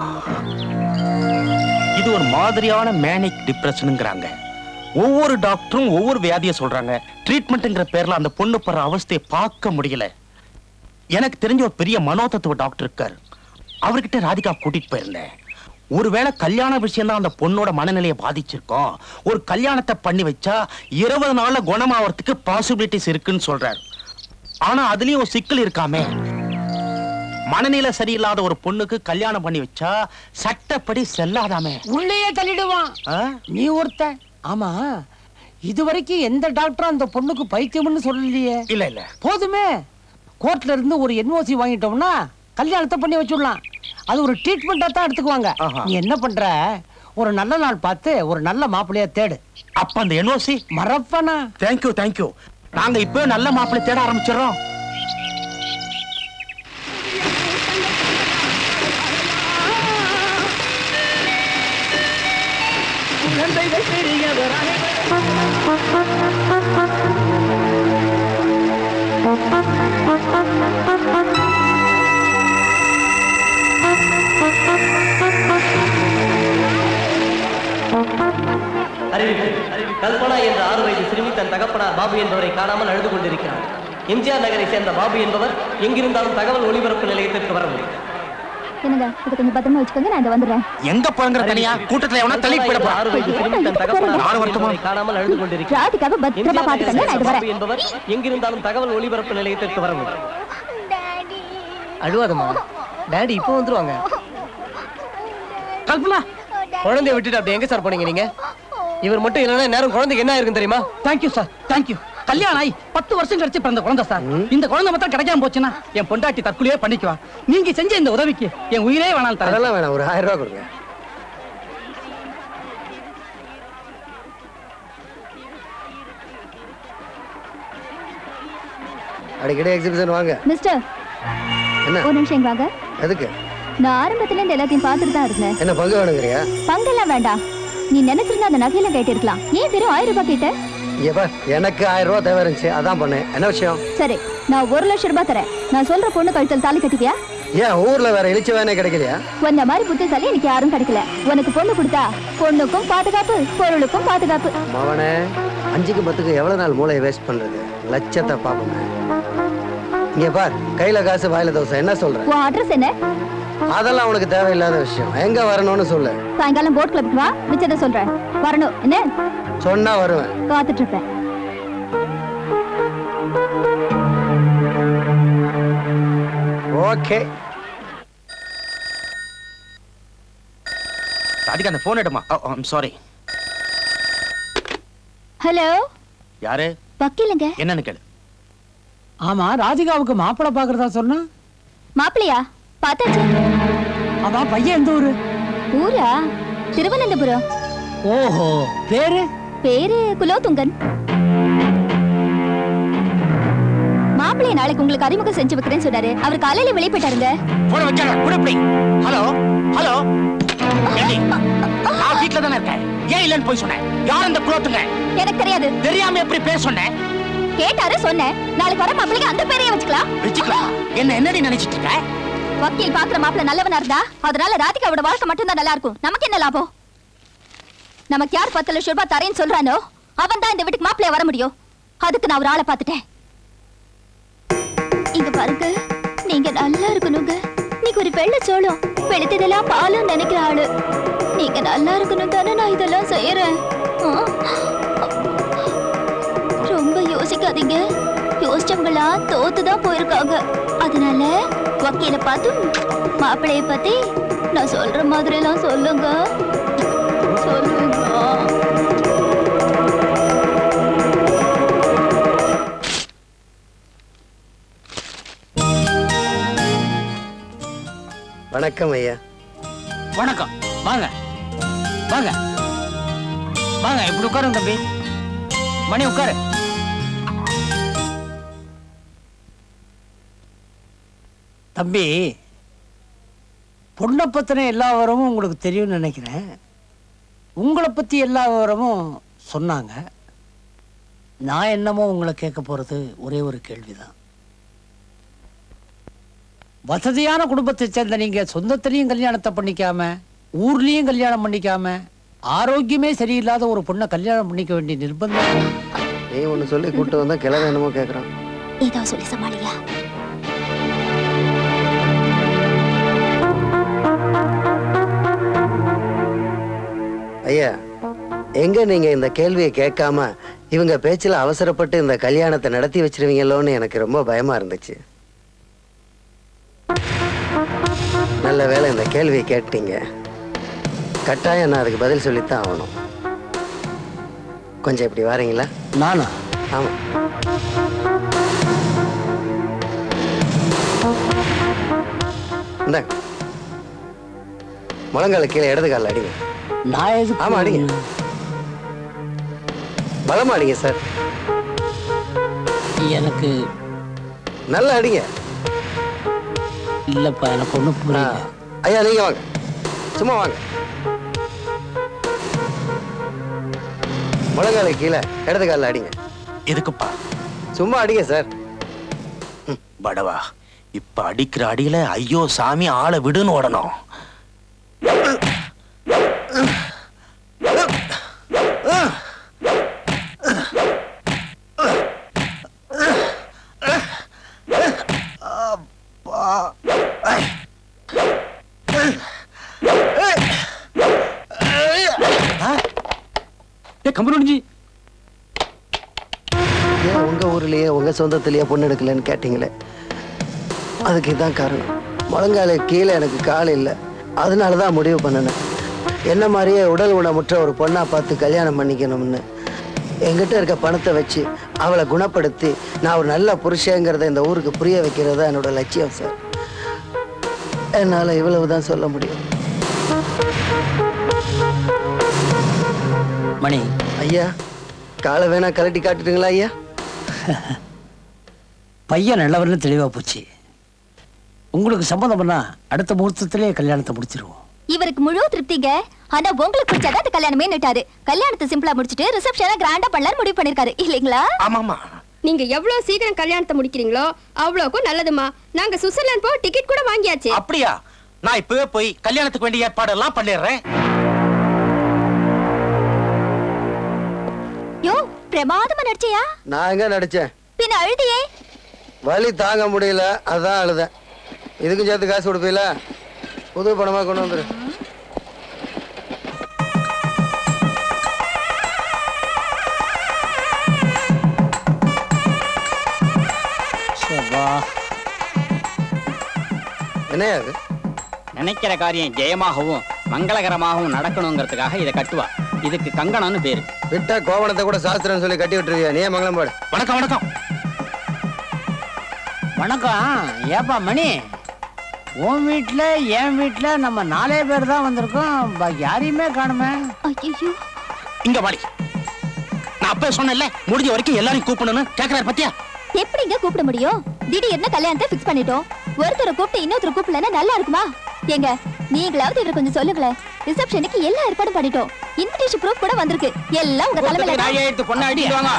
இது ஒரு மாதிரியான மேனிக் டிப்ரெஷனுங்கிறாங்க ஒவ்வொரு டாக்டரும் ஒவ்வொரு வியாதியை சொல்றாங்க ட்ரீட்மெண்ட்ங்கிற பேர்ல அந்த பொண்ணு படுற அவஸ்தையை பார்க்க முடியல எனக்கு தெரிஞ்ச ஒரு பெரிய மனோதத்துவ டாக்டர் இருக்கார் அவர்கிட்ட ராதிகா கூட்டிட்டு போயிருந்தேன் ஒருவேளை கல்யாண விஷயம் தான் அந்த பொண்ணோட மனநிலையை பாதிச்சிருக்கோம் ஒரு கல்யாணத்தை பண்ணி வச்சா இருபது நாள்ல குணமாவறதுக்கு பாசிபிலிட்டிஸ் இருக்குன்னு சொல்றாரு ஆனா அதுலயும் ஒரு சிக்கல் இருக்காமே மனநிலை சரியில்லாத ஒரு பொண்ணுக்கு கல்யாணம் பண்ணி வச்சா சட்டப்படி செல்லாதாமே உள்ளேயே தள்ளிடுவான் நீ ஒருத்தன் ஆமா இது வரைக்கும் எந்த டாக்டரும் அந்த பொண்ணுக்கு பைத்தியம்னு சொல்லலையே இல்ல இல்ல போதுமே கோர்ட்ல இருந்து ஒரு என்ஓசி வாங்கிட்டோம்னா கல்யாணத்தை பண்ணி வச்சுடலாம் அது ஒரு ட்ரீட்மெண்டா தான் எடுத்துக்குவாங்க நீ என்ன பண்ற ஒரு நல்ல நாள் பார்த்து ஒரு நல்ல மாப்பிள்ளைய தேடு அப்ப அந்த என்ஓசி மறப்பனா தேங்க்யூ தேங்க்யூ நாங்க இப்போ நல்ல மாப்பிள்ளை தேட ஆரம்பிச்சிடறோம் குழந்தைகள் பெரியவர் அறிவிப்பு கல்பனா என்ற ஆறு வயது சிறுமி தன் தகப்பனார் பாபு என்பவரை காணாமல் அழுது கொண்டிருக்கிறார் எம்ஜிஆர் நகரை சேர்ந்த பாபு என்பவர் எங்கிருந்தாலும் தகவல் ஒளிபரப்பு நிலையத்திற்கு வரவும் என்னங்க இது கொஞ்சம் பத்திரமா வச்சுக்கோங்க நான் இதை வந்துடுறேன் எங்க போறங்கிற தனியா கூட்டத்துல எவனா தள்ளி போயிடப்பா ஆறு வயது சிறுமி தன் தகப்பனார் நானும் பாபு வரட்டுமா? என்பவரை காணாமல் அழுது கொண்டிருக்கிறார் ராதிகாவை பத்திரமா பாத்துக்கங்க நான் இது வரேன் பாபு என்பவர் எங்கிருந்தாலும் தகவல் ஒளிபரப்பு நிலையத்திற்கு வரவும் அழுவாதம்மா டாடி இப்போ வந்துருவாங்க கல்பனா குழந்தைய விட்டுட்டு அப்படி எங்க சார் போனீங்க நீங்க இவர் மட்டும் இல்லைன்னா நேரம் குழந்தைக்கு என்ன இருக்கும் தெரியுமா தேங்க்யூ சார் தேங்க்யூ கல்யாணம் ஆகி பத்து வருஷம் கழிச்சு பிறந்த குழந்தை சார் இந்த குழந்தை மட்டும் கிடைக்காம போச்சுன்னா என் பொண்டாட்டி தற்கொலையே பண்ணிக்குவா நீங்க செஞ்ச இந்த உதவிக்கு என் உயிரே வேணாம் தரேன் அதெல்லாம் வேணாம் ஒரு ஆயிரம் ரூபாய் கொடுங்க அடிக்கடி எக்ஸிபிஷன் வாங்க மிஸ்டர் என்ன ஒரு நிமிஷம் இங்க வாங்க எதுக்கு நான் ஆரம்பத்துல இருந்து எல்லாத்தையும் பார்த்துட்டு தான் இருந்தேன் என்ன பங்கு வேணுங்கிறியா பங்கெல்லாம் வேண்டாம் நீ நினைச்சிருந்தா அந்த நகையெல்லாம் கேட்டிருக்கலாம் ஏன் வெறும் ஆயிரம் ரூபாய் கேட்ட இங்க பார் எனக்கு ஆயிரம் ரூபாய் தேவை இருந்துச்சு அதான் பண்ணேன் என்ன விஷயம் சரி நான் ஒரு லட்சம் ரூபாய் தரேன் நான் சொல்ற பொண்ணு கழுத்தில் தாலி கட்டிப்பியா ஏன் ஊர்ல வேற இழிச்சு வேணே கிடைக்கலையா உன்ன மாதிரி புத்திசாலி எனக்கு யாரும் கிடைக்கல உனக்கு பொண்ணு கொடுத்தா பொண்ணுக்கும் பாதுகாப்பு பொருளுக்கும் பாதுகாப்பு மவனே அஞ்சுக்கு பத்துக்கு எவ்வளவு நாள் மூளையை வேஸ்ட் பண்றது லட்சத்தை பாப்போமே இங்க பார் கையில காசு வாயில தோசை என்ன சொல்ற உன் அட்ரஸ் என்ன அதெல்லாம் உனக்கு தேவையில்லாத விஷயம் எங்க வரணும்னு சொல்லு சாயங்காலம் போட் கிளப்புக்கு வா மிச்சத்தை சொல்றேன் வரணும் என்ன சொன்னா வருவேன் காத்துட்டு இருப்பேன் ஓகே ராதிகா அந்த போன் எடுமா சாரி ஹலோ யாரு வக்கீலுங்க என்னன்னு கேளு ஆமா ராதிகாவுக்கு மாப்பிள்ளை பாக்குறதா சொன்னா மாப்பிளையா பார்த்தாச்சு அவ பையன் எந்த ஊரு ஊரா திருவனந்தபுரம் ஓஹோ பேரு பேரு குலோதுங்கன் மாப்பிள்ளைய நாளைக்கு உங்களுக்கு அறிமுகம் செஞ்சு வைக்கிறேன்னு சொன்னாரு அவர் காலையில வெளியே போயிட்டாருங்க போன வச்சாங்க கூட இப்படி ஹலோ ஹலோ ஏண்டி, நான் வீட்ல தானே இருக்கேன் ஏன் இல்லைன்னு போய் சொன்னேன் யார் அந்த குலோத்துங்க எனக்கு தெரியாது தெரியாம எப்படி பேர் சொன்னேன் கேட்டாரு சொன்னேன் நாளைக்கு வர மாப்பிள்ளைக்கு அந்த பேரையே வச்சுக்கலாம் வச்சுக்கலாம் என்ன என்னடி நினைச்சிட்டு இருக்க வக்கீல் பாக்குற மாப்பிள்ளை நல்லவனா இருந்தா அதனால ராதிகாவோட வாழ்க்கை மட்டும்தான் நல்லா இருக்கும் நமக்கு என்ன லாபம் நமக்கு யார் பத்து லட்சம் ரூபாய் தரேன்னு சொல்றானோ அவன் தான் இந்த வீட்டுக்கு மாப்பிள்ளைய வர முடியும் அதுக்கு நான் ஒரு ஆளை பார்த்துட்டேன் இங்க பாருங்க நீங்க நல்லா இருக்கணுங்க நீங்க ஒரு வெள்ள சோளம் வெளுத்ததெல்லாம் பாலும் நினைக்கிற ஆளு நீங்க நல்லா இருக்கணும் தானே நான் இதெல்லாம் செய்யறேன் ஆ? ரொம்ப யோசிக்காதீங்க யோசிச்சவங்களா தோத்து தான் போயிருக்காங்க அதனால வக்கீல பார்த்து மாப்பிள்ளைய பத்தி நான் சொல்ற மாதிரி எல்லாம் சொல்லுங்க சொல்லுங்க வணக்கம் ஐயா வணக்கம் வாங்க வாங்க வாங்க இப்படி உட்காருங்க தம்பி மணி உட்காரு தம்பி பொண்ணை பத்தின எல்லா விவரமும் உங்களுக்கு தெரியும்னு நினைக்கிறேன் உங்களை பத்தி எல்லா விவரமும் சொன்னாங்க நான் என்னமோ உங்களை கேட்க போறது ஒரே ஒரு கேள்விதான் வசதியான குடும்பத்தை சேர்ந்த நீங்க சொந்தத்திலையும் கல்யாணத்தை பண்ணிக்காம ஊர்லயும் கல்யாணம் பண்ணிக்காம ஆரோக்கியமே சரியில்லாத ஒரு பொண்ணை கல்யாணம் பண்ணிக்க வேண்டிய நிர்பந்தம் நீ ஒண்ணு சொல்லி கூட்டு வந்தா கிளம்ப என்னமோ கேக்குறான் ஏதோ சொல்லி சமாளியா ஐயா எங்க நீங்க இந்த கேள்வியை கேட்காம இவங்க பேச்சுல அவசரப்பட்டு இந்த கல்யாணத்தை நடத்தி வச்சிருவீங்களோன்னு எனக்கு ரொம்ப பயமா இருந்துச்சு நல்ல வேளை இந்த கேள்வியை கேட்டீங்க கட்டாயம் நான் அதுக்கு பதில் சொல்லித்தான் ஆகணும் கொஞ்சம் இப்படி வாரீங்களா நானா ஆமா இந்தாங்க முழங்கால கீழே இடது காலில் அடிங்க நான் எதுக்கு ஆமா அடிங்க பலமா அடிங்க சார் எனக்கு நல்லா அடிங்க இல்லப்பா எனக்கு ஒண்ணும் புரியல ஐயா நீங்க வாங்க சும்மா வாங்க முழங்கால கீழே இடது காலில் அடிங்க எதுக்குப்பா சும்மா அடிங்க சார் படவா இப்ப அடிக்கிற அடியில ஐயோ சாமி ஆளை விடுன்னு ஓடணும் கம்பெனி ஏன் உங்க ஊர்லயே உங்க சொந்தத்திலேயே பொண்ணு எடுக்கலன்னு கேட்டீங்களே அதுக்கு இதான் காரணம் முழங்கால கீழே எனக்கு கால் இல்லை அதனால தான் முடிவு பண்ணினேன் என்ன மாதிரியே உடல் ஊனமுற்ற ஒரு பொண்ணா பார்த்து கல்யாணம் பண்ணிக்கணும்னு என்கிட்ட இருக்க பணத்தை வச்சு அவளை குணப்படுத்தி நான் ஒரு நல்ல புருஷங்கிறத இந்த ஊருக்கு புரிய வைக்கிறது தான் என்னோட லட்சியம் சார் என்னால் இவ்வளவு தான் சொல்ல முடியும் மணி ஐயா காலை வேணா கலட்டி காட்டுட்டுங்களா ஐயா பையன் நல்லவர்னு தெளிவா போச்சு உங்களுக்கு சம்மதம் பண்ணா அடுத்த முகூர்த்தத்திலே கல்யாணத்தை முடிச்சிருவோம் இவருக்கு முழு திருப்திங்க ஆனா உங்களுக்கு பிடிச்சாதான் அந்த கல்யாணமே நிட்டாரு கல்யாணத்தை சிம்பிளா முடிச்சிட்டு ரிசப்ஷனை கிராண்டா பண்ணலாம்னு முடிவு பண்ணிருக்காரு இல்லைங்களா ஆமாமா நீங்க எவ்வளவு சீக்கிரம் கல்யாணத்தை முடிக்கிறீங்களோ அவ்வளவுக்கும் நல்லதுமா நாங்க சுவிட்சர்லாந்து போக டிக்கெட் கூட வாங்கியாச்சு அப்படியா நான் இப்பவே போய் கல்யாணத்துக்கு வேண்டிய ஏற்பாடெல்லாம் பண்ணிடுறேன் யோ பிரமாதமா நடிச்சியா நான் எங்க நடிச்சேன் பின்ன அழுதியே வலி தாங்க முடியல அதான் அழுதேன் இதுக்கும் சேர்த்து காசு கொடுப்பீல புது பணமா கொண்டு வந்துரு சபா என்னையா அது நினைக்கிற காரியம் ஜெயமாகவும் மங்களகரமாகவும் நடக்கணுங்கிறதுக்காக இதை கட்டுவா இதுக்கு கங்கணம்னு பேரு விட்டா கோவணத்தை கூட சாஸ்திரம் சொல்லி கட்டி விட்டுருவியா நீ ஏன் மங்களம் பாடு வணக்கம் வணக்கம் வணக்கம் ஏப்பா மணி உன் வீட்ல என் வீட்ல நம்ம நாலே பேர் தான் வந்திருக்கோம் பாக்கி யாரையுமே காணுமே ஐயோ இங்க வாடி நான் அப்பவே சொன்னேன்ல முடிஞ்ச வரைக்கும் எல்லாரையும் கூப்பிடணும்னு கேக்குறாரு பத்தியா எப்படிங்க கூப்பிட முடியும் திடீர்னு கல்யாணத்தை ஃபிக்ஸ் பண்ணிட்டோம் ஒருத்தரை கூப்பிட்டு இன்னொருத்தர் கூப்பிடலன்னா நல்லா இருக்குமா ஏங்க நீங்களாவது இவர் கொஞ்சம் சொல்லுங்களேன் ரிசப்ஷனுக்கு எல்லா ஏற்பாடும் பண்ணிட்டோம் இன்விடேஷன் ப்ரூஃப் கூட வந்திருக்கு எல்லாம் உங்க தலைமையில தான். நாயை எடுத்து பொண்ணை அடிட்டு வாங்க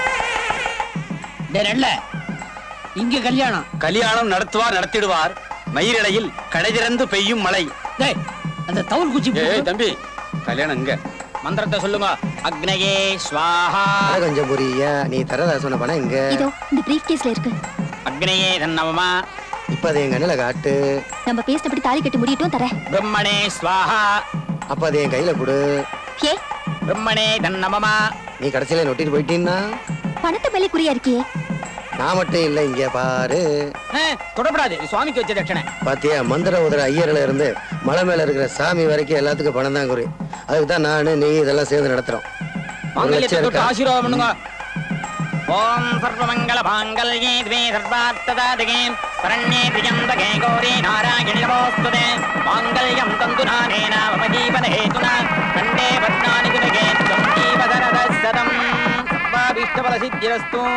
டேய் ரெண்ட இங்க கல்யாணம் கல்யாணம் நடத்துவார் நடத்திடுவார் மயிரிழையில் கடை திறந்து பெய்யும் மழை அந்த தவுள் குச்சி ஏய் தம்பி கல்யாணம் இங்க மந்திரத்தை சொல்லுங்க அக்னயே ஸ்வாஹா அட கொஞ்சம் புரிய நீ தரதா சொன்ன பணம் இங்க இதோ இந்த பிரீஃப் கேஸ்ல இருக்கு அக்னயே தன்னவமா இப்ப அதை என் கண்ணுல காட்டு நம்ம பேசினபடி தாலி கட்டி முடியட்டும் தரேன் பிரம்மணே ஸ்வாஹா அப்ப அதை என் கையில கொடு ஏ பிரம்மணே தன்னவமா நீ கடைசியில நொட்டிட்டு போயிட்டீன்னா பணத்தை மேலே குறியா இருக்கியே நான் மட்டும் இல்ல இங்க பாரு தொடப்படாது இது சுவாமிக்கு வச்ச தட்சணை பாத்தியா மந்திர உதர ஐயர்ல இருந்து மலை மேல இருக்கிற சாமி வரைக்கும் எல்லாத்துக்கும் பணம் தான் குறி அதுக்கு தான் நானு நீ இதெல்லாம் சேர்ந்து நடத்துறோம் ஒரு மாங்கல்யத்தை லட்சம் தொட்டு இருக்கா ஆசீர்வாதம் பண்ணுங்க ஓம் சர்வமங்கள மாங்கல்யே द्वे सर्वार्थदादिके शरण्ये त्र्यम्बके गौरी नारायणि नमोऽस्तुते माङ्गल्यं तन्तुनानेन मम जीवनहेतुना कण्ठे पद्मानि गुणगे त्वं जीवधरदः सदम् सर्वाभीष्टफलसिद्धिरस्तु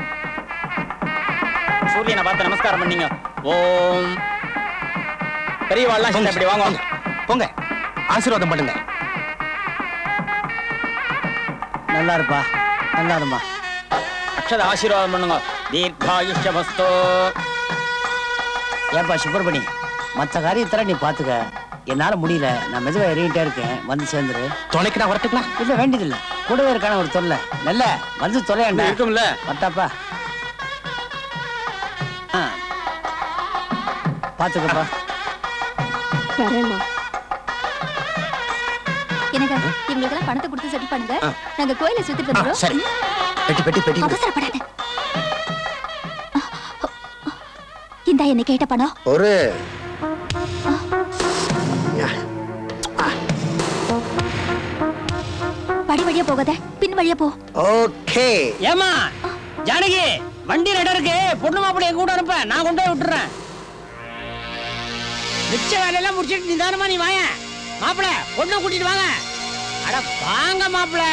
சூரியனை பார்த்து நமஸ்காரம் பண்ணீங்க ஓம் பெரியவாள்லாம் சேர்ந்து அப்படி வாங்க வாங்க போங்க ஆசீர்வாதம் பண்ணுங்க நல்லா இருப்பா நல்லா இருமா அக்ஷத ஆசீர்வாதம் பண்ணுங்க தீர்காயுஷ்யமஸ்தோ ஏன்பா சுப்பிரமணி மற்ற காரியத்தெல்லாம் நீ பாத்துக்க என்னால முடியல நான் மெதுவா இறங்கிட்டே இருக்கேன் வந்து சேர்ந்துரு துணைக்கு நான் வரட்டுங்களா இல்ல வேண்டியதில்ல கூடவே இருக்கான ஒரு தொல்லை நல்ல வந்து தொலையாண்டா இருக்கும்ல வட்டாப்பா ஆ. பாத்துக்கப்பா வரேம்மா எனக்கு இவங்களுக்கெல்லாம் பணத்தை கொடுத்து செட்டில் பண்ணுங்க ஆ. நாங்க கோயிலை சுத்திட்டு வந்துடுறோம் சரி. பெட்டி பெட்டி பெட்டி கொடு. அவசரப்படாத இந்தா என்ன கேட்ட பணம் ஒரு படி வழியா போகாத பின் வழியா போ ஓகே ஏமா ஜானகி வண்டி ரெடம் இருக்கு பொண்ணு மாப்பிள்ளை எங்க கூட அனுப்ப நான் கொண்டு போய் விட்டுறேன் மிச்ச வேலையெல்லாம் முடிச்சிட்டு நிதானமா நீ வாங்க மாப்பிள்ளை பொண்ணை கூட்டிட்டு வாங்க அட வாங்க மாப்பிள்ளை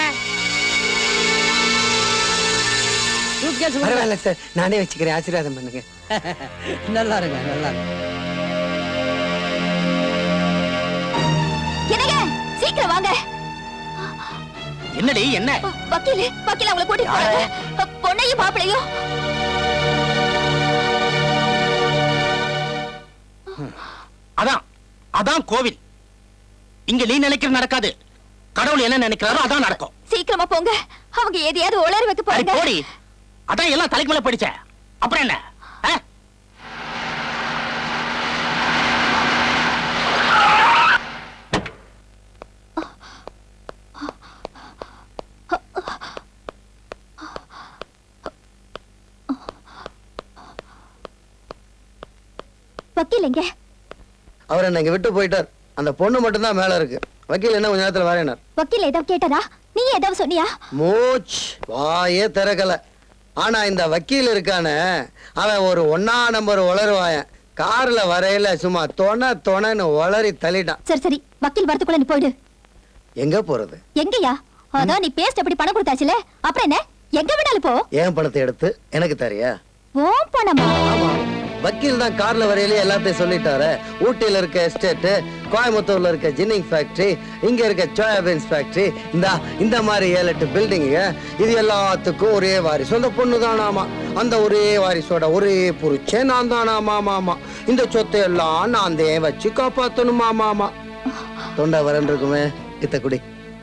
suitcase கொடுங்க. பரவாயில்ல சார் நானே வச்சுக்கிறேன் ஆசீர்வாதம் பண்ணுங்க நல்லா இருங்க நல்லா இருங்க என்னங்க சீக்கிரம் வாங்க என்னடி என்ன வக்கீல் வக்கீல் அவங்கள கூட்டிட்டு போறாங்க பொண்ணையும் மாப்பிளையும் அதான் அதான் கோவில் இங்க நீ நினைக்கிறது நடக்காது கடவுள் என்ன நினைக்கிறாரோ அதான் நடக்கும் சீக்கிரமா போங்க அவங்க எதையாவது உளறி வைக்க அடி போறாங்க போடி அதான் எல்லாம் தலைக்கு மேல படிச்ச அப்புறம் என்ன ஆ? வக்கீல் எங்க அவர் என்ன இங்க விட்டு போயிட்டார் அந்த பொண்ணு மட்டும் தான் மேல இருக்கு வக்கீல் என்ன கொஞ்ச நேரத்துல வரேனார் வக்கீல் ஏதாவது கேட்டாரா நீ ஏதாவது சொன்னியா மூச் வாயே திறக்கல ஆனா இந்த வக்கீல் இருக்கானே அவன் ஒரு ஒன்னா நம்பர் உளருவாயன் கார்ல வரையில சும்மா தொண தொணன்னு உளறி தள்ளிட்டான் சரி சரி வக்கீல் வரதுக்குள்ள நீ போயிடு எங்க போறது எங்கயா அதான் நீ பேஸ்ட் அப்படி பணம் கொடுத்தாச்சுல அப்புறம் என்ன எங்க வேணாலும் போ ஏன் பணத்தை எடுத்து எனக்கு தரியா ஓம் பணமா வக்கீல் தான் கார்ல வரையிலே எல்லாத்தையும் சொல்லிட்டாரு ஊட்டியில இருக்க எஸ்டேட் கோயம்புத்தூர்ல இருக்க ஜின்னிங் ஃபேக்டரி இங்க இருக்க சோயாபீன்ஸ் ஃபேக்டரி இந்த இந்த மாதிரி ஏழு எட்டு பில்டிங்க இது எல்லாத்துக்கும் ஒரே வாரிசு அந்த பொண்ணு தானாமா அந்த ஒரே வாரிசோட ஒரே புருச்சே நான் தானாமா மாமா இந்த சொத்தை எல்லாம் நான் தான் வச்சு காப்பாத்தணுமா மாமா தொண்டை வரன் இருக்குமே இத்த குடி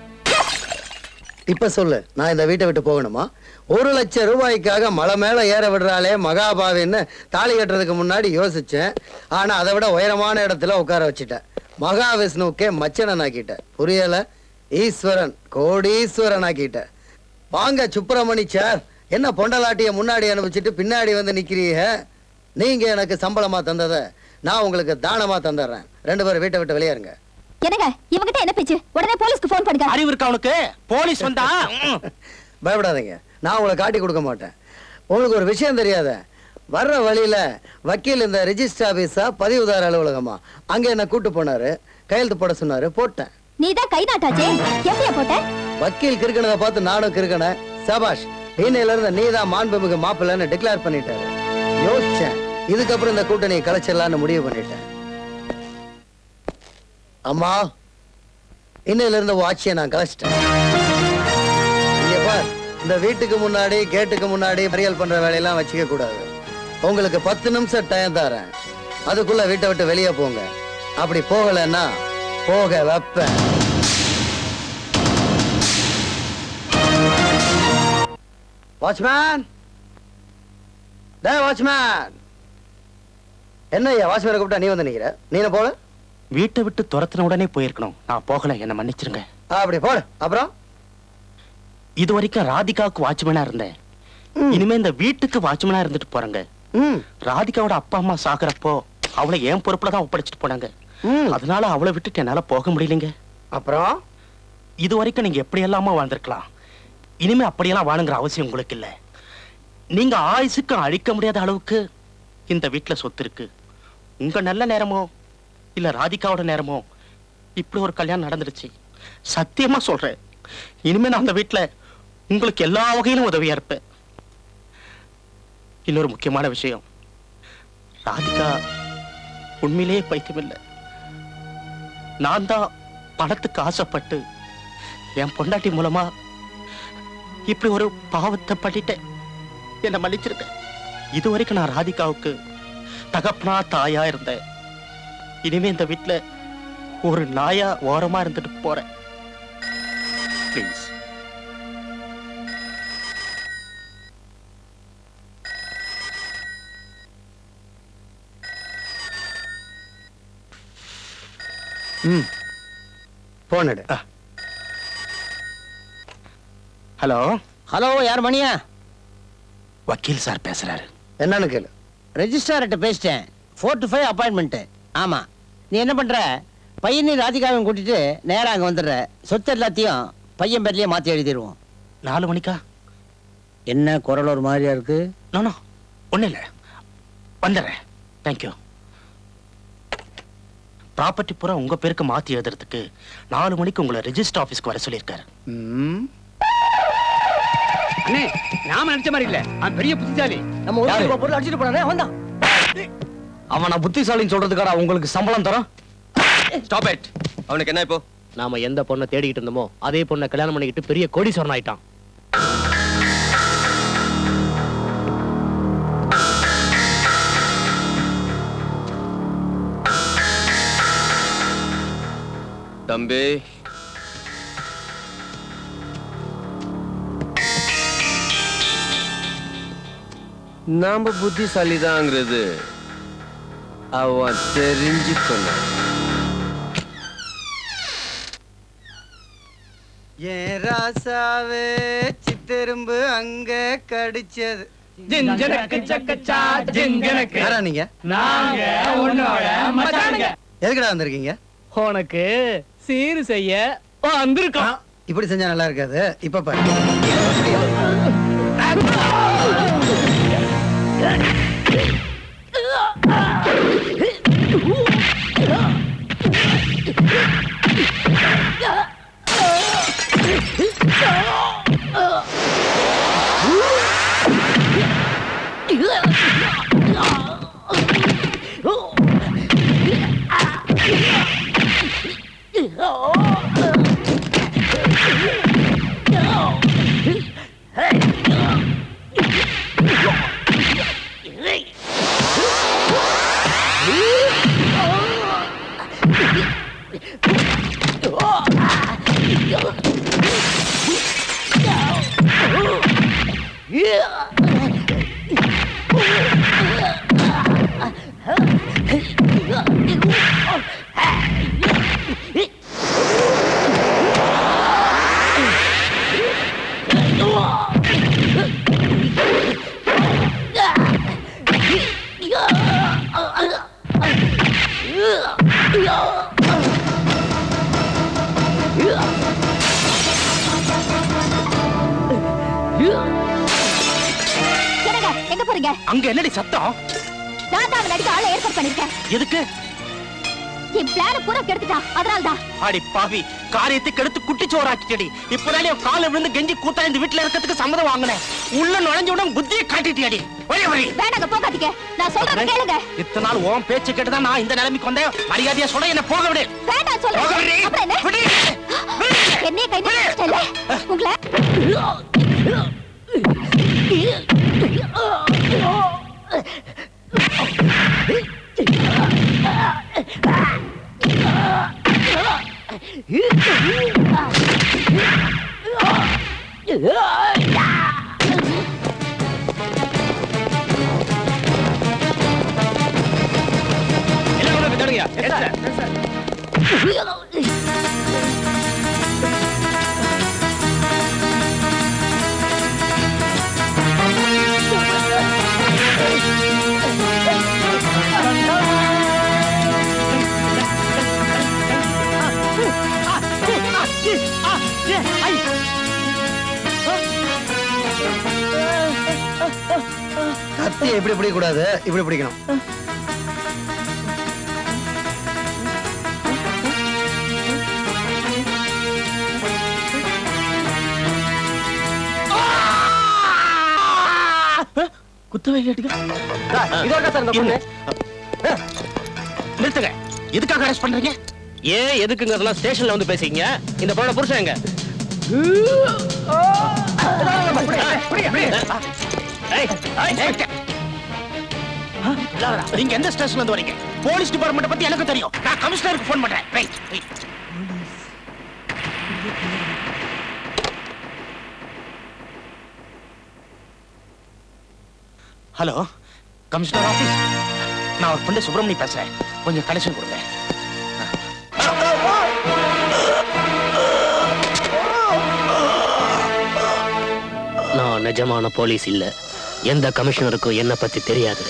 இப்ப சொல்லு நான் இந்த வீட்டை விட்டு போகணுமா ஒரு லட்சம் ரூபாய்க்காக மலை மேல ஏற விடுறாளே மகாபாவின்னு தாலி கட்டுறதுக்கு முன்னாடி யோசிச்சேன் ஆனா அதை விட உயரமான இடத்துல உட்கார வச்சுட்டேன் மகாவிஷ்ணுவுக்கே மச்சனன் ஆக்கிட்டேன் புரியல ஈஸ்வரன் கோடீஸ்வரன் ஆக்கிட்டேன் வாங்க சுப்பிரமணி சார் என்ன பொண்டலாட்டிய முன்னாடி அனுப்பிச்சிட்டு பின்னாடி வந்து நிக்கிறீங்க நீங்க எனக்கு சம்பளமா தந்தத நான் உங்களுக்கு தானமா தந்துடுறேன் ரெண்டு பேரும் வீட்டை விட்டு வெளியேறுங்க என்னங்க இவங்கிட்ட என்ன பேச்சு உடனே போலீஸ்க்கு போன் பண்ணுங்க அறிவு இருக்கா உனக்கு போலீஸ் வந்தா ம். பயப்படாதீங்க நான் உங்களை காட்டி கொடுக்க மாட்டேன் உங்களுக்கு ஒரு விஷயம் தெரியாத வர்ற வழியில வக்கீல் இந்த ரெஜிஸ்டர் ஆபீஸா பதிவுதார அலுவலகமா அங்க என்ன கூட்டு போனாரு கையெழுத்து போட சொன்னாரு போட்டேன் நீ தான் கை நாட்டாச்சே எப்படியா போட்ட வக்கீல் கிறுக்கனதை பார்த்து நானும் கிறுக்கனேன் சபாஷ் இன்னையில இருந்து நீ தான் மாண்புமிகு மாப்பிள்ளைன்னு டிக்ளேர் பண்ணிட்டாரு யோசிச்சேன் இதுக்கப்புறம் இந்த கூட்டணியை கலைச்சிடலான்னு முடிவு பண்ணிட்டேன் அம்மா இன்னையில இருந்து வாட்சியை நான் கலைச்சிட்டேன் இங்க பார் இந்த வீட்டுக்கு முன்னாடி கேட்டுக்கு முன்னாடி மறியல் பண்ற வேலையெல்லாம் வச்சுக்க கூடாது உங்களுக்கு பத்து நிமிஷம் டைம் தரேன் அதுக்குள்ள வீட்டை விட்டு வெளியே போங்க அப்படி போகலைன்னா போக வைப்பேன் வாட்ச்மேன் டே வாட்ச்மேன் என்ன ஐயா வாட்ச்மேனை கூப்பிட்டா நீ வந்து நிக்கிற நீ என்ன போல வீட்டை விட்டு துரத்தின உடனே போயிருக்கணும் நான் போகல என்ன மன்னிச்சிருங்க அப்படி போடு அப்புறம் இது வரைக்கும் ராதிகாவுக்கு வாட்ச்மேனா இருந்தேன் இனிமே இந்த வீட்டுக்கு வாட்ச்மேனா இருந்துட்டு போறேங்க ராதிகாவோட அப்பா அம்மா சாகுறப்போ அவளை என் பொறுப்புல தான் ஒப்படைச்சிட்டு போனாங்க அதனால அவளை விட்டுட்டு என்னால போக முடியலைங்க அப்புறம் இது வரைக்கும் நீங்க எப்படி எல்லாமா வாழ்ந்திருக்கலாம் இனிமே அப்படியெல்லாம் வாழுங்கிற அவசியம் உங்களுக்கு இல்ல நீங்க ஆயுசுக்கு அழிக்க முடியாத அளவுக்கு இந்த வீட்டுல சொத்து இருக்கு உங்க நல்ல நேரமோ இல்ல ராதிகாவோட நேரமோ இப்படி ஒரு கல்யாணம் நடந்துருச்சு சத்தியமா சொல்றேன் இனிமே நான் அந்த வீட்டுல உங்களுக்கு எல்லா வகையிலும் உதவியா இருப்பேன் இன்னொரு முக்கியமான விஷயம் ராதிகா உண்மையிலேயே பைத்தியம் இல்லை நான் தான் பணத்துக்கு ஆசைப்பட்டு என் பொண்டாட்டி மூலமா இப்படி ஒரு பாவத்தை பண்ணிட்டேன் என்ன மன்னிச்சிருக்க இது வரைக்கும் நான் ராதிகாவுக்கு தகப்பனா தாயா இருந்தேன் இனிமே இந்த வீட்டுல ஒரு நாயா ஓரமா இருந்துட்டு போறேன் ப்ளீஸ் ம் போன் எடு ஹலோ ஹலோ யார் மணியா வக்கீல் சார் பேசுறாரு என்னன்னு கேளு ரெஜிஸ்ட்ரார்கிட்ட பேசிட்டேன் ஃபோர் டு ஃபைவ் அப்பாயின்மெண்ட்டு ஆமாம் நீ என்ன பண்ணுற பையனையும் ராதிகாவையும் கூட்டிட்டு நேராக அங்கே வந்துடுற சொத்து எல்லாத்தையும் பையன் பேர்லயே மாற்றி எழுதிடுவோம் நாலு மணிக்கா என்ன குரல் ஒரு மாதிரியா இருக்கு நானோ ஒன்றும் இல்லை வந்துடுறேன் தேங்க்யூ ப்ராப்பர்ட்டி பூரா உங்க பேருக்கு மாத்தி எழுதுறதுக்கு நாலு மணிக்கு உங்களை ரெஜிஸ்டர் ஆபீஸ்க்கு வர சொல்லியிருக்காரு அண்ணே நாம நினைச்ச மாதிரி இல்ல அவன் பெரிய புத்திசாலி நம்ம ஒரு ரூபா பொருள் அடிச்சிட்டு போனானே வந்தான் அவன் நான் புத்திசாலின்னு சொல்றதுக்காடா உங்களுக்கு சம்பளம் தரோம் ஸ்டாப் இட் அவனுக்கு என்ன இப்போ நாம எந்த பொண்ணை தேடிக்கிட்டு இருந்தோமோ அதே பொண்ணை கல்யாணம் பண்ணிக்கிட்டு பெரிய கோடீஸ்வரன் ஆயிட்டான் தம்பி நாம புத்திசாலிதாங்கிறது அவன் தெரிஞ்சுக்கணும் ஏன் ராசாவே சித்தெரும்பு அங்க கடிச்சது ஜிஞ்சனக்கு சக்கச்சா, ஜிஞ்சனக்கு. யாரா நீங்க நாங்க உன்னோட மச்சானுங்க. எதுக்குடா வந்திருக்கீங்க உனக்கு சீர் செய்ய வந்திருக்கான் இப்படி செஞ்சா நல்லா இருக்காது இப்ப பாரு என்னங்க எங்க போறீங்க அங்க என்னடி சத்தம் நான் தான் அவன் அடிக்க ஆளை ஏற்பாடு பண்ணிருக்கேன் எதுக்கு என் பிளான பூரா கெடுத்துட்டான் அதனால தான் அடி பாவி காரியத்தை கெடுத்து குட்டிச்சோறாக்கிட்டடி இப்பதான் என் காலை விழுந்து கெஞ்சி கூத்தா இந்த வீட்டுல இருக்கிறதுக்கு சம்மதம் வாங்கினேன் உள்ள நுழைஞ்ச உடனே புத்தியை காட்டிட்டியாடி வழி வழி வேணாங்க போகாதீங்க நான் சொல்றத கேளுங்க இத்தனை நாள் உன் பேச்சு கேட்டுதான் நான் இந்த நிலைமைக்கு வந்தேன் மரியாதையா சொல்ல என்ன போக விடு வேண்டாம் சொல்றேன் போக விடு. அப்புறம் என்ன விடு. என்னைய கை நீட்டல உங்களை கத்தியை இப்படி பிடிக்க கூடாது இப்படி பிடிக்கணும் குத்தவை இதோட சார் இந்த பொண்ணு நிறுத்துங்க எதுக்காக அரெஸ்ட் பண்றீங்க ஏன் எதுக்குங்கிறதெல்லாம் ஸ்டேஷன்ல வந்து பேசிக்கங்க இந்த பொண்ணோட புருஷன் எங்க நீங்க எந்த ஸ்டேஷன்ல இருந்து வரீங்க போலீஸ் டிபார்ட்மெண்ட் பத்தி எனக்கு தெரியும் நான் கமிஷனருக்கு ஃபோன் பண்றேன் ரைட் ஹலோ கமிஷனர் ஆபீஸ் நான் ஒரு ஃப்ரெண்டு சுப்பிரமணி பேசுறேன் கொஞ்சம் கனெக்ஷன் கொடுங்க நான் நிஜமான போலீஸ் இல்ல எந்த கமிஷனருக்கும் என்ன பத்தி தெரியாது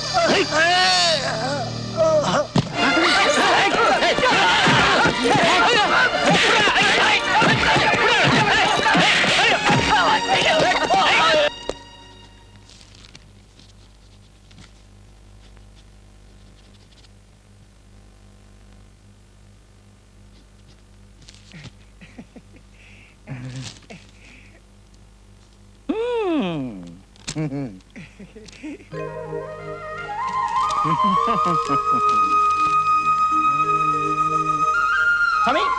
சாமி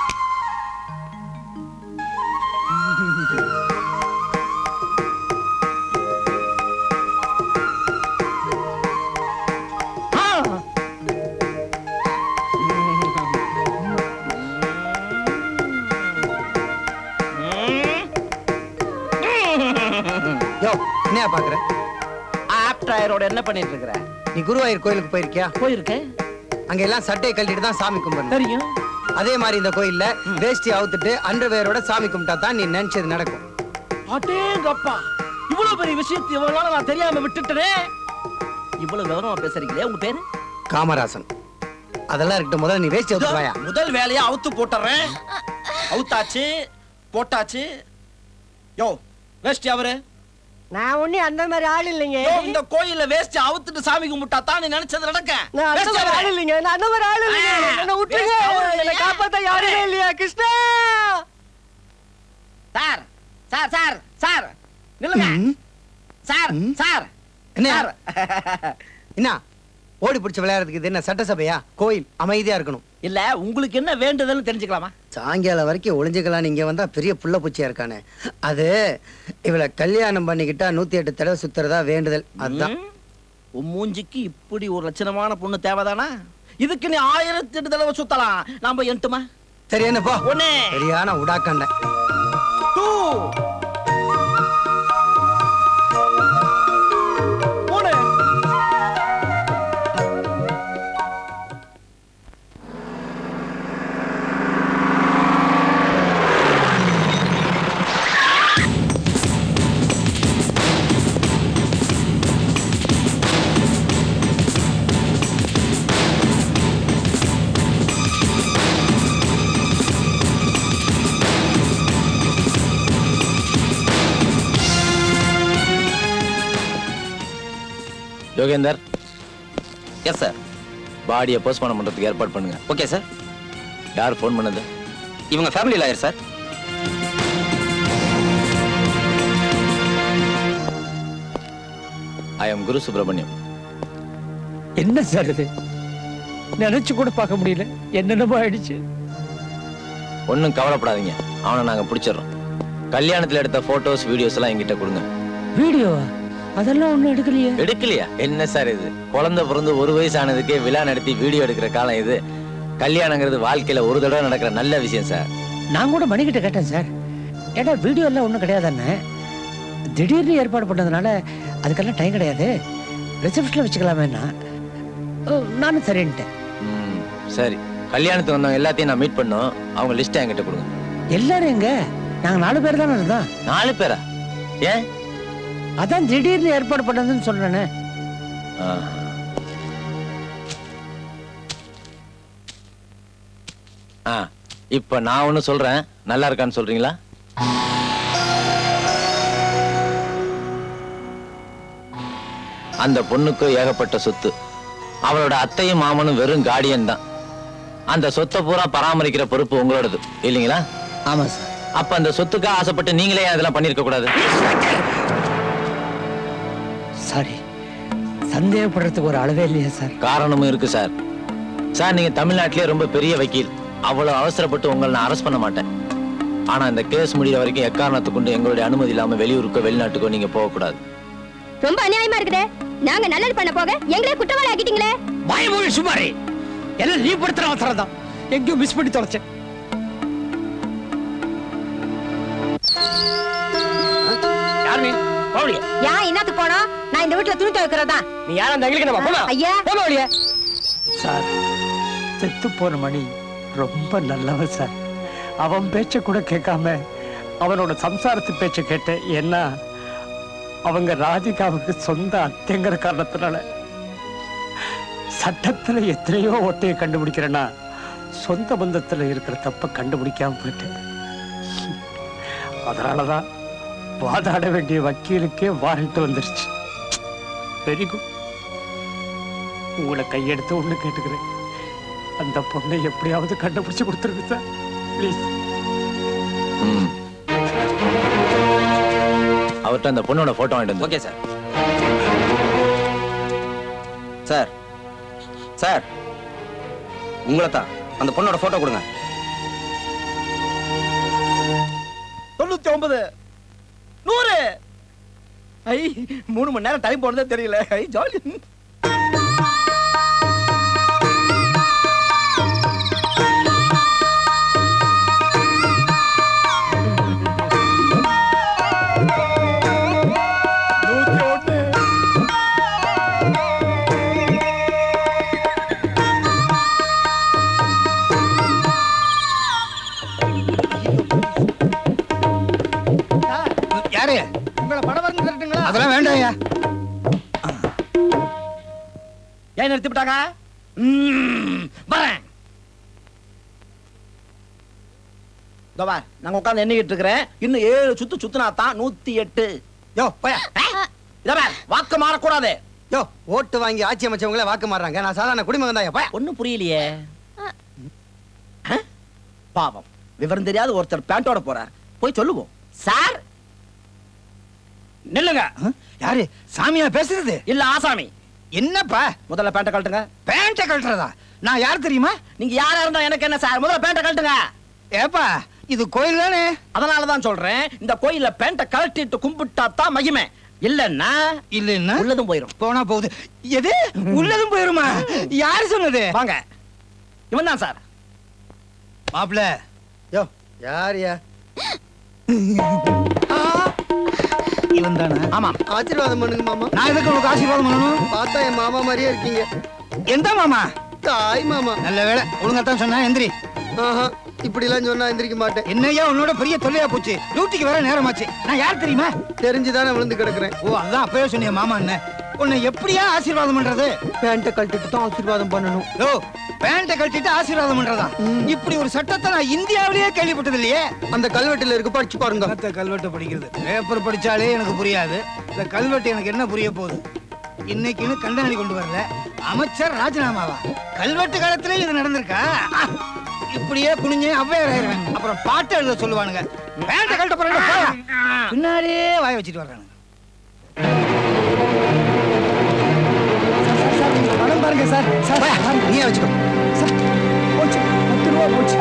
யோ என்னையா பாக்குற ஆப்டாயரோட என்ன பண்ணிட்டு இருக்கிற நீ குருவாயூர் கோயிலுக்கு போயிருக்கியா போயிருக்கேன் அங்க எல்லாம் சட்டையை கழட்டிட்டு தான் சாமி கும்பிடணும் தெரியும் அதே மாதிரி இந்த கோயில்ல வேஷ்டி அவுத்துட்டு அண்டர்வேரோட சாமி கும்பிட்டா தான் நீ நினைச்சது நடக்கும் அடேங்கப்பா இவ்வளவு பெரிய விஷயத்தை இவ்வளவு நாள் நான் தெரியாம விட்டுட்டனே இவ்வளவு விவரமா பேசுறீங்களே உங்க பேரு காமராசன் அதெல்லாம் இருக்கட்டும் முதல்ல நீ வேஷ்டி அவுத்து வாயா முதல் வேலையா அவுத்து போட்டுறேன் அவுத்தாச்சு போட்டாச்சு யோ வேஷ்டி அவரு நான் ஒண்ணு அந்த மாதிரி ஆள் இல்லைங்க யோ, இந்த கோயில்ல வேஷ்டி அவுத்துட்டு சாமி கும்பிட்டா தான் நீ நினைச்சது நடக்க நான் அந்த வேஷ்டி மாதிரி அவரு. ஆள் இல்லைங்க நான் அந்த மாதிரி ஆள் இல்லைங்க ஆ. என்ன விட்டுருங்க வேஷ்டி அவரு. என்ன காப்பாத்த யாருமே இல்லையா Krishna sir sir sir sir நில்லுங்க சார் சார் என்ன என்ன ஓடி பிடிச்ச விளையாடுறதுக்கு இது என்ன சட்டசபையா கோயில் அமைதியா இருக்கணும் இல்ல உங்களுக்கு என்ன வேண்டுதல்னு தெரிஞ்சுக்கலாமா சாயங்காலம் வரைக்கும் ஒளிஞ்சுக்கலாம் இங்க வந்தா பெரிய புள்ள பூச்சியா இருக்கானே அது இவளை கல்யாணம் பண்ணிக்கிட்டா நூத்தி எட்டு தடவை சுத்துறதா வேண்டுதல் அதுதான் உன் மூஞ்சிக்கு இப்படி ஒரு லட்சணமான பொண்ணு தேவைதானா இதுக்கு நீ ஆயிரத்தி எட்டு தடவை சுத்தலாம் நாம எட்டுமா சரி என்ன போ ஒண்ணு சரியான உடாக்கண்ட டூ மூணு யோகேந்தர் எஸ் சார் பாடியை போஸ்ட்மார்ட்டம் பண்றதுக்கு ஏற்பாடு பண்ணுங்க ஓகே சார் யார் ஃபோன் பண்ணது இவங்க family lawyer sir I am Guru Subramaniam என்ன சார் இது நினைச்சு கூட பார்க்க முடியல என்னென்னமோ ஆயிடுச்சு ஒன்றும் கவலைப்படாதீங்க அவனை நாங்க பிடிச்சிடுறோம் கல்யாணத்துல எடுத்த போட்டோஸ் வீடியோஸ் எல்லாம் எங்கிட்ட கொடுங்க வீடியோவா அதெல்லாம் ஒண்ணும் எடுக்கலையே எடுக்கலையா என்ன சார் இது குழந்தை பிறந்து ஒரு வயசு ஆனதுக்கே விழா நடத்தி வீடியோ எடுக்கிற காலம் இது கல்யாணங்கிறது வாழ்க்கையில ஒரு தடவை நடக்கிற நல்ல விஷயம் சார் நான் கூட மணிக்கிட்ட கேட்டேன் சார் ஏடா வீடியோ எல்லாம் ஒன்றும் கிடையாதானே திடீர்னு ஏற்பாடு பண்ணதுனால அதுக்கெல்லாம் டைம் கிடையாது ரிசப்ஷனில் வச்சுக்கலாமேன்னா ஓ, நானும் சரின்ட்டேன் ம், சரி கல்யாணத்துக்கு வந்தவங்க எல்லாத்தையும் நான் மீட் பண்ணோம் அவங்க லிஸ்ட் என்கிட்ட கொடுங்க எல்லாரும் எங்க நாங்க நாலு பேர் தானே இருந்தோம் நாலு பேரா ஏன் அதான் திடீர்னு ஏற்பாடு பண்ணதுன்னு சொல்றேனே ஆஹா. ஆ இப்ப நான் ஒண்ணு சொல்றேன் நல்லா இருக்கான்னு சொல்றீங்களா அந்த பொண்ணுக்கு ஏகப்பட்ட சொத்து அவளோட அத்தையும் மாமனும் வெறும் கார்டியன் தான் அந்த சொத்தை பூரா பராமரிக்கிற பொறுப்பு உங்களோடது இல்லைங்களா ஆமா சார் அப்ப அந்த சொத்துக்கு ஆசைப்பட்டு நீங்களே ஏன் அதெல்லாம் பண்ணிருக்க கூடாது சாரி சந்தேகப்படுறதுக்கு ஒரு அளவே இல்லையா சார் காரணமும் இருக்கு சார் சார் நீங்க தமிழ்நாட்டிலே ரொம்ப பெரிய வக்கீல் அவ்வளவு அவசரப்பட்டு உங்களை நான் அரெஸ்ட் பண்ண மாட்டேன் ஆனா இந்த கேஸ் முடிகிற வரைக்கும் எக்காரணத்தை கொண்டு எங்களுடைய அனுமதி இல்லாம வெளியூருக்கோ வெளிநாட்டுக்கோ நீங்க போகக்கூடாது ரொம்ப அநியாயமா இருக்குதே நாங்க நல்லது பண்ண போக எங்களே குற்றவாளி ஆக்கிட்டீங்களே பயமொழி சுமாரி எல்லாம் நீ படுத்துற அவசரம் தான் எங்கேயும் மிஸ் பண்ணி தொலைச்சேன் யார் நீ போவடியா யா என்னத்துக்கு போனோம் நான் இந்த வீட்டுல துணி துவைக்கிறதா நீ யாரும் அந்த எங்களுக்கு நம்ம போமா ஐயா போமா வழியா சார் செத்து போன மணி ரொம்ப நல்லவன் சார் அவன் பேச்ச கூட கேட்காம அவனோட சம்சாரத்து பேச்ச கேட்டேன் ஏன்னா அவங்க ராதிகாவுக்கு சொந்த அத்தைங்கிற காரணத்தினால சட்டத்துல எத்தனையோ ஓட்டையை கண்டுபிடிக்கிறேன்னா சொந்த பந்தத்துல இருக்கிற தப்ப கண்டுபிடிக்காம போயிட்டேன் அதனாலதான் வாதாட வேண்டிய வக்கீலுக்கே வாரண்ட் வந்துருச்சு வெரி குட் உங்களை கையெடுத்து ஒண்ணு கேட்டுக்கிறேன் அந்த பொண்ணை எப்படியாவது கண்டுபிடிச்சு கொடுத்துருங்க சார் ப்ளீஸ் ம். அவர்ட்ட அந்த பொண்ணோட போட்டோ வாங்கிட்டு வந்து ஓகே சார் சார் சார் உங்களை தான் அந்த பொண்ணோட போட்டோ கொடுங்க தொண்ணூத்தி ஒன்பது நூறு ஐ மூணு மணி நேரம் டைம் போனதே தெரியல ஐ ஜாலி யாரு உங்களை படம் வரைஞ்சு தரட்டுங்களா அதெல்லாம் வேண்டாம்யா ஏன் நிறுத்திவிட்டாங்க ம், வரேன் இதோ பார், நாங்க உட்கார்ந்து எண்ணிக்கிட்டு இருக்கிறேன் இன்னும் ஏழு சுத்து சுத்துனா தான் நூத்தி எட்டு யோ போயா இதோ பார், வாக்கு மாறக்கூடாது யோ ஓட்டு வாங்கி ஆட்சி அமைச்சவங்களே வாக்கு மாறுறாங்க நான் சாதாரண குடிமகன் தான் போய் ஒண்ணும் புரியலையே ஆ? பாவம் விவரம் தெரியாத ஒருத்தர் பேண்டோட போறார் போய் சொல்லுவோம் சார் நில்லுங்க யாரு சாமியா பேசுறது இல்ல ஆசாமி என்னப்பா முதல்ல பேண்ட கழட்டுங்க பேண்ட கழட்டுறதா நான் யார் தெரியுமா நீங்க யாரா இருந்தா எனக்கு என்ன சார் முதல்ல பேண்ட கழட்டுங்க ஏப்பா இது கோயில் தானே அதனால தான் சொல்றேன் இந்த கோயில்ல பேண்ட கழட்டிட்டு கும்பிட்டா தான் மகிமை இல்லன்னா இல்லன்னா உள்ளதும் போயிரும் போனா போகுது எது உள்ளதும் போயிருமா யாரு சொன்னது வாங்க இவன் தான் சார் மாப்பிள யோ யாரியா இவன் தானே ஆமா ஆசீர்வாதம் பண்ணுங்க மாமா நான் எதுக்கு உனக்கு ஆசீர்வாதம் பண்ணணும் பார்த்தா என் மாமா மாதிரியே இருக்கீங்க எந்த மாமா தாய் மாமா நல்ல வேலை ஒழுங்கா தான் சொன்னா எந்திரி ஆஹா இப்படி எல்லாம் சொன்னா எந்திரிக்க மாட்டேன் என்னய்யா உன்னோட பெரிய தொல்லையா போச்சு டியூட்டிக்கு வேற நேரமாச்சு நான் யார் தெரியுமா தெரிஞ்சுதானே விழுந்து கிடக்குறேன் ஓ அதான் அப்பவே சொன்னிய மாமா என்ன உன்னை எப்படியா ஆசீர்வாதம் பண்றது பேண்ட்டை கழட்டிட்டு தான் ஆசீர்வாதம் பண்ணணும் ஓ பேண்ட்டை கழட்டிட்டு ஆசீர்வாதம் பண்றதா இப்படி ஒரு சட்டத்தை நான் இந்தியாவிலேயே கேள்விப்பட்டது இல்லையே அந்த கல்வெட்டுல இருக்கு படிச்சு பாருங்க மத்த கல்வெட்டு படிக்கிறது பேப்பர் படிச்சாலே எனக்கு புரியாது இந்த கல்வெட்டு எனக்கு என்ன புரிய போகுது இன்னைக்குன்னு கண்டனி கொண்டு வரல அமைச்சர் ராஜினாமாவா கல்வெட்டு காலத்திலே இது நடந்திருக்கா ஆ, இப்படியே குனிஞ்சு அவ்வையார் ஆயிருவேன் அப்புறம் பாட்டு எழுத சொல்லுவானுங்க பேண்ட்டை கழட்ட போறாங்க பின்னாடியே வாய வச்சுட்டு வர்றானுங்க படம் பாருங்க சார் சார் நீயே வச்சுக்கோ சார் போச்சு பத்து ரூபா போச்சு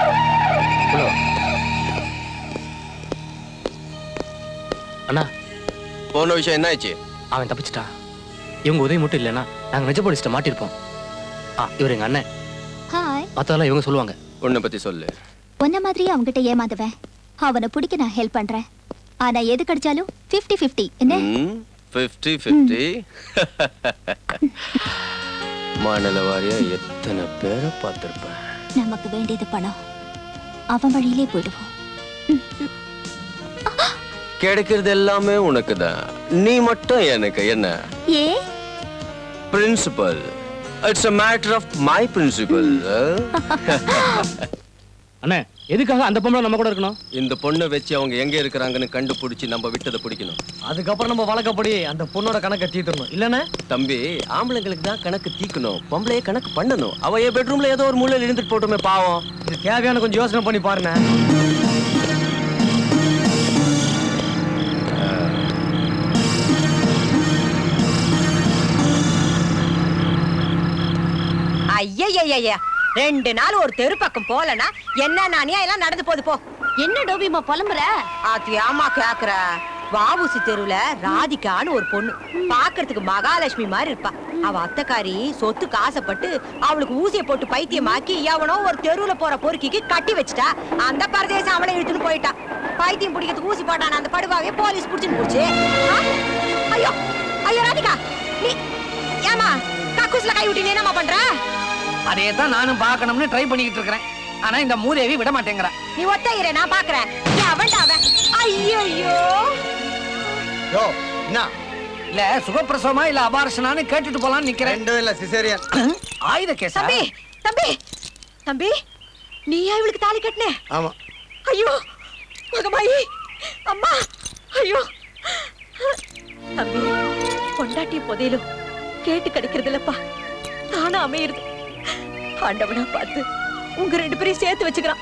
அண்ணா போன விஷயம் என்ன ஆச்சு அவன் தப்பிச்சிட்டான் இவங்க உதவி மட்டும் இல்லைன்னா நாங்க நிஜ போலீஸ்ட்ட மாட்டிருப்போம் ஆ இவர் எங்க அண்ணன் ஹாய் மத்ததெல்லாம் இவங்க சொல்லுவாங்க உன்னை பத்தி சொல்லு உன்ன மாதிரியே அவன்கிட்ட ஏமாந்துவேன் அவனை பிடிக்க நான் ஹெல்ப் பண்றேன் ஆனா எது கிடைச்சாலும் 50 50 என்ன ஃபிஃப்டி ஃபிஃப்டி மணல வாரியா எத்தனை பேரை பார்த்திருப்பேன் நமக்கு வேண்டியது பணம் அவன் வழியிலே போயிடுவோம் கிடைக்கிறது எல்லாமே உனக்கு தான் நீ மட்டும் எனக்கு என்ன ஏ principal it's a matter of my principal அண்ணே எதுக்காக அந்த பொம்பளை நம்ம கூட இருக்கணும் இந்த பொண்ணை வச்சு அவங்க எங்க இருக்கிறாங்கன்னு கண்டுபிடிச்சு நம்ம விட்டதை பிடிக்கணும் அதுக்கப்புறம் நம்ம வழக்கப்படி அந்த பொண்ணோட கணக்கை தீர்த்தணும் இல்லைன்னா தம்பி ஆம்பளைங்களுக்கு தான் கணக்கு தீக்கணும் பொம்பளைய கணக்கு பண்ணணும் அவ என் பெட்ரூம்ல ஏதோ ஒரு மூலையில இருந்துட்டு போட்டுமே பாவம் இது தேவையான கொஞ்சம் யோசனை பண்ணி பாருங்க ஐயய்யய்யா ரெண்டு நாள் ஒரு தெரு பக்கம் போலனா என்ன நானியா எல்லாம் நடந்து போகுது போ என்ன டோபிமா புலம்புற அது ஏமா கேக்குற வாவுசி தெருவுல ராதிகான்னு ஒரு பொண்ணு பாக்குறதுக்கு மகாலட்சுமி மாதிரி இருப்பா அவ அத்தைக்காரி சொத்துக்கு ஆசைப்பட்டு அவளுக்கு ஊசிய போட்டு பைத்தியமாக்கி எவனோ ஒரு தெருவுல போற பொறுக்கிக்கு கட்டி வச்சுட்டா அந்த பரதேசம் அவளை இழுத்துன்னு போயிட்டா பைத்தியம் பிடிக்கிறதுக்கு ஊசி போட்டான அந்த படுவாவே போலீஸ் புடிச்சுன்னு போச்சு ஆ? ஐயோ ஐயோ ராதிகா நீ ஏமா கக்கூஸ்ல கை விட்டு நீ என்னம்மா பண்ற அதே தான் நானும் பார்க்கணும்னு ட்ரை பண்ணிக்கிட்டு இருக்கிறேன் ஆனா இந்த மூதேவி விட மாட்டேங்கிறா நீ ஒத்த இரு நான் பாக்குறேன் அவன்டா அவன் ஐயோ யோ என்ன இல்ல சுகப்பிரசவமா இல்ல அபார்ஷனான்னு கேட்டுட்டு போலாம்னு நிக்கிறேன் ரெண்டும் இல்ல சிசேரியன் ஆயுத கேசா தம்பி தம்பி தம்பி நீயா இவளுக்கு தாலி கட்டின ஆமா ஐயோ மகமாயி அம்மா ஐயோ தம்பி பொண்டாட்டி புதையிலும் கேட்டு கிடைக்கிறது இல்லப்பா தானா அமையுது ஆண்டவனா பார்த்து உங்க ரெண்டு பேரையும் சேர்த்து வச்சுக்கிறான்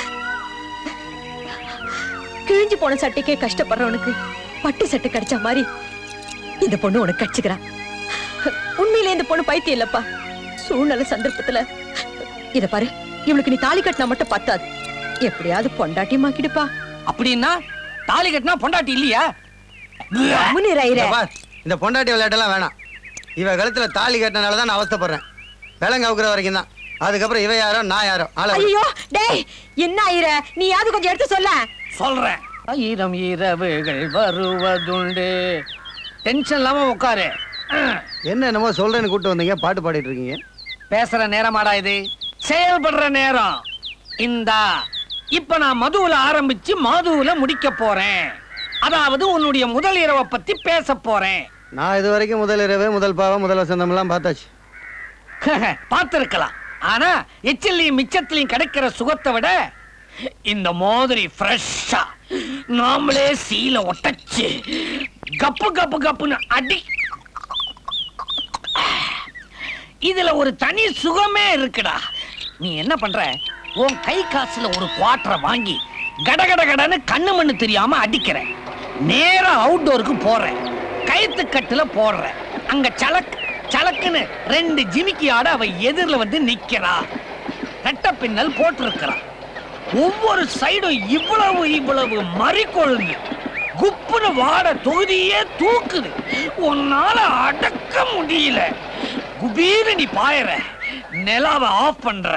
கிழிஞ்சு போன சட்டைக்கே கஷ்டப்படுறவனுக்கு பட்டு சட்டை கிடைச்ச மாதிரி இந்த பொண்ணு உனக்கு கடிச்சுக்கிறான் உண்மையிலே இந்த பொண்ணு பைத்தியம் இல்லப்பா சூழ்நிலை சந்தர்ப்பத்துல இத பாரு இவளுக்கு நீ தாலி கட்டினா மட்டும் பத்தாது எப்படியாவது பொண்டாட்டியமாக்கிடுப்பா அப்படின்னா தாலி கட்டினா பொண்டாட்டி இல்லையா இங்க பார், இந்த பொண்டாட்டி விளையாட்டெல்லாம் வேணாம் இவ கழுத்துல தாலி கட்டினால தான் நான் அவஸ்தைப்படுறேன் விலங்கு அவுக்குற வரைக்கும் தான் அதுக்கப்புறம் இவ யாரோ நான் யாரோ ஆள விடு. ஐயோ டேய் என்ன ஆயிர நீ யாவது கொஞ்சம் எடுத்து சொல்ல சொல்றேன் ஆயிரம் இரவுகள் வருவதுண்டு டென்ஷன் இல்லாம உட்காரு என்ன என்னமோ சொல்றேன்னு கூட்டு வந்தீங்க பாட்டு பாடிட்டு இருக்கீங்க பேசுற நேரமாடா இது செயல்படுற நேரம் இந்தா இப்ப நான் மதுவுல ஆரம்பிச்சு மதுவுல முடிக்க போறேன் அதாவது உன்னுடைய முதல் இரவை பத்தி பேச போறேன் நான் இது வரைக்கும் முதல் இரவு முதல் பாவம் முதல் வசந்தம் எல்லாம் பார்த்தாச்சு பார்த்திருக்கலாம் ஆனா எச்சிலையும் மிச்சத்திலையும் கிடைக்கிற சுகத்தை விட இந்த மாதிரி ஃப்ரெஷ்ஷா நாமளே சீல ஒட்டச்சு கப்பு கப்பு கப்புன்னு அடி இதுல ஒரு தனி சுகமே இருக்குடா நீ என்ன பண்ற உன் கை காசுல ஒரு குவாட்டரை வாங்கி கட கட கடன்னு கண்ணு மண்ணு தெரியாம அடிக்கிற நேரா அவுட்டோருக்கு போற கயத்து கட்டுல போடுற அங்க சலக் சலக்குன்னு ரெண்டு ஜிமிக்கி ஆட அவ எதிரில வந்து நிக்கிறா ரெட்ட பின்னல் போட்டிருக்கிறா ஒவ்வொரு சைடும் இவ்வளவு இவ்வளவு மறிக்கொழுந்து குப்புன்னு வாட தொகுதியே தூக்குது உன்னால அடக்க முடியல குபீரு நீ பாயற நிலாவை ஆஃப் பண்ற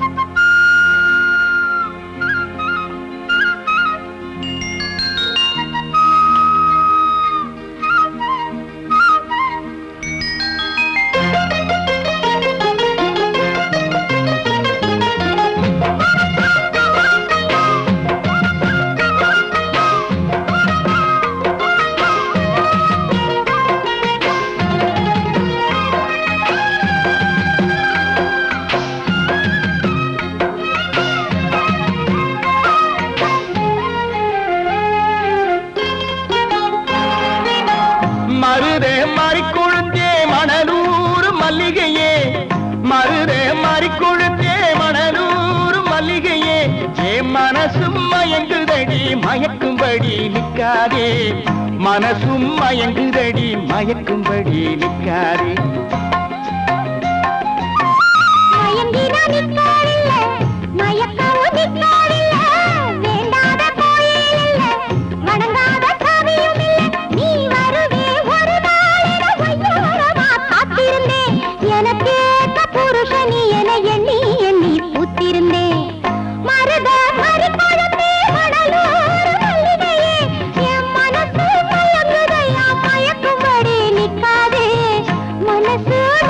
மருதே மறிக்கொழுந்தே மணலூர் மல்லிகையே மருதே மறிக்கொழுந்தே மணலூர் மல்லிகையே ஏ மனசும் மயங்குதடி மயக்கும்படி நிற்காதே மனசும் மயங்குதடி மயக்கும்படி நிற்காதே மயங்கினா நிற்காரில்ல, மயக்கவும் நிற்காரில்ல, வேண்டாத கோயில் இல்ல, வணங்காத சாமியும் இல்ல, நீ வருவே ஒரு நாளென ஒய்யாரமா காத்திருந்தேன். எனக்கேத்த புருஷனி என எண்ணி எண்ணி பூத்திருந்தேன். மருத மறிக்கொழுந்தே மணலூர் மல்லிகையே, என் மனசு மயங்குதையா, மயக்கும்படி நிற்காதே. மனசு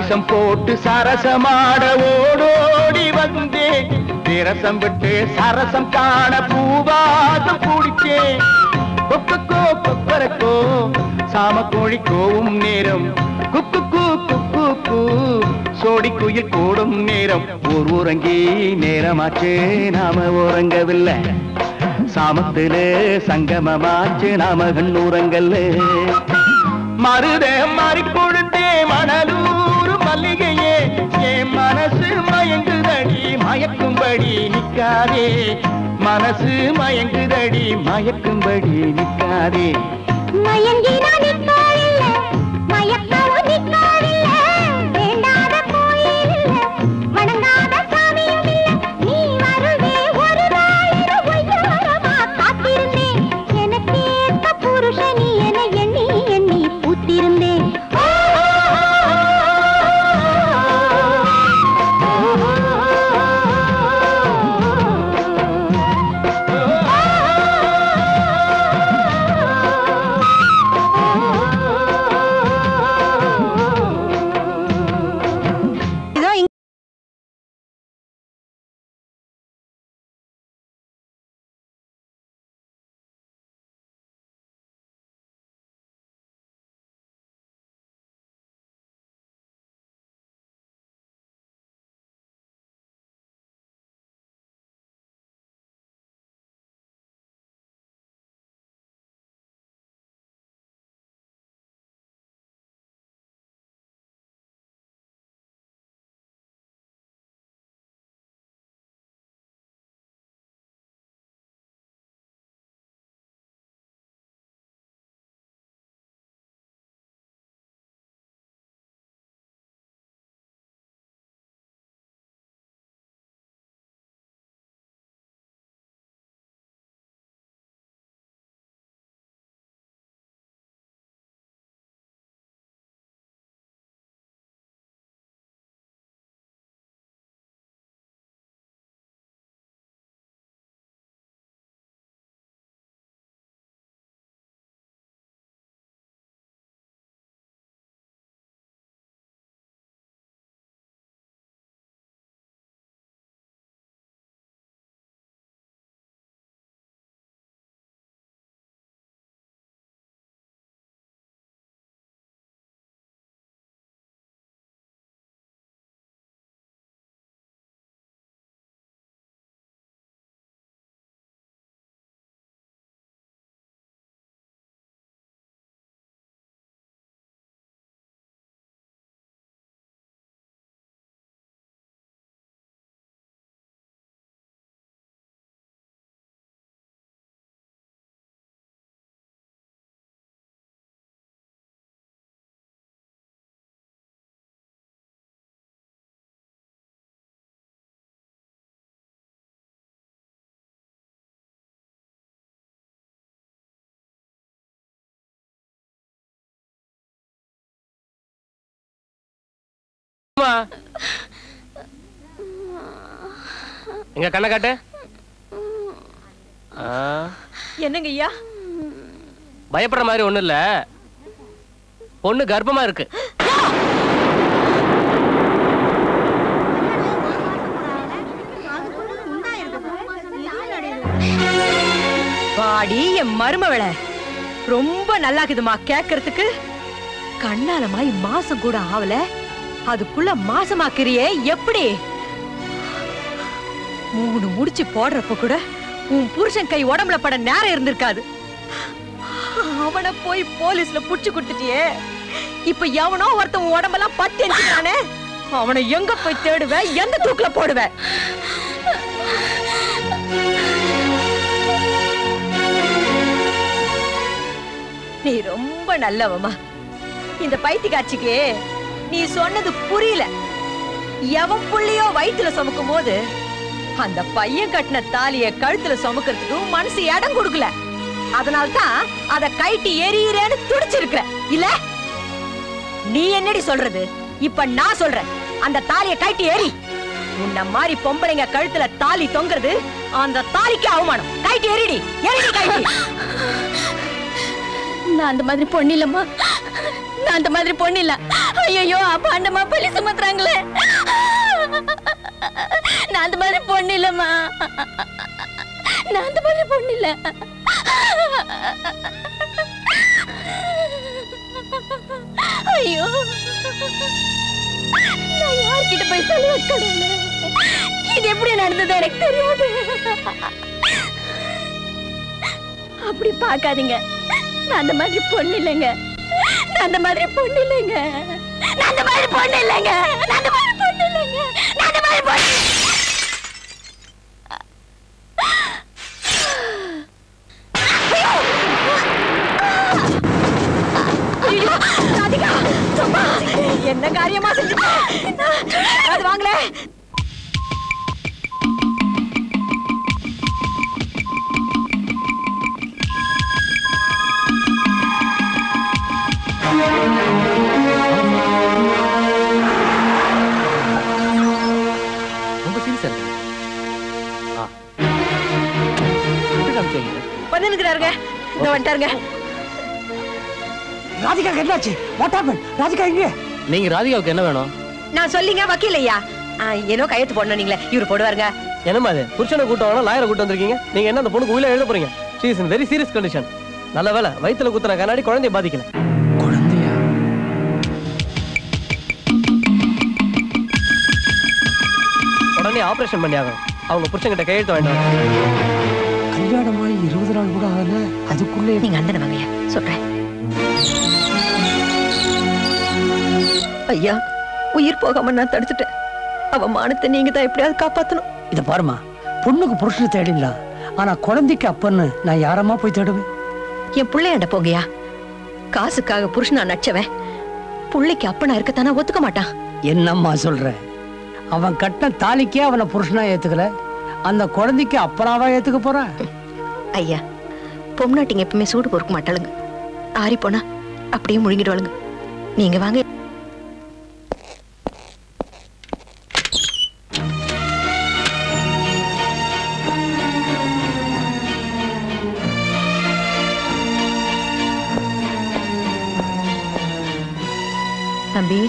வேஷம் போட்டு சரசமாட ஓடோடி வந்தேன் விரசம் விட்டு சரசம் காண பூவாதம் குடிச்சேன் கொக்கோ கொக்கரக்கோ சாம கோழி கோவும் நேரம் குக்கு கூ குக்கு கூ சோடி குயில் கூடும் நேரம் ஊர் உறங்கி நேரமாச்சு நாம உறங்கவில்லை சாமத்தில சங்கமமாச்சு நாம கண்ணூரங்கல்ல மருத மாறிக்கொழுந்தே மணலூர் மல்லிகையே என் மனசு மயங்குதடி மயக்கும்படி நிக்காதே மனசு மயங்குதடி மயக்கும்படி நிக்காதே மயங்கினா நிற்காவில்ல மயக்கவும் நிற்காவில்ல வேண்டாத கோயில் இல்ல வணங்காத சாமியும் இல்ல நீ வருவே ஒரு நாளிரு ஒய்யாரமா காத்திருந்தேன் எனக்கேத்த புருஷனி என எண்ணி எண்ணி பூத்திருந்தேன் இதோ இங்க எங்க கண்ணை காட்டு ஆ, என்னங்க ஐயா பயப்படுற மாதிரி ஒண்ணும் இல்ல பொண்ணு கர்ப்பமா இருக்கு வாடி என் மருமவள ரொம்ப நல்லாக்குதுமா கேக்குறதுக்கு கண்ணாலமாய் மாசம் கூட ஆவல அதுக்குள்ள மாசமாக்குறியே எப்படி மூணு முடிச்சு போடுறப்ப கூட உன் புருஷன் கை உடம்புல பட நேரம் இருந்திருக்காது அவனை போய் போலீஸ்ல புடிச்சு கொடுத்துட்டியே இப்ப எவனோ ஒருத்தன் உன் உடம்பெல்லாம் பத்தி எரிச்சுட்டானே அவனை எங்க போய் தேடுவ எந்த தூக்குல போடுவ நீ ரொம்ப நல்லவமா இந்த பைத்தி காட்சிக்கு நீ சொன்னது புரியல எவன் புள்ளையோ வயித்துல சுமக்கும் போது அந்த பையன் கட்டின தாலிய கழுத்துல சுமக்கிறதுக்கு உன் மனசு இடம் கொடுக்கல அதனால்தான் அத கைட்டி எரியறேன்னு துடிச்சிருக்கிற இல்ல நீ என்னடி சொல்றது இப்ப நான் சொல்றேன் அந்த தாலிய கைட்டி ஏறி உன்ன மாதிரி பொம்பளைங்க கழுத்துல தாலி தொங்குறது அந்த தாலிக்கு அவமானம் கைட்டி எரிடி எரிடி கைட்டி நான் அந்த மாதிரி பொண்ணு இல்லம்மா நான் அந்த மாதிரி பொண்ணு இல்ல ஐயோ அப்பா அண்டமா பள்ளி சுமத்துறாங்களே நான் அந்த மாதிரி பொண்ணு இல்லம்மா நான் அந்த மாதிரி பொண்ணு இல்ல ஐயோ நான் யார்கிட்ட போய் சொல்லுவ கடவுளே இது எப்படி நடந்தது எனக்கு தெரியாது அப்படி பார்க்காதீங்க நான் அந்த மாதிரி பொண்ணு இல்லைங்க நான் அந்த மாதிரி பொண்ணு இல்லைங்க நான் அந்த மாதிரி பொண்ணு இல்லைங்க நான் அந்த மாதிரி பொண்ணு இல்லைங்க நான் அந்த மாதிரி பொண்ணு ஐயோ, ராதிகா, சும்மா. என்ன காரியமா செஞ்சுட்ட அது வாங்கல ரொம்ப சீரியஸா இருக்கு ஆ. எப்படி காமிச்சீங்க வந்து நிக்கிறாருங்க இந்த வந்துட்டாருங்க ராதிகா என்னாச்சு வாட் ஹேப்பன் ராதிகா எங்க நீங்க ராதிகாவுக்கு என்ன வேணும் நான் சொல்லிங்க வக்கீல் ஐயா ஆ, ஏதோ கையெழுத்து போடணும் நீங்களே இவரு போடுவாருங்க என்னம்மா அது புருஷனை கூட்டம் வேணா லாயரை கூட்டு வந்திருக்கீங்க நீங்க என்ன அந்த பொண்ணுக்கு உயில எழுத போறீங்க she is in very serious condition நல்ல வேலை வயித்துல குத்துன கண்ணாடி குழந்தைய பாதிக்கல உடனே ஆபரேஷன் பண்ணி ஆகணும் அவங்க புருஷன்கிட்ட கையெழுத்து வேண்டாம் கல்யாணமாயி இருபது நாள் கூட ஆகல அதுக்குள்ளே நீங்க அந்தன வாங்கய்யா சொல்றேன் ஐயா உயிர் போகாம நான் தடுத்துட்டேன் அவ மானத்தை நீங்க தான் எப்படியாவது காப்பாத்தணும் இத பாருமா பொண்ணுக்கு புருஷனை தேடிடலாம் ஆனா குழந்தைக்கு அப்பன்னு நான் யாரம்மா போய் தேடுவேன் என் பிள்ளையாண்ட போங்கய்யா காசுக்காக புருஷனா நச்சவன் புள்ளைக்கு அப்பனா இருக்கத்தானா ஒத்துக்க மாட்டான் என்னம்மா சொல்ற அவன் கட்டின தாலிக்கே அவனை புருஷனா ஏத்துக்கல அந்த குழந்தைக்கு அப்பனாவா ஏத்துக்க போறான் ஐயா பொம்நாட்டிங்க எப்பவுமே சூடு பொறுக்க மாட்டாளுங்க ஆறி போனா அப்படியே முழுங்கிடுவாளுங்க நீங்க வாங்க தம்பி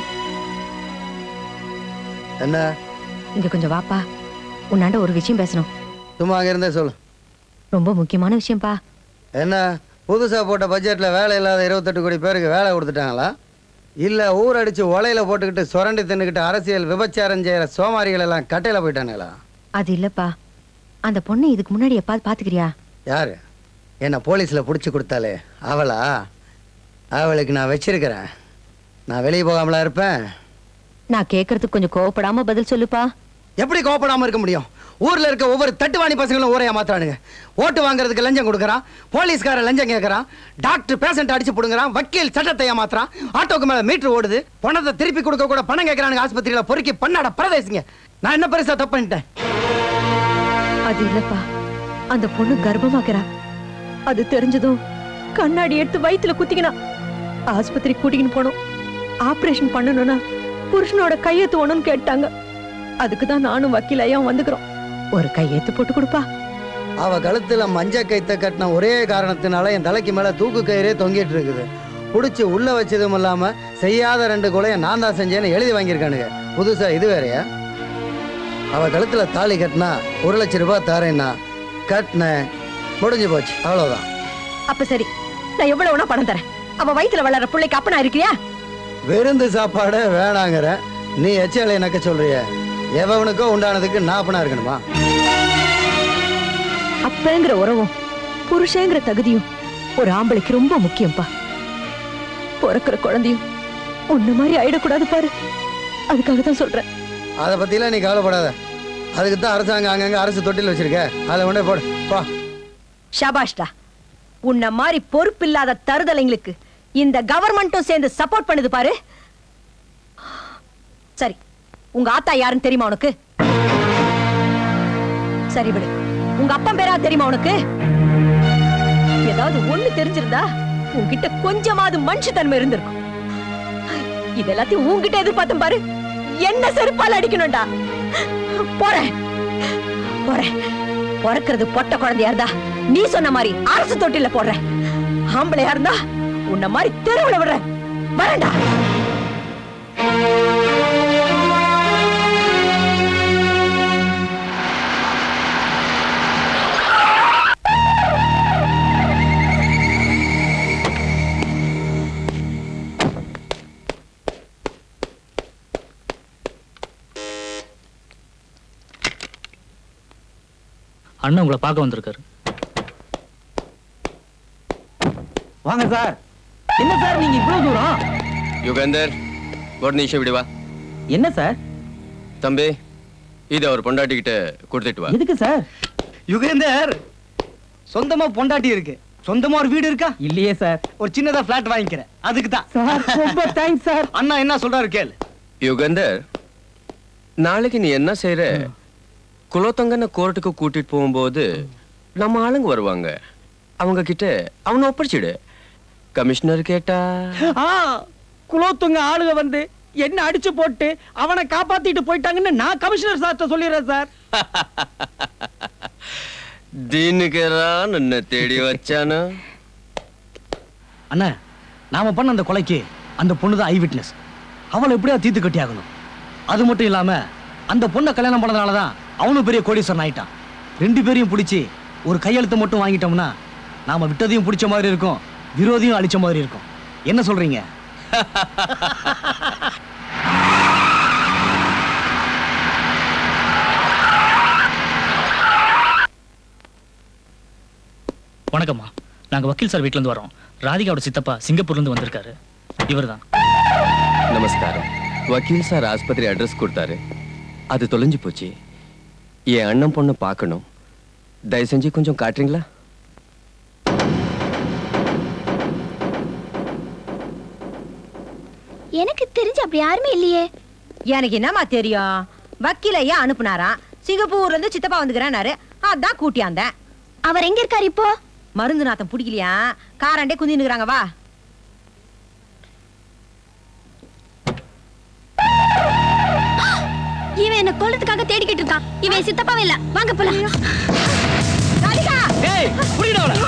என்ன இங்க கொஞ்சம் வாப்பா உன்னாண்ட ஒரு விஷயம் பேசணும் சும்மா அங்க இருந்தே சொல்லு ரொம்ப முக்கியமான விஷயம்ப்பா என்ன புதுசா போட்ட பட்ஜெட்ல வேலை இல்லாத இருபத்தெட்டு கோடி பேருக்கு வேலை கொடுத்துட்டாங்களா இல்ல ஊரடிச்சு உலையில போட்டுக்கிட்டு சுரண்டி தின்னுக்கிட்டு அரசியல் விபச்சாரம் செய்யற சோமாரிகள் எல்லாம் கட்டையில போயிட்டானுங்களா அது இல்லப்பா அந்த பொண்ணு இதுக்கு முன்னாடி எப்பாவது பாத்துக்கிறியா யாரு என்ன போலீஸ்ல புடிச்சு கொடுத்தாலே அவளா அவளுக்கு நான் வச்சிருக்கிறேன் நான் வெளியே போகாமலா இருப்பேன் நான் கேக்குறதுக்கு கொஞ்சம் கோவப்படாம பதில் சொல்லுப்பா எப்படி கோவப்படாம இருக்க முடியும் ஊர்ல இருக்க ஒவ்வொரு தட்டுவாணி பசங்களும் ஊரைய மாத்துறானுங்க ஓட்டு வாங்குறதுக்கு லஞ்சம் கொடுக்கறான் போலீஸ்கார லஞ்சம் கேட்கறான் டாக்டர் பேஷண்ட் அடிச்சு புடுங்குறான் வக்கீல் சட்டத்தை ஏமாத்துறான் ஆட்டோக்கு மேல மீட்டர் ஓடுது பணத்தை திருப்பி கொடுக்க கூட பணம் கேட்கறானுங்க ஆஸ்பத்திரியில பொறுக்கி பண்ணாட பரதேசிங்க நான் என்ன பெருசா தப்பு பண்ணிட்டேன் அது இல்லப்பா அந்த பொண்ணு கர்ப்பமாக்குறா அது தெரிஞ்சதும் கண்ணாடி எடுத்து வயித்துல குத்திக்கினா ஆஸ்பத்திரி கூட்டிக்கின்னு போனோம் ஆபரேஷன் பண்ணணும்னா புருஷனோட கையெழுத்து வேணும்னு கேட்டாங்க அதுக்கு தான் நானும் வக்கீல் ஐயா வந்துக்கிறோம் ஒரு கையெழுத்து போட்டு கொடுப்பா அவ கழுத்துல மஞ்ச கைத்த கட்டின ஒரே காரணத்தினால என் தலைக்கு மேல தூக்கு கயிறே தொங்கிட்டு இருக்குது புடிச்சு உள்ள வச்சதும் இல்லாம செய்யாத ரெண்டு கொலையை நான் தான் செஞ்சேன்னு எழுதி வாங்கியிருக்கானுங்க புதுசா இது வேறயா அவ கழுத்துல தாலி கட்டினா ஒரு லட்சம் ரூபாய் தரேன்னா கட்டினேன் முடிஞ்சு போச்சு அவ்வளவுதான் அப்ப சரி நான் எவ்வளவு வேணா பணம் தரேன் அவ வயித்துல வளர்ற பிள்ளைக்கு அப்பனா இருக்கிறியா விருந்து சாப்பாடு வேணாங்கிற நீ எச்சாலை நக்க சொல்றிய எவனுக்கோ உண்டானதுக்கு நான் அப்பனா இருக்கணுமா அப்பங்கிற உறவும் புருஷங்கிற தகுதியும் ஒரு ஆம்பளைக்கு ரொம்ப முக்கியம்ப்பா பிறக்கிற குழந்தையும் உன்ன மாதிரி ஆயிடக்கூடாது பாரு அதுக்காக தான் சொல்றேன் அதை பத்திலாம் நீ கவலைப்படாத அதுக்கு தான் அரசாங்கம் அங்கங்க அரசு தொட்டில் வச்சிருக்க அதை கொண்டே போடு போ ஷபாஷ்டா உன்ன மாதிரி பொறுப்பில்லாத தருதலைங்களுக்கு இந்த கவர்மெண்ட்டும் சேர்ந்து சப்போர்ட் பண்ணுது பாரு சரி உங்க ஆத்தா யாருன்னு தெரியுமா உனக்கு சரி விடு உங்க அப்பா பேரா தெரியுமா உனக்கு ஏதாவது ஒண்ணு தெரிஞ்சிருந்தா உன்கிட்ட கொஞ்சமாவது மனுஷத்தன்மை இருந்திருக்கும் இது எல்லாத்தையும் உன்கிட்ட எதிர்பார்த்தேன் பாரு என்ன செருப்பால் அடிக்கணும்டா போறேன் போறேன் பிறக்கிறது பொட்ட குழந்தையா இருந்தா நீ சொன்ன மாதிரி அரசு தொட்டில போடுறேன். ஆம்பளையா இருந்தா உன்ன மாதிரி தெருவுல விடுறேன் வரேன்டா அண்ணன் உங்களை பார்க்க வந்திருக்காரு வாங்க சார் என்ன சார் நீங்க இவ்வளவு தூரம் யுகந்தர் ஒரு நிமிஷம் இப்படி வா என்ன சார் தம்பி இது அவர் பொண்டாட்டிக்கிட்ட கொடுத்துட்டு வா எதுக்கு சார் யுகேந்தர் சொந்தமா பொண்டாட்டி இருக்கு சொந்தமா ஒரு வீடு இருக்கா இல்லையே சார் ஒரு சின்னதா பிளாட் வாங்கிக்கிறேன் அதுக்கு தான் சார் ரொம்ப தேங்க்ஸ் சார் அண்ணா என்ன சொல்றாரு கேளு யுகந்தர் நாளைக்கு நீ என்ன செய்யற குலோத்தங்கன கோர்ட்டுக்கு கூட்டிட்டு போகும்போது நம்ம ஆளுங்க வருவாங்க அவங்க கிட்ட அவனை ஒப்படைச்சிடு கமிஷனர் கேட்டா ஆ குலோத்துங்க ஆளுங்க வந்து என்ன அடிச்சு போட்டு அவனை காப்பாத்திட்டு போயிட்டாங்கன்னு நான் கமிஷனர் சார்ட்ட சொல்லிடுறேன் சார் தீனுக்கரான் உன்னை தேடி வச்சானா அண்ணா நாம பண்ண அந்த கொலைக்கு அந்த பொண்ணு தான் ஐ விட்னஸ் அவளை எப்படியா தீர்த்து கட்டி ஆகணும் அது மட்டும் இல்லாம அந்த பொண்ணை கல்யாணம் பண்ணதுனால தான் அவனும் பெரிய கோடீஸ்வரன் ஆயிட்டான் ரெண்டு பேரையும் பிடிச்சி ஒரு கையெழுத்து மட்டும் வாங்கிட்டோம்னா நாம விட்டதையும் பிடிச்ச மாதிரி இருக்கும் விரோதியும் அழிச்ச மாதிரி இருக்கும் என்ன சொல்றீங்க வணக்கம்மா நாங்க வக்கீல் சார் வீட்ல இருந்து வரோம் ராதிகாவோட சித்தப்பா சிங்கப்பூர்ல இருந்து வந்திருக்காரு இவர்தான் நமஸ்காரம் வக்கீல் சார் ஆஸ்பத்திரி அட்ரஸ் கொடுத்தாரு அது தொலைஞ்சு போச்சு என் அண்ணன் பொண்ணை பார்க்கணும் தயவு செஞ்சு கொஞ்சம் காட்டுறீங்களா எனக்கு தெரிஞ்சு அப்படி யாருமே இல்லையே எனக்கு என்னம்மா தெரியும் வக்கீலையா அனுப்புனாராம் சிங்கப்பூர்ல இருந்து சித்தப்பா வந்துக்கிறானாரு அதான் கூட்டியாந்தேன் அவர் எங்க இருக்காரு இப்போ மருந்து நாத்தம் பிடிக்கலையா காராண்டே குந்தினுக்குறாங்க வா இவன் என்ன கொல்றதுக்காக தேடிக்கிட்டு இருக்கான் இவன் சித்தப்பாவே இல்ல வாங்க போலாம் ஏய் புடிடா அவளை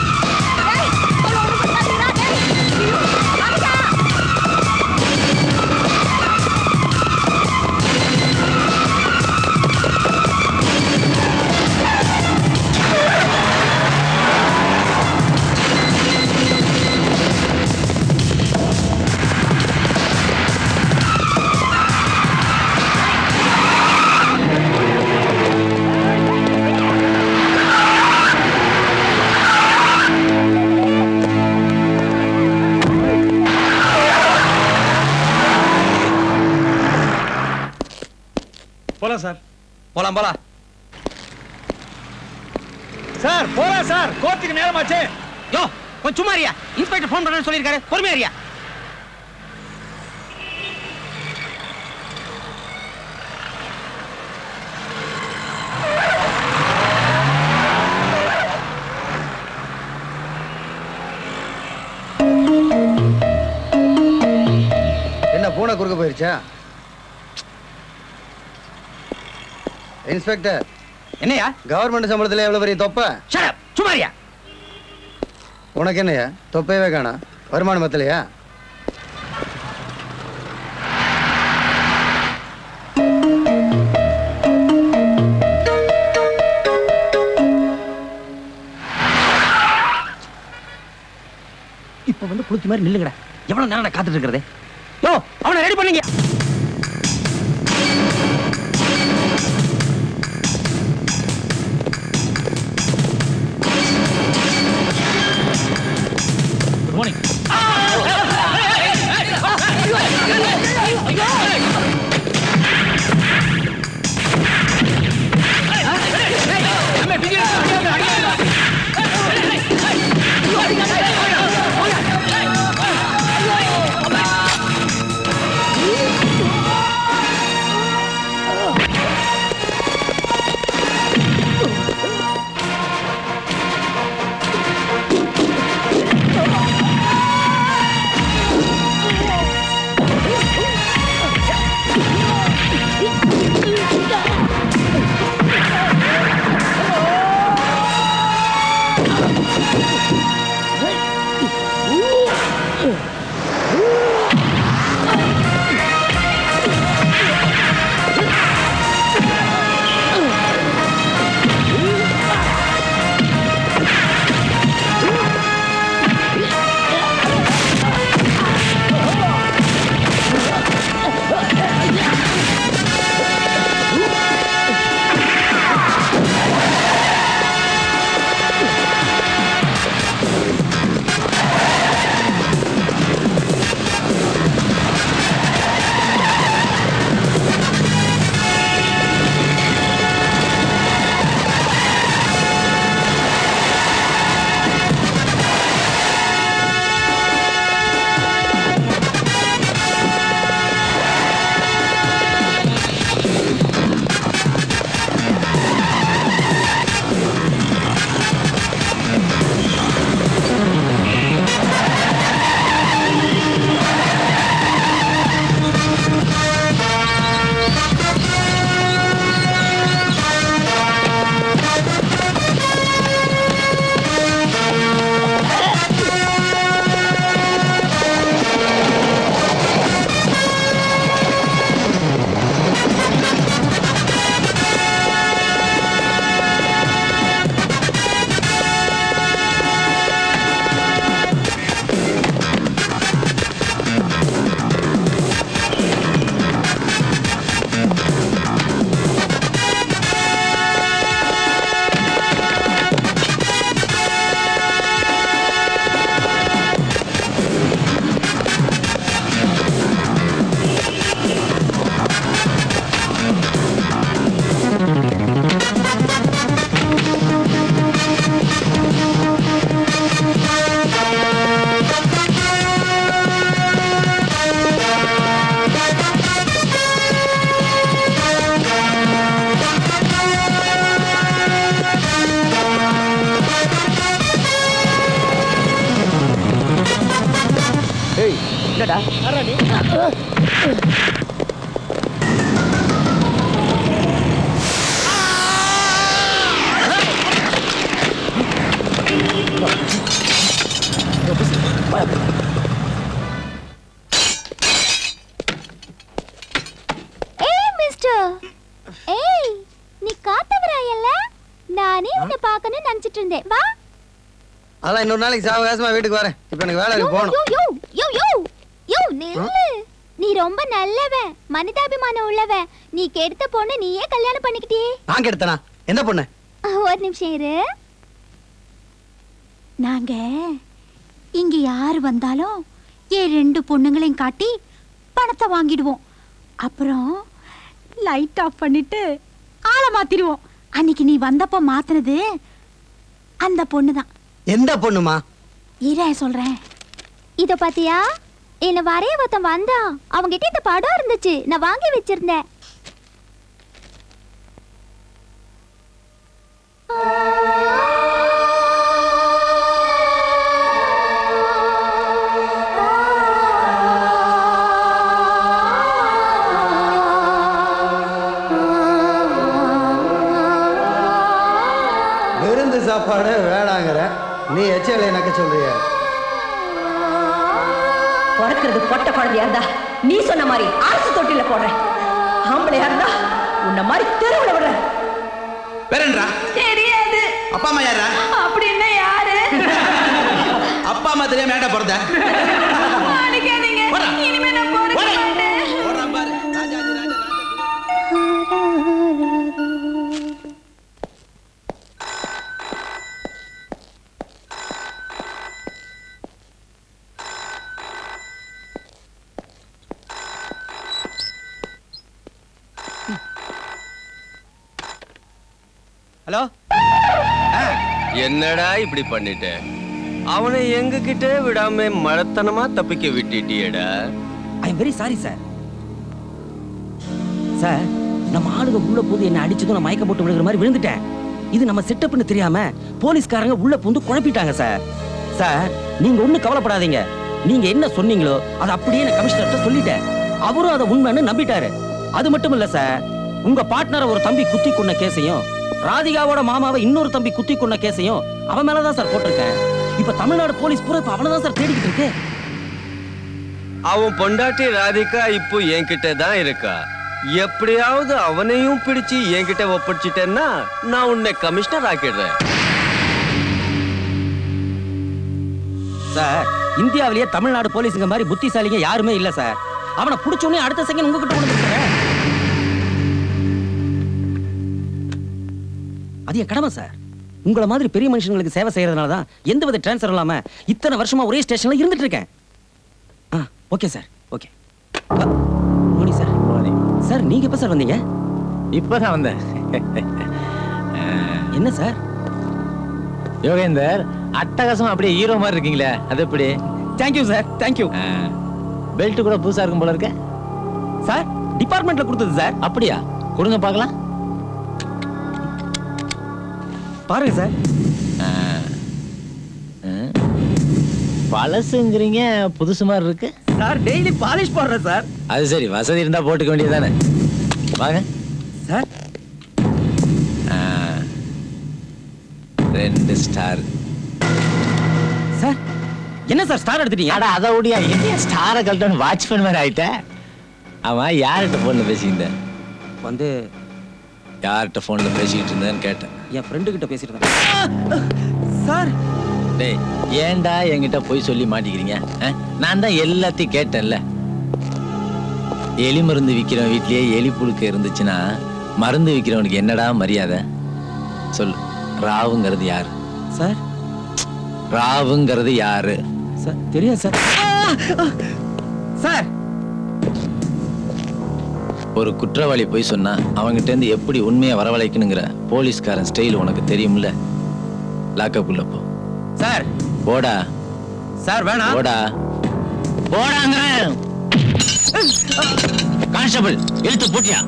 போலாம் சார் போலாம் போலாம் சார் போலாம் சார் கோர்ட்டுக்கு நேரமாச்சே யோ கொஞ்சம் சும்மா இருயா இன்ஸ்பெக்டர் ஃபோன் பண்ணணும்னு சொல்லியிருக்காரு பொறுமையா இருயா என்ன பூனை குறுக்க போயிருச்சா இன்ஸ்பெக்டர் என்னையா கவர்மெண்ட் சம்பளத்துல எவ்வளவு பெரிய தொப்பை சும்மாரியா உனக்கு என்னையா தொப்பையவே காணா வருமானம் பத்தலையா இப்ப வந்து குளிச்ச மாதிரி நில்லுங்கடா எவ்வளவு நேரம் நான் காத்துட்டு இருக்கிறதே யோ அவனை ரெடி பண்ணீங்க குட் மார்னிங் ஐயோ யாருடா ஏய் மிஸ்டர் ஏய் நீ காத்தவராயல்ல நானே உன்னை பார்க்கணும்னு நினைச்சிட்டு இருந்தேன் வா அதெல்லாம் இன்னொரு நாளைக்கு சாவகாசமா வீட்டுக்கு வரேன் இப்போ எனக்கு வேலை இருக்கு போகணும் யோ யோ யோ யோ நில்லு நீ ரொம்ப நல்லவன் மனிதாபிமானம் உள்ளவன் நீ கெடுத்த பொண்ணு நீயே கல்யாணம் பண்ணிக்கிட்டியே நான் கெடுத்தனா என்ன பொண்ணு ஒரு நிமிஷம் இரு நாங்க இங்க யார் வந்தாலும் என் ரெண்டு பொண்ணுங்களையும் காட்டி பணத்தை வாங்கிடுவோம் அப்புறம் லைட் ஆஃப் பண்ணிட்டு ஆளை மாத்திடுவோம் அன்னைக்கு நீ வந்தப்ப மாத்துனது அந்த பொண்ணு தான் எந்த பொண்ணுமா இரு சொல்றேன் இத பாத்தியா என்ன வரைய ஒருத்தன் வந்தான் அவங்கிட்ட இந்த படம் இருந்துச்சு நான் வாங்கி வச்சிருந்தேன் விருந்து சாப்பாடு வேணாங்கிற நீ எச்சலை நக்க சொல்றிய பிறக்கிறது பொட்ட குழந்தையா இருந்தா நீ சொன்ன மாதிரி அரசு தொட்டில போடுறேன் ஆம்பளையா இருந்தா உன்ன மாதிரி தெருவுல விடுறேன் வேறன்றா தெரியாது அப்பா அம்மா யாரா அப்படின்னா யாரு அப்பா அம்மா தெரியாம ஏன்டா பிறந்த அடிக்காதீங்க இனிமே நான் போறேன் மாட்டேன் ஹலோ என்னடா இப்படி பண்ணிட்ட அவனை எங்க கிட்ட விடாம மழத்தனமா தப்பிக்க விட்டுட்டியேடா I am very sorry sir sir நம்ம ஆளுங்க உள்ள போது என்ன அடிச்சதும் நான் மயக்கம் போட்டு விழுகிற மாதிரி விழுந்துட்டேன் இது நம்ம செட்டப்னு தெரியாம போலீஸ்காரங்க உள்ள புந்து குழப்பிட்டாங்க சார் சார் நீங்க ஒண்ணும் கவலைப்படாதீங்க நீங்க என்ன சொன்னீங்களோ அதை அப்படியே நான் கமிஷனர்கிட்ட சொல்லிட்டேன் அவரும் அதை உண்மைன்னு நம்பிட்டாரு அது மட்டும் இல்ல சார் உங்க பார்ட்னரை ஒரு தம்பி குத்தி கொன்ன கேஸையும் ராதிகாவோட மாமாவை இன்னொரு தம்பி குத்தி கொன்ன கேஸையும் அவன் மேலதான் சார் போட்டிருக்கேன் இப்ப தமிழ்நாடு போலீஸ் பூரா இப்ப அவனை தான் சார் தேடிக்கிட்டு இருக்கு அவன் பொண்டாட்டி ராதிகா இப்போ என்கிட்ட தான் இருக்கா எப்படியாவது அவனையும் பிடிச்சு என்கிட்ட ஒப்படைச்சிட்டேன்னா நான் உன்னை கமிஷனர் ஆக்கிடுறேன் சார் இந்தியாவிலேயே தமிழ்நாடு போலீஸுங்க மாதிரி புத்திசாலிங்க யாருமே இல்ல சார் அவனை பிடிச்ச உடனே அடுத்த செகண்ட் உங்ககிட்ட கொண்டு வந்துருக்கிறேன் அது என் கடமை சார் உங்கள மாதிரி பெரிய மனுஷங்களுக்கு சேவை செய்யறதுனால தான் எந்த வித டிரான்ஸ்ஃபர் இல்லாம இத்தனை வருஷமா ஒரே ஸ்டேஷன்ல இருந்துட்டு இருக்கேன் ஆ ஓகே சார் ஓகே மோனி சார் சார் நீங்க எப்ப சார் வந்தீங்க இப்பதான் வந்தேன் என்ன சார் யோகேந்தர் அட்டகாசமா அப்படியே ஹீரோ மாதிரி இருக்கீங்களே அது எப்படி தேங்க்யூ சார் தேங்க்யூ பெல்ட் கூட புதுசா இருக்கும் போல இருக்க சார் டிபார்ட்மெண்ட்ல கொடுத்தது சார் அப்படியா கொடுங்க பார்க்கலாம் பாருங்க சார் பழசுங்கிறீங்க புதுசு மாதிரி இருக்கு சார் டெய்லி பாலிஷ் போடுறேன் சார் அது சரி வசதி இருந்தா போட்டுக்க வேண்டியதானே வாங்க சார் ரெண்டு ஸ்டார் சார் என்ன சார் ஸ்டார் எடுத்துட்டீங்க அட அதை ஓடியா என்ன ஸ்டாரை கழட்டணும் வாட்ச்மேன் மாதிரி ஆயிட்ட ஆமா யார்கிட்ட போன்ல பேசிக்கிட்ட வந்து யார்கிட்ட போன்ல பேசிக்கிட்டு இருந்தேன்னு கேட்டேன் என் ஃப்ரெண்டு கிட்ட பேசிட்டு இருந்தேன் சார் டேய் ஏன்டா என்கிட்ட போய் சொல்லி மாட்டிக்கிறீங்க அஹ்? நான் தான் எல்லாத்தையும் கேட்டேன்ல எலி மருந்து விற்கிறவன் வீட்லயே எலி புழுக்க இருந்துச்சுன்னா மருந்து விற்கிறவனுக்கு என்னடா மரியாதை சொல்லு ராவுங்கிறது யாரு சார் ராவுங்கிறது யாரு சார் தெரியாது சார் சார் ஒரு குற்றவாளி போய் சொன்னா அவன்கிட்ட இருந்து எப்படி உண்மையை வரவழைக்கணுங்கிற போலீஸ்காரன் ஸ்டைல் உனக்கு தெரியும்ல லாக்கப் உள்ள போ சார் போடா சார் வேணாம் போடா போடாங்கிறேன் கான்ஸ்டபிள் இழுத்து பூட்டியா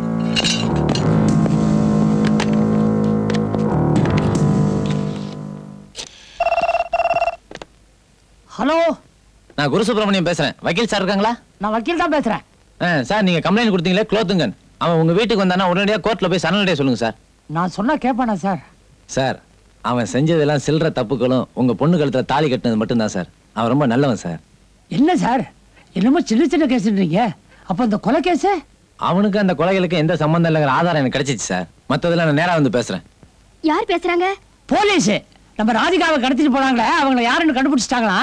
ஹலோ நான் குரு சுப்பிரமணியம் பேசுறேன் வக்கீல் சார் இருக்காங்களா நான் வக்கீல் தான் பேசுறேன் ஆ, சார் நீங்க கம்ப்ளைண்ட் கொடுத்தீங்களே குலோத்துங்கன் அவன் உங்க வீட்டுக்கு வந்தானா உடனடியா கோர்ட்ல போய் சரணடைய சொல்லுங்க சார் நான் சொன்னா கேட்பானா சார் சார் அவன் செஞ்சதெல்லாம் சில்லற தப்புகளும் உங்க பொண்ணு கழுத்துல தாலி கட்டினது மட்டும்தான் சார் அவன் ரொம்ப நல்லவன் சார் என்ன சார் என்னமோ சின்ன சின்ன கேஸ்ன்றீங்க அப்ப இந்த கொலை கேஸ் அவனுக்கு அந்த கொலைகளுக்கு எந்த சம்பந்தம் இல்லைங்கிற ஆதாரம் எனக்கு கிடைச்சிச்சு சார் மத்ததெல்லாம் நான் நேரா வந்து பேசுறேன் யார் பேசுறாங்க போலீஸ் நம்ம ராதிகாவை கடத்திட்டு போனாங்களே அவங்கள யாருன்னு கண்டுபிடிச்சிட்டாங்களா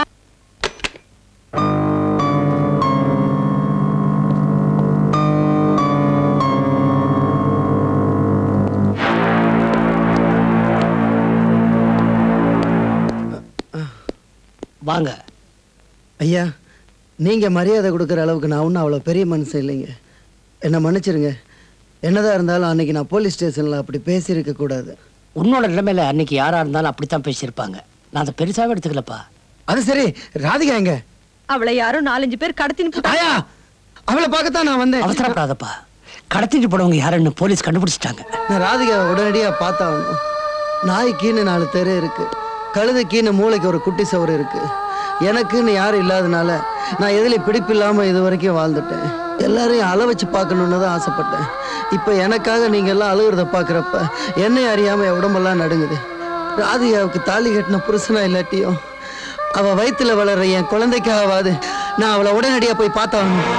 வாங்க ஐயா நீங்க மரியாதை கொடுக்குற அளவுக்கு நான் ஒன்றும் அவ்வளோ பெரிய மனுஷன் இல்லைங்க என்னை மன்னிச்சிருங்க என்னதான் இருந்தாலும் அன்னைக்கு நான் போலீஸ் ஸ்டேஷன்ல அப்படி பேசியிருக்க கூடாது உன்னோட நிலைமையில அன்னைக்கு யாரா இருந்தாலும் அப்படித்தான் பேசியிருப்பாங்க நான் அதை பெருசாவே எடுத்துக்கலப்பா அது சரி ராதிகா எங்க அவளை யாரும் நாலஞ்சு பேர் கடத்தின்னு ஆயா அவளை பார்க்கத்தான் நான் வந்தேன் அவசரப்படாதப்பா கடத்திட்டு போனவங்க யாருன்னு போலீஸ் கண்டுபிடிச்சிட்டாங்க நான் ராதிகாவை உடனடியாக பார்த்தாகணும் நாய்க்குன்னு நாலு தெரு இருக்கு கழுதைக்குன்னு மூளைக்கு ஒரு குட்டி சவறு இருக்கு எனக்குன்னு யாரும் இல்லாதனால நான் எதில் பிடிப்பு இல்லாமல் இது வரைக்கும் வாழ்ந்துட்டேன் எல்லாரையும் அள வச்சு பார்க்கணுன்னு தான் ஆசைப்பட்டேன் இப்போ எனக்காக நீங்கள் எல்லாம் அழுகிறத பார்க்குறப்ப என்னை அறியாமல் என் உடம்பெல்லாம் நடுங்குது ராதிகாவுக்கு தாலி கட்டின புருஷனா இல்லாட்டியும் அவள் வயித்துல வளர்ற என் குழந்தைக்காகவாது நான் அவளை உடனடியாக போய் பார்த்தாகணும்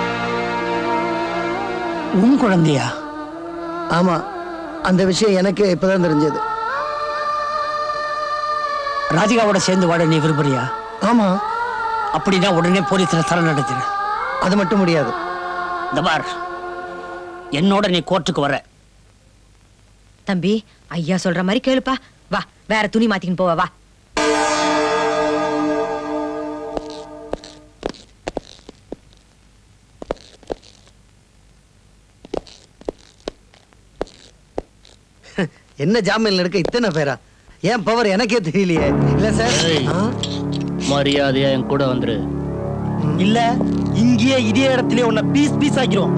உன் குழந்தையா ஆமா அந்த விஷயம் எனக்கு இப்பதான் தெரிஞ்சது ராதிகாவோட சேர்ந்து வாட நீ விரும்புறியா ஆமா அப்படின்னா உடனே போலீஸ்ல சரணடைஞ்சிரு அது மட்டும் முடியாது இந்த பார் என்னோட நீ கோர்ட்டுக்கு வர தம்பி ஐயா சொல்ற மாதிரி கேளுப்பா வா வேற துணி மாத்திக்கின்னு போவா வா என்ன ஜாமீன்ல இருக்க இத்தனை பேரா ஏன் பவர் எனக்கே தெரியலையே இல்ல சார் ஆ? மரியாதையா என் கூட வந்துரு இல்ல இங்கேயே இதே இடத்துல உன்னை பீஸ் பீஸ் ஆக்கிரும்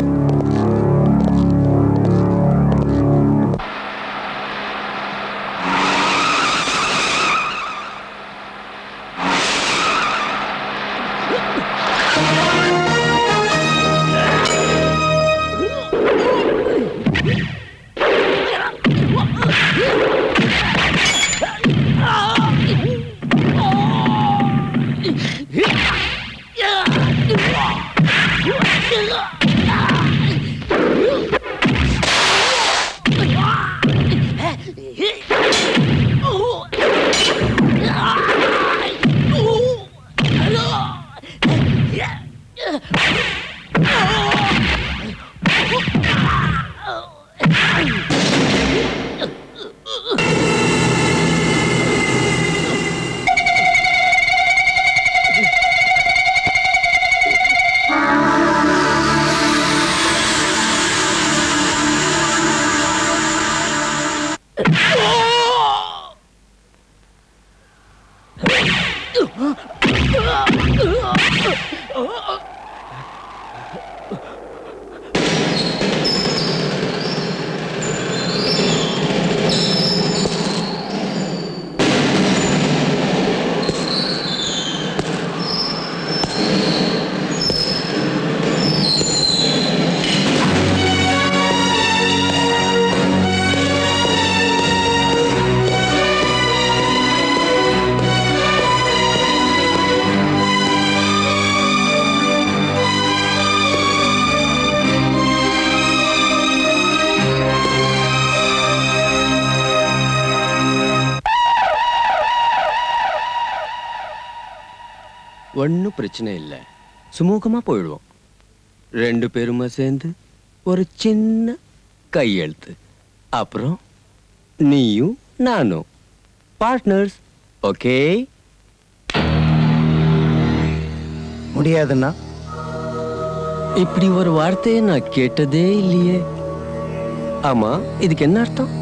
ஒன்றும் பிரச்சனை இல்லை சுமூகமா போயிடுவோம் ரெண்டு பேருமா சேர்ந்து ஒரு சின்ன கையெழுத்து அப்புறம் நீயும் நானும் பார்ட்னர்ஸ் ஓகே முடியாதுன்னா இப்படி ஒரு வார்த்தையை நான் கேட்டதே இல்லையே ஆமா இதுக்கு என்ன அர்த்தம்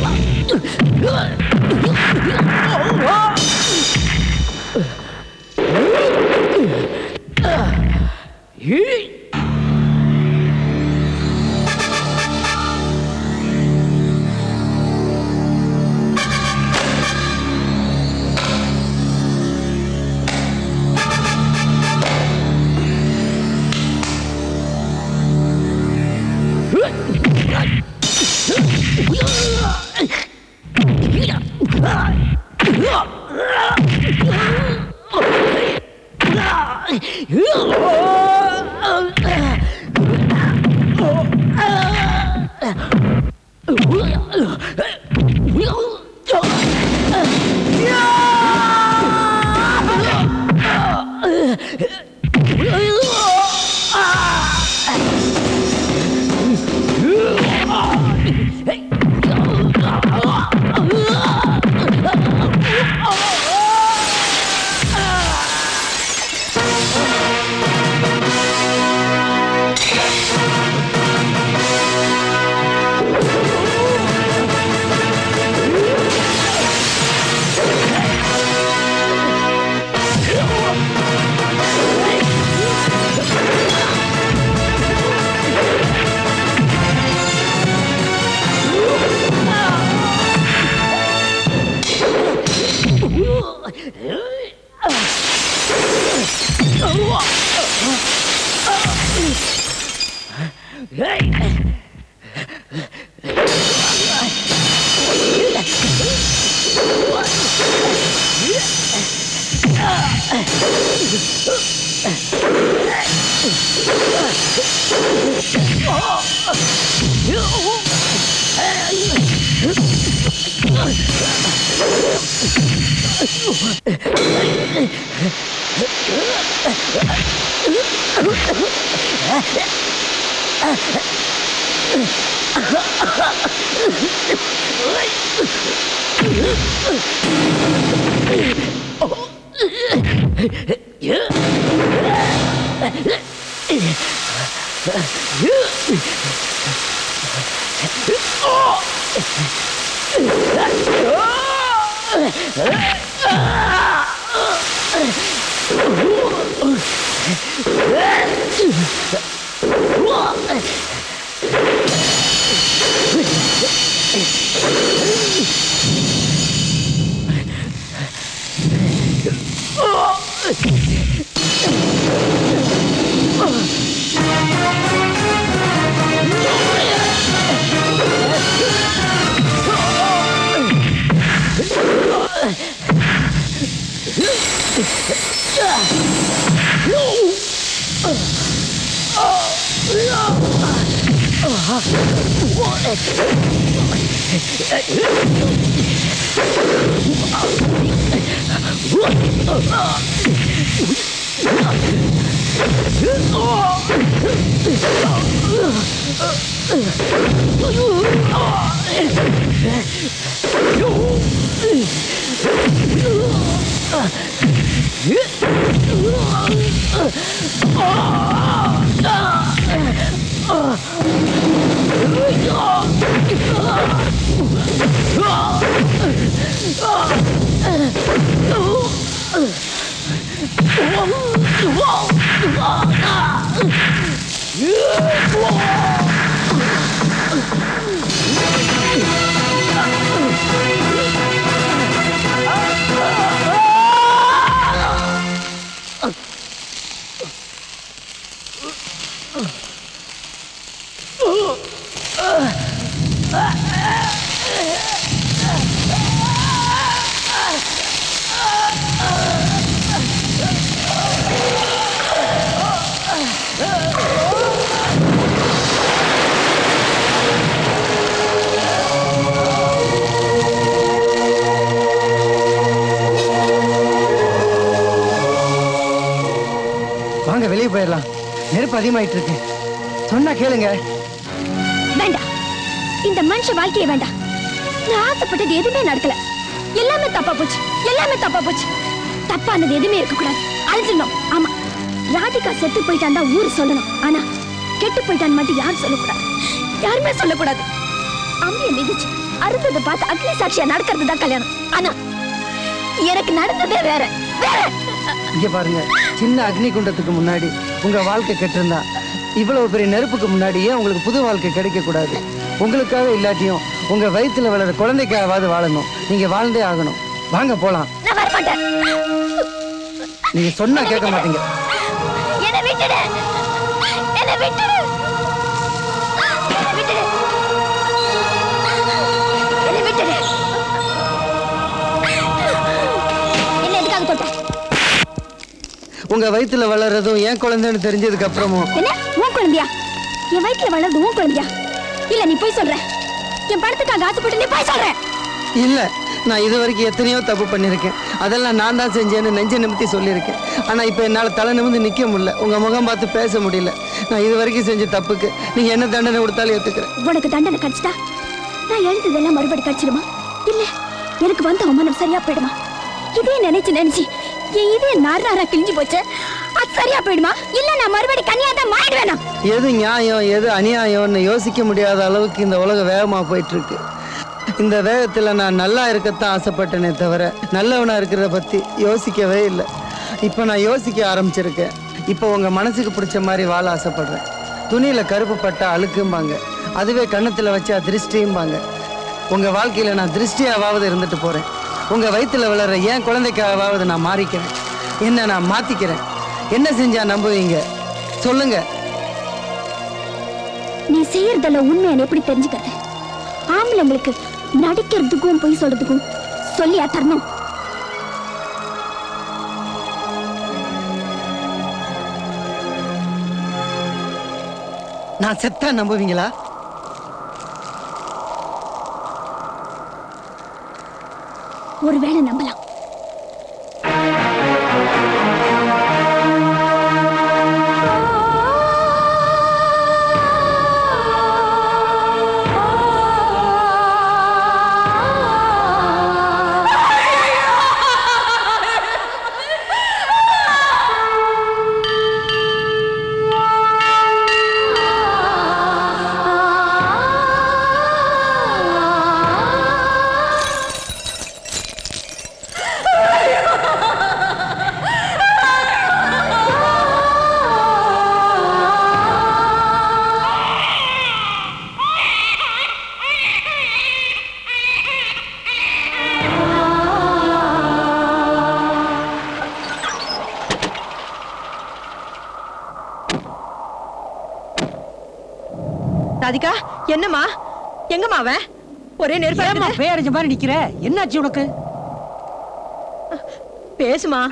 வாங்க வெளியே போயிடலாம் நெருப்பு அதிகமாயிட்டு இருக்கு சொன்னா கேளுங்க வேண்டாம் இந்த மனுஷ வாழ்க்கையே வேண்டாம் நான் ஆசைப்பட்டது எதுவுமே நடக்கல எல்லாமே தப்பா போச்சு எல்லாமே தப்பா போச்சு தப்பானது எதுவுமே இருக்கக்கூடாது அழிஞ்சிடணும் ஆமா ராதிகா செத்து போயிட்டான் தான் ஊர் சொல்லணும் ஆனா கெட்டு போயிட்டான்னு மட்டும் யாரும் சொல்லக்கூடாது யாருமே சொல்லக்கூடாது அம்மிய மிதிச்சு அறுத்ததை பார்த்து அக்னி சாட்சியா நடக்கிறது தான் கல்யாணம் ஆனா எனக்கு நடந்ததே வேற வேற இங்க பாருங்க சின்ன அக்னி குண்டத்துக்கு முன்னாடி உங்க வாழ்க்கை கெட்டிருந்தா இவ்வளவு பெரிய நெருப்புக்கு முன்னாடி ஏன் உங்களுக்கு புது வாழ்க்கை கிடைக்க கூடாது உங்களுக்காக இல்லாட்டியும் உங்க வயித்துல வளர குழந்தைக்காகவாது வாழணும் நீங்க வாழ்ந்தே ஆகணும் வாங்க போலாம் நான் வர மாட்டேன் நீங்க சொன்னா கேட்க மாட்டீங்க என்னை விட்டுடு என்னை விட்டுடு என்னை விட்டுடு என்னை விட்டுடு என்ன எதுக்காக தொட்ட உங்க வயித்துல வளர்றதும் ஏன் குழந்தைன்னு தெரிஞ்சதுக்கு அப்புறமும் என்ன உன் குழந்தையா என் வயித்துல வளர்றது உன் குழந்தையா இல்ல நீ போய் சொல்ற என் படத்துக்காக ஆசைப்பட்டு நீ போய் சொல்ற இல்ல நான் இது வரைக்கும் எத்தனையோ தப்பு பண்ணியிருக்கேன் அதெல்லாம் நான் தான் செஞ்சேன்னு நெஞ்ச நிமித்தி சொல்லியிருக்கேன் ஆனா இப்ப என்னால தலை நிமிந்து நிக்க முடியல உங்க முகம் பார்த்து பேச முடியல நான் இது வரைக்கும் செஞ்ச தப்புக்கு நீங்க என்ன தண்டனை கொடுத்தாலும் ஏத்துக்கிறேன் உனக்கு தண்டனை கிடைச்சிட்டா நான் எழுந்ததெல்லாம் மறுபடி கிடைச்சிடுமா இல்ல எனக்கு வந்த அவமானம் சரியா போயிடுமா இதே நினைச்சு நினைச்சு என் இதே நார் நாரா கிழிஞ்சு போச்சு அது சரியா போயிடுமா இல்ல நான் மறுபடி கன்னியா தான் மாறிடுவேனா எது நியாயம் எது அநியாயம்னு யோசிக்க முடியாத அளவுக்கு இந்த உலகம் வேகமா போயிட்டு இருக்கு இந்த வேகத்துல நான் நல்லா இருக்கத்தான் ஆசைப்பட்டேனே தவிர நல்லவனா இருக்கிறத பத்தி யோசிக்கவே இல்லை இப்போ நான் யோசிக்க ஆரம்பிச்சிருக்கேன் இப்போ உங்க மனசுக்கு பிடிச்ச மாதிரி வாழ ஆசைப்படுறேன் துணியில கருப்பு பட்டா அழுக்கும்பாங்க அதுவே கண்ணத்துல வச்சா திருஷ்டியும்பாங்க உங்க வாழ்க்கையில நான் திருஷ்டியாவது இருந்துட்டு போறேன் உங்க வயித்துல வளர்ற ஏன் குழந்தைக்காவது நான் மாறிக்கிறேன் என்ன நான் மாத்திக்கிறேன் என்ன செஞ்சா நம்புவீங்க சொல்லுங்க நீ செய்யறதெல்லாம் உண்மையான எப்படி தெரிஞ்சுக்கிறது ஆம்பளைங்களுக்கு நடிக்கிறதுக்கும் பொய் சொல்றதுக்கும் சொல்லியா தரணும் நான் செத்தா நம்புவீங்களா ஒருவேளை நம்பலாம் ராதிகா என்னம்மா எங்கம்மா அவன் ஒரே நெருப்பா ஏம்மா இருக்குது. பேரஞ்ச மாதிரி நிக்கிற என்னாச்சு உனக்கு பேசுமா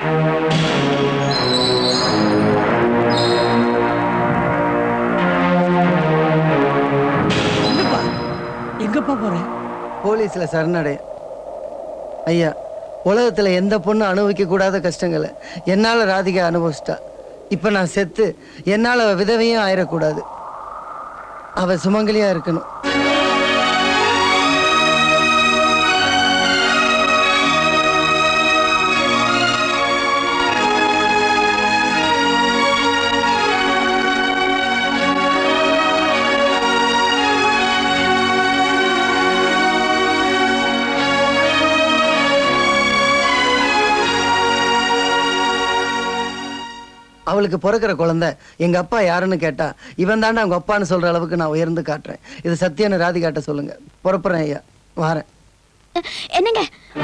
எங்கப்பா எங்கப்பா போற போலீஸ்ல சரணடை ஐயா உலகத்துல எந்த பொண்ணு அனுபவிக்க கூடாத கஷ்டங்களை என்னால ராதிகா அனுபவிச்சிட்டா இப்ப நான் செத்து என்னால அவ விதவையும் ஆயிடக்கூடாது அவ சுமங்கலியா இருக்கணும் அவளுக்கு பிறக்கிற குழந்தை எங்க அப்பா யாருன்னு கேட்டா இவன் தாண்டா அவங்க அப்பான்னு சொல்ற அளவுக்கு நான் உயர்ந்து காட்டுறேன் இது சத்தியன்னு ராதிகாட்ட சொல்லுங்க புறப்புறேன் ஐயா வாரேன் என்னங்க